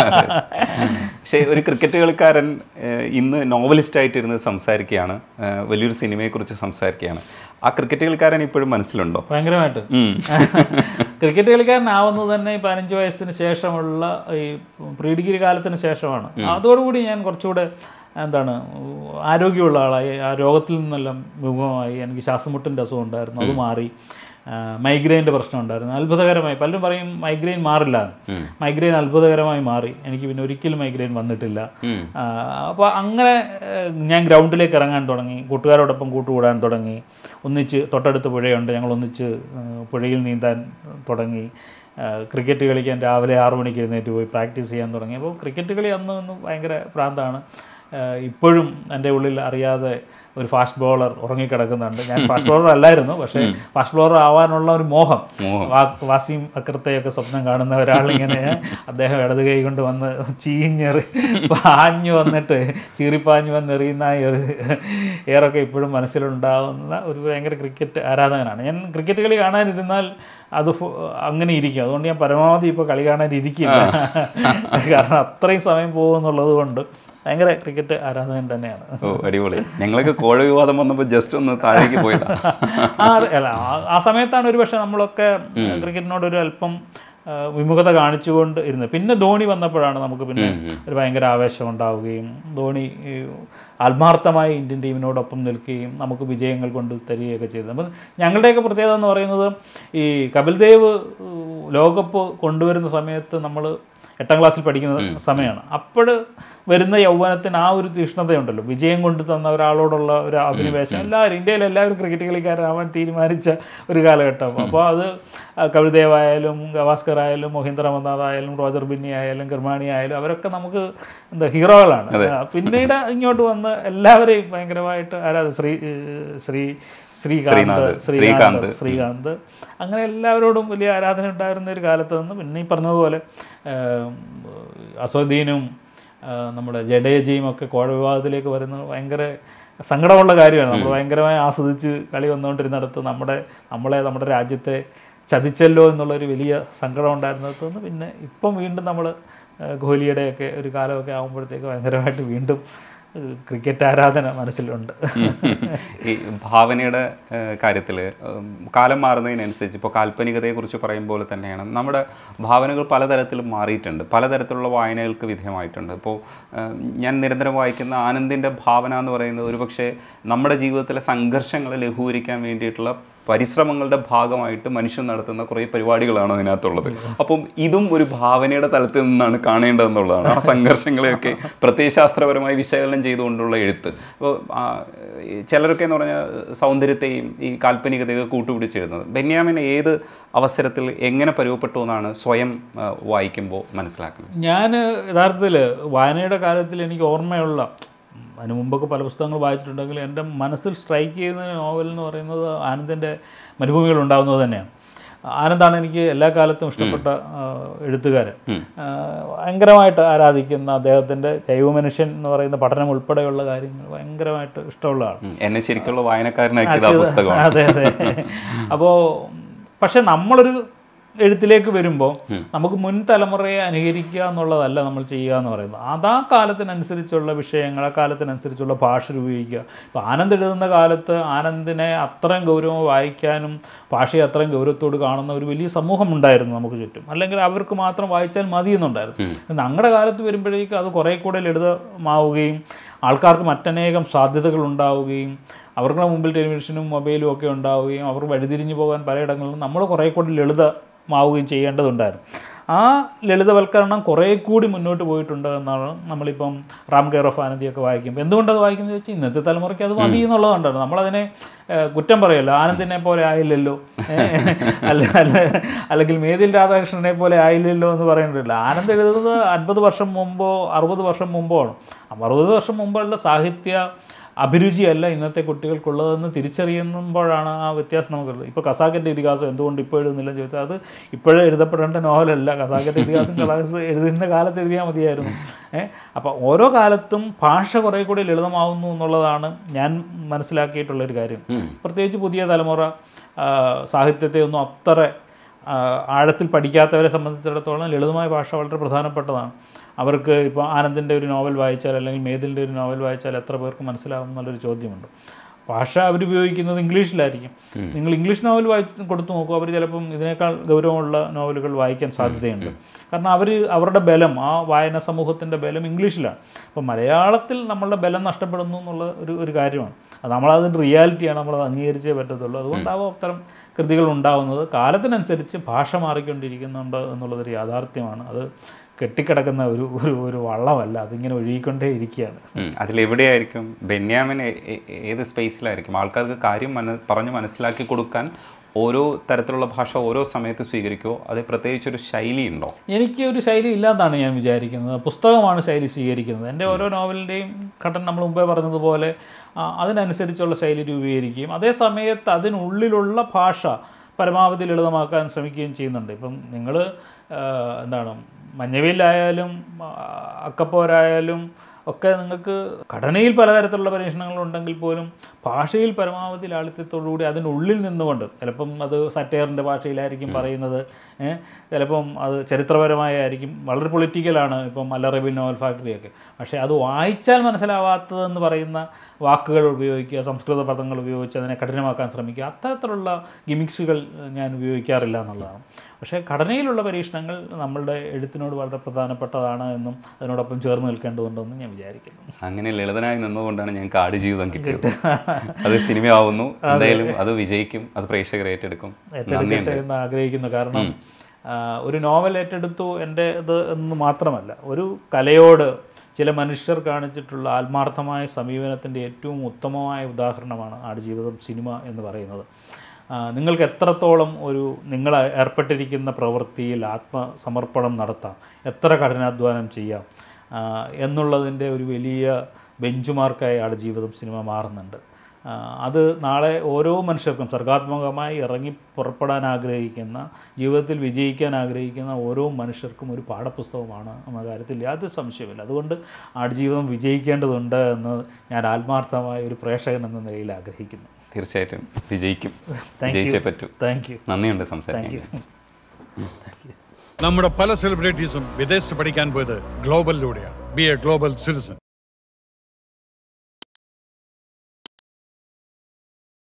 Speaker 2: പക്ഷേ ഒരു ക്രിക്കറ്റ് കളിക്കാരൻ ഏഹ്, ഇന്ന് നോവലിസ്റ്റ് ആയിട്ട് ഇരുന്ന് സംസാരിക്കുകയാണ് ഏഹ്, വലിയൊരു സിനിമയെക്കുറിച്ച് സംസാരിക്കുകയാണ് ആ ക്രിക്കറ്റ് കളിക്കാരൻ ഇപ്പോഴും മനസ്സിലുണ്ടോ
Speaker 1: ഭയങ്കരമായിട്ട്
Speaker 2: ഉം.
Speaker 1: ക്രിക്കറ്റ് കളിക്കാരനാവുന്നത് തന്നെ ഈ പതിനഞ്ച് വയസ്സിന് ശേഷമുള്ള ഈ പ്രീ ഡിഗ്രി കാലത്തിന് ശേഷമാണ് അതോടുകൂടി ഞാൻ കുറച്ചുകൂടെ എന്താണ് ആരോഗ്യമുള്ള ആളായി ആ രോഗത്തിൽ നിന്നെല്ലാം വിമുഖമായി എനിക്ക് ശ്വാസമുട്ടിൻ്റെ അസുഖം ഉണ്ടായിരുന്നു അത് മാറി മൈഗ്രെയിൻ്റെ പ്രശ്നം ഉണ്ടായിരുന്നു അത്ഭുതകരമായി പലരും പറയും മൈഗ്രെയിൻ മാറില്ല മൈഗ്രെയിൻ അത്ഭുതകരമായി മാറി എനിക്ക് പിന്നെ ഒരിക്കലും മൈഗ്രെയിൻ വന്നിട്ടില്ല
Speaker 2: ഉം.
Speaker 1: അപ്പോൾ അങ്ങനെ ഏഹ്, ഞാൻ ഗ്രൗണ്ടിലേക്ക് ഇറങ്ങാൻ തുടങ്ങി കൂട്ടുകാരോടൊപ്പം കൂട്ടുകൂടാൻ തുടങ്ങി ഒന്നിച്ച് തൊട്ടടുത്ത് പുഴയുണ്ട് ഞങ്ങൾ ഒന്നിച്ച് ഏഹ്, പുഴയിൽ നീന്താൻ തുടങ്ങി ഏഹ്, ക്രിക്കറ്റ് കളിക്കാൻ രാവിലെ ആറു മണിക്ക് എഴുന്നേറ്റ് പോയി പ്രാക്ടീസ് ചെയ്യാൻ തുടങ്ങി അപ്പോൾ ക്രിക്കറ്റ് കളി അന്ന് ഒന്ന് ഭയങ്കര പ്രാന്താണ് ഏഹ്, ഇപ്പോഴും എൻ്റെ ഉള്ളിൽ അറിയാതെ ഒരു ഫാസ്റ്റ് ബോളർ ഉറങ്ങിക്കിടക്കുന്നുണ്ട് ഞാൻ ഫാസ്റ്റ് ബോളർ അല്ലായിരുന്നു പക്ഷേ ഫാസ്റ്റ് ബോളർ ആവാനുള്ള ഒരു മോഹം
Speaker 2: മോഹം.
Speaker 1: വാ- വാസിം അക്രത്തെയൊക്കെ സ്വപ്നം കാണുന്ന ഒരാളിങ്ങനെ അദ്ദേഹം ഇടത് കൈ കൊണ്ട് വന്ന് ചീഞ്ഞെറി പാഞ്ഞു വന്നിട്ട് ചീറിപ്പാഞ്ഞു വന്ന് എറിയുന്ന ആ ഒരു എയറൊക്കെ ഇപ്പോഴും മനസ്സിലുണ്ടാവുന്ന ഒരു ഭയങ്കര ക്രിക്കറ്റ് ആരാധകനാണ് ഞാൻ ക്രിക്കറ്റ് കളി കാണാനിരുന്നാൽ അത് ഫു- അങ്ങനെ ഇരിക്കും അതുകൊണ്ട് ഞാൻ പരമാവധി ഇപ്പോൾ കളി കാണാനിരിക്കില്ല കാരണം അത്രയും സമയം പോകുമെന്നുള്ളത് കൊണ്ട് ഭയങ്കര ക്രിക്കറ്റ് ആരാധകൻ തന്നെയാണ്
Speaker 2: ഓ അടിപൊളി ഞങ്ങളൊക്കെ കോഴ വിവാദം വന്നപ്പോൾ ജസ്റ്റ് ഒന്ന് താഴേക്ക് പോയതാ
Speaker 1: ആ അതെ, അല്ല ആ- ആ സമയത്താണ് ഒരു പക്ഷേ നമ്മളൊക്കെ ക്രിക്കറ്റിനോട് ഒരു അല്പം ആ, വിമുഖത കാണിച്ചുകൊണ്ട് ഇരുന്നത് പിന്നെ ധോണി വന്നപ്പോഴാണ് നമുക്ക് പിന്നെ ഒരു ഭയങ്കര ആവേശം ഉണ്ടാവുകയും ധോണി ഈ, ആത്മാർത്ഥമായി ഇന്ത്യൻ ടീമിനോടൊപ്പം നിൽക്കുകയും നമുക്ക് വിജയങ്ങൾ കൊണ്ട് തരികയൊക്കെ ചെയ്തത് അപ്പം ഞങ്ങളുടെയൊക്കെ പ്രത്യേകത എന്ന് പറയുന്നത് ഈ കപിൽ ദേവ് ഉം, ലോകകപ്പ് കൊണ്ടുവരുന്ന സമയത്ത് നമ്മൾ എട്ടാം ക്ലാസ്സിൽ പഠിക്കുന്ന സമയമാണ് അപ്പോൾ വരുന്ന യൗവനത്തിന് ആ ഒരു തീഷ്ണതയുണ്ടല്ലോ വിജയം കൊണ്ട് തന്ന ഒരാളോടുള്ള ഒരു അഭിനിവേശം എല്ലാവരും ഇന്ത്യയിൽ എല്ലാവരും ക്രിക്കറ്റ് കളിക്കാരാവാൻ തീരുമാനിച്ച ഒരു കാലഘട്ടം അപ്പോൾ അത് കപിൽദേവ് ആയാലും ഗവാസ്കർ ആയാലും മൊഹിന്ദ്ര മന്ദാദ് ആയാലും റോജർ ബിന്നി ആയാലും കിർമാണി ആയാലും അവരൊക്കെ നമുക്ക് എന്താ ഹീറോകളാണ് ആ, പിന്നീട് ഇങ്ങോട്ട് വന്ന് എല്ലാവരെയും ഭയങ്കരമായിട്ട് ആരാധന ശ്രീ ഏഹ് ശ്രീ ശ്രീകാന്ത്
Speaker 2: ശ്രീനാഥ്,
Speaker 1: ശ്രീകാന്ത്
Speaker 2: ശ്രീകാന്ത്.
Speaker 1: ശ്രീകാന്ത് അങ്ങനെ എല്ലാവരോടും വലിയ ആരാധന ഉണ്ടായിരുന്ന ഒരു കാലത്ത് നിന്ന് പിന്നെ ഈ പറഞ്ഞതുപോലെ ഏം, അസദീനും ആ, നമ്മുടെ ജഡേജയും ഒക്കെ കോഴ വിവാദത്തിലേക്ക് വരുന്നത് ഭയങ്കര സങ്കടമുള്ള കാര്യമാണ് നമ്മൾ ഭയങ്കരമായി ആസ്വദിച്ച് കളി വന്നുകൊണ്ടിരുന്നിടത്ത് നമ്മുടെ നമ്മളെ നമ്മുടെ രാജ്യത്തെ ചതിച്ചല്ലോ എന്നുള്ളൊരു വലിയ സങ്കടം ഉണ്ടായിരുന്നിടത്ത് നിന്ന് പിന്നെ ഇപ്പം വീണ്ടും നമ്മൾ കോഹ്ലിയുടെയൊക്കെ ഒരു കാലമൊക്കെ ആകുമ്പോഴത്തേക്ക് ഭയങ്കരമായിട്ട് വീണ്ടും ഏഹ്, ക്രിക്കറ്റ് ആരാധന മനസ്സിലുണ്ട്
Speaker 2: ഈ ഭാവനയുടെ കാര്യത്തിൽ കാലം മാറുന്നതിനനുസരിച്ച് ഇപ്പോൾ കാൽപ്പനികതയെക്കുറിച്ച് പറയുമ്പോൾ തന്നെയാണ് നമ്മുടെ ഭാവനകൾ പലതരത്തിലും മാറിയിട്ടുണ്ട് പലതരത്തിലുള്ള വായനകൾക്ക് വിധേയമായിട്ടുണ്ട് ഇപ്പോൾ ഞാൻ നിരന്തരം വായിക്കുന്ന ആനന്ദിൻ്റെ ഭാവന എന്ന് പറയുന്നത് ഒരുപക്ഷെ നമ്മുടെ ജീവിതത്തിലെ സംഘർഷങ്ങളെ ലഘൂകരിക്കാൻ വേണ്ടിയിട്ടുള്ള പരിശ്രമങ്ങളുടെ ഭാഗമായിട്ട് മനുഷ്യൻ നടത്തുന്ന കുറേ പരിപാടികളാണ് അതിനകത്തുള്ളത് അപ്പം ഇതും ഒരു ഭാവനയുടെ തലത്തിൽ നിന്നാണ് കാണേണ്ടതെന്നുള്ളതാണ് ആ സംഘർഷങ്ങളെയൊക്കെ പ്രത്യയശാസ്ത്രപരമായി വിശകലനം ചെയ്തുകൊണ്ടുള്ള എഴുത്ത് അപ്പോൾ ചിലരൊക്കെ എന്ന് പറഞ്ഞാൽ സൗന്ദര്യത്തെയും ഈ കാൽപ്പനികതയൊക്കെ കൂട്ടുപിടിച്ചെഴുതുന്നത് ബെന്യാമിൻ ഏത് അവസരത്തിൽ എങ്ങനെ പരുവപ്പെട്ടു എന്നാണ് സ്വയം ആ, വായിക്കുമ്പോൾ മനസ്സിലാക്കുന്നത്
Speaker 1: ഞാൻ യഥാർത്ഥത്തിൽ വായനയുടെ കാലത്തിൽ എനിക്ക് ഓർമ്മയുള്ള അതിന് മുമ്പൊക്കെ പല പുസ്തകങ്ങൾ വായിച്ചിട്ടുണ്ടെങ്കിലും എൻ്റെ മനസ്സിൽ സ്ട്രൈക്ക് ചെയ്യുന്ന നോവൽ എന്ന് പറയുന്നത് ആനന്ദിൻ്റെ മരുഭൂമികൾ ഉണ്ടാകുന്നത് തന്നെയാണ് ആനന്ദാണ് എനിക്ക് എല്ലാ കാലത്തും ഇഷ്ടപ്പെട്ട ആ, എഴുത്തുകാരൻ ആ, ഭയങ്കരമായിട്ട് ആരാധിക്കുന്ന അദ്ദേഹത്തിൻ്റെ ജൈവമനുഷ്യൻ എന്ന് പറയുന്ന പഠനം ഉൾപ്പെടെയുള്ള കാര്യങ്ങൾ ഭയങ്കരമായിട്ട് ഇഷ്ടമുള്ള ആളാണ്
Speaker 2: ഉം. എന്നെ ശരിക്കുള്ള വായനക്കാരനാക്കിയത് ആ പുസ്തകമാണ്
Speaker 1: അതെ അതെ അപ്പോൾ പക്ഷെ നമ്മളൊരു എഴുത്തിലേക്ക് വരുമ്പോൾ നമുക്ക് മുൻ തലമുറയെ അനുകരിക്കുക എന്നുള്ളതല്ല നമ്മൾ ചെയ്യുക എന്ന് പറയുന്നത് അതാ കാലത്തിനനുസരിച്ചുള്ള വിഷയങ്ങൾ ആ കാലത്തിനനുസരിച്ചുള്ള ഭാഷ ഉപയോഗിക്കുക ഇപ്പോൾ ആനന്ദ് എഴുതുന്ന കാലത്ത് ആനന്ദിനെ അത്രയും ഗൗരവം വായിക്കാനും ഭാഷയെ അത്രയും ഗൗരവത്തോട് കാണുന്ന ഒരു വലിയ സമൂഹം ഉണ്ടായിരുന്നു നമുക്ക് ചുറ്റും അല്ലെങ്കിൽ അവർക്ക് മാത്രം വായിച്ചാൽ മതി എന്നുണ്ടായിരുന്നു ഞങ്ങളുടെ കാലത്ത് വരുമ്പോഴേക്കും അത് കുറേ കൂടെ ലളിതമാവുകയും ആൾക്കാർക്ക് മറ്റനേകം സാധ്യതകൾ ഉണ്ടാവുകയും അവരുടെ മുമ്പിൽ ടെലിവിഷനും മൊബൈലും ഒക്കെ ഉണ്ടാവുകയും അവർ വഴിതിരിഞ്ഞു പോകാൻ പലയിടങ്ങളിലും നമ്മൾ കുറേ കൂടി ലളിതമാവുകയും ചെയ്യേണ്ടതുണ്ടായിരുന്നു ആ ലളിതവൽക്കരണം കുറേ കൂടി മുന്നോട്ട് പോയിട്ടുണ്ട് എന്നാണ് നമ്മളിപ്പം റാം കെയർ ഓഫ് ആനന്ദിയൊക്കെ വായിക്കുമ്പോൾ എന്തുകൊണ്ടത് വായിക്കുന്നത് വെച്ചാൽ ഇന്നത്തെ തലമുറയ്ക്ക് അത് മതി എന്നുള്ളതുകൊണ്ടാണ് നമ്മളതിനെ ഏഹ്, കുറ്റം പറയല്ലോ ആനന്ദിനെ പോലെ ആയില്ലല്ലോ ഏഹ്, അല്ല അല്ല അല്ലെങ്കിൽ മേതിൽ രാധാകൃഷ്ണനെ പോലെ ആയില്ലല്ലോ എന്ന് പറയുന്നില്ല ആനന്ദ് എഴുതുന്നത് അൻപത് വർഷം മുമ്പോ അറുപത് വർഷം മുമ്പോ ആണ് അപ്പം അറുപത് വർഷം മുമ്പുള്ള സാഹിത്യ അഭിരുചിയല്ല ഇന്നത്തെ കുട്ടികൾക്കുള്ളതെന്ന് തിരിച്ചറിയുമ്പോഴാണ് ആ വ്യത്യാസം നമുക്കുള്ളത് ഇപ്പോൾ കസാക്കിൻ്റെ ഇതിഹാസം എന്തുകൊണ്ട് ഇപ്പോൾ എഴുതുന്നില്ലെന്ന് ചോദിച്ചാൽ അത് ഇപ്പോഴേ എഴുതപ്പെടേണ്ട നോവലല്ല കസാക്കിൻ്റെ ഇതിഹാസം കലാസ് എഴുതുന്ന കാലത്ത് എഴുതിയാൽ മതിയായിരുന്നു ഏഹ് അപ്പോൾ ഓരോ കാലത്തും ഭാഷ കുറേ കൂടി ലളിതമാവുന്നു എന്നുള്ളതാണ് ഞാൻ മനസ്സിലാക്കിയിട്ടുള്ളൊരു കാര്യം പ്രത്യേകിച്ച് പുതിയ തലമുറ ആ, സാഹിത്യത്തെ ഒന്നും അത്ര ആ, ആഴത്തിൽ പഠിക്കാത്തവരെ സംബന്ധിച്ചിടത്തോളം ലളിതമായ ഭാഷ വളരെ പ്രധാനപ്പെട്ടതാണ് അവർക്ക് ഇപ്പോൾ ആനന്ദിൻ്റെ ഒരു നോവൽ വായിച്ചാൽ അല്ലെങ്കിൽ മേതിൻ്റെ ഒരു നോവൽ വായിച്ചാൽ എത്ര പേർക്ക് മനസ്സിലാവും എന്നുള്ളൊരു ചോദ്യമുണ്ട് ഭാഷ അവർ ഉപയോഗിക്കുന്നത് ഇംഗ്ലീഷിലായിരിക്കും നിങ്ങൾ ഇംഗ്ലീഷ് നോവൽ വായി കൊടുത്തു നോക്കൂ അവർ ചിലപ്പം ഇതിനേക്കാൾ ഗൗരവമുള്ള നോവലുകൾ വായിക്കാൻ സാധ്യതയുണ്ട് കാരണം അവർ അവരുടെ ബലം ആ വായന സമൂഹത്തിൻ്റെ ബലം ഇംഗ്ലീഷിലാണ് അപ്പോൾ മലയാളത്തിൽ നമ്മളുടെ ബലം നഷ്ടപ്പെടുന്നു എന്നുള്ള ഒരു ഒരു കാര്യമാണ് അത് നമ്മളതിൻ്റെ റിയാലിറ്റിയാണ് നമ്മളത് അംഗീകരിച്ചേ പറ്റത്തുള്ളൂ അതുകൊണ്ടാവും അത്തരം കൃതികൾ ഉണ്ടാവുന്നത് കാലത്തിനനുസരിച്ച് ഭാഷ മാറിക്കൊണ്ടിരിക്കുന്നുണ്ട് എന്നുള്ളതൊരു യാഥാർത്ഥ്യമാണ് അത് കെട്ടിക്കിടക്കുന്ന ഒരു ഒരു ഒരു വള്ളമല്ല അതിങ്ങനെ ഒഴുകിക്കൊണ്ടേ ഇരിക്കുകയാണ്
Speaker 2: ഉം. അതിലെവിടെയായിരിക്കും ബെന്യാമിൻ ഏ- ഏ- ഏത് സ്പേസിലായിരിക്കും ആൾക്കാർക്ക് കാര്യം മന പറഞ്ഞ് മനസ്സിലാക്കി കൊടുക്കാൻ ഓരോ തരത്തിലുള്ള ഭാഷ ഓരോ സമയത്ത് സ്വീകരിക്കുമോ അത് പ്രത്യേകിച്ചൊരു ശൈലിയുണ്ടോ
Speaker 1: എനിക്ക് ഒരു ശൈലി ഇല്ലാന്നാണ് ഞാൻ വിചാരിക്കുന്നത് പുസ്തകമാണ് ശൈലി സ്വീകരിക്കുന്നത് എൻ്റെ ഓരോ നോവലിൻ്റെയും ഘട്ടം നമ്മൾ മുമ്പേ പറഞ്ഞതുപോലെ ആ, അതിനനുസരിച്ചുള്ള ശൈലി രൂപീകരിക്കുകയും അതേ സമയത്ത് അതിനുള്ളിലുള്ള ഭാഷ പരമാവധി ലളിതമാക്കാൻ ശ്രമിക്കുകയും ചെയ്യുന്നുണ്ട് ഇപ്പം നിങ്ങൾ എന്താണ് മഞ്ഞവയിലായാലും ആ, അക്കപ്പോരായാലും ഒക്കെ നിങ്ങൾക്ക് ഘടനയിൽ പലതരത്തിലുള്ള പരീക്ഷണങ്ങളുണ്ടെങ്കിൽ പോലും ഭാഷയിൽ പരമാവധി ലാളിത്യത്തോടുകൂടി അതിനുള്ളിൽ നിന്നുകൊണ്ട് ചിലപ്പം അത് സറ്റയറിൻ്റെ ഭാഷയിലായിരിക്കും പറയുന്നത് ഏ, ചിലപ്പം അത് ചരിത്രപരമായിരിക്കും വളരെ പൊളിറ്റിക്കലാണ് ഇപ്പം അല്ലറബിൻ നോവൽ ഫാക്ടറിയൊക്കെ പക്ഷേ അത് വായിച്ചാൽ മനസ്സിലാവാത്തതെന്ന് പറയുന്ന വാക്കുകൾ ഉപയോഗിക്കുക സംസ്കൃത പദങ്ങൾ ഉപയോഗിച്ച് അതിനെ കഠിനമാക്കാൻ ശ്രമിക്കുക അത്തരത്തിലുള്ള ഗിമിക്സുകൾ ഞാൻ ഉപയോഗിക്കാറില്ല എന്നുള്ളതാണ് പക്ഷേ ഘടനയിലുള്ള പരീക്ഷണങ്ങൾ നമ്മളുടെ എഴുത്തിനോട് വളരെ പ്രധാനപ്പെട്ടതാണ് എന്നും അതിനോടൊപ്പം ചേർന്ന് നിൽക്കേണ്ടതുണ്ടെന്നും ഞാൻ വിചാരിക്കുന്നു
Speaker 2: അങ്ങനെ ലളിതനായി നിന്നുകൊണ്ടാണ് ഞാൻ കാട് ജീവിതം കിട്ടിയത് അത് സിനിമയാവുന്നു എന്തായാലും അത് വിജയിക്കും അത് പ്രേക്ഷകർ ഏറ്റെടുക്കും
Speaker 1: ഏറ്റെടുക്കട്ടെ എന്ന് ആഗ്രഹിക്കുന്നു കാരണം ആ, ഒരു നോവൽ ഏറ്റെടുത്തു എൻ്റെ ഇത് എന്ന് മാത്രമല്ല ഒരു കലയോട് ചില മനുഷ്യർ കാണിച്ചിട്ടുള്ള ആത്മാർത്ഥമായ സമീപനത്തിൻ്റെ ഏറ്റവും ഉത്തമമായ ഉദാഹരണമാണ് ആടുജീവിതം സിനിമ എന്ന് പറയുന്നത് ആ, നിങ്ങൾക്ക് എത്രത്തോളം ഒരു നിങ്ങൾ ഏർപ്പെട്ടിരിക്കുന്ന പ്രവൃത്തിയിൽ ആത്മസമർപ്പണം നടത്താം എത്ര കഠിനാധ്വാനം ചെയ്യാം ആ, എന്നുള്ളതിൻ്റെ ഒരു വലിയ ബെഞ്ചുമാർക്കായി ആടുജീവിതം സിനിമ മാറുന്നുണ്ട് ആ, അത് നാളെ ഓരോ മനുഷ്യർക്കും സർഗാത്മകമായി ഇറങ്ങി പുറപ്പെടാൻ ആഗ്രഹിക്കുന്ന ജീവിതത്തിൽ വിജയിക്കാൻ ആഗ്രഹിക്കുന്ന ഓരോ മനുഷ്യർക്കും ഒരു പാഠപുസ്തകമാണ് എന്ന കാര്യത്തിൽ യാതൊരു സംശയമില്ല അതുകൊണ്ട് ആടുജീവിതം വിജയിക്കേണ്ടതുണ്ട് എന്ന് ഞാൻ ആത്മാർത്ഥമായ ഒരു പ്രേക്ഷകൻ എന്ന നിലയിൽ ആഗ്രഹിക്കുന്നു
Speaker 2: തീർച്ചയായിട്ടും വിജയിക്കും
Speaker 1: താങ്ക്
Speaker 2: വിജയിച്ചേ
Speaker 1: യു
Speaker 2: പറ്റൂ
Speaker 1: താങ്ക് യു
Speaker 2: നന്ദിയുണ്ട്
Speaker 1: താങ്ക്
Speaker 2: സംസാരിക്കാൻ
Speaker 1: യു
Speaker 3: നമ്മുടെ പല സെലിബ്രിറ്റീസും വിദേശത്ത് പഠിക്കാൻ പോയത് ഗ്ലോബലിലൂടെയാണ് ബി എ ഗ്ലോബൽ സിറ്റിസൺ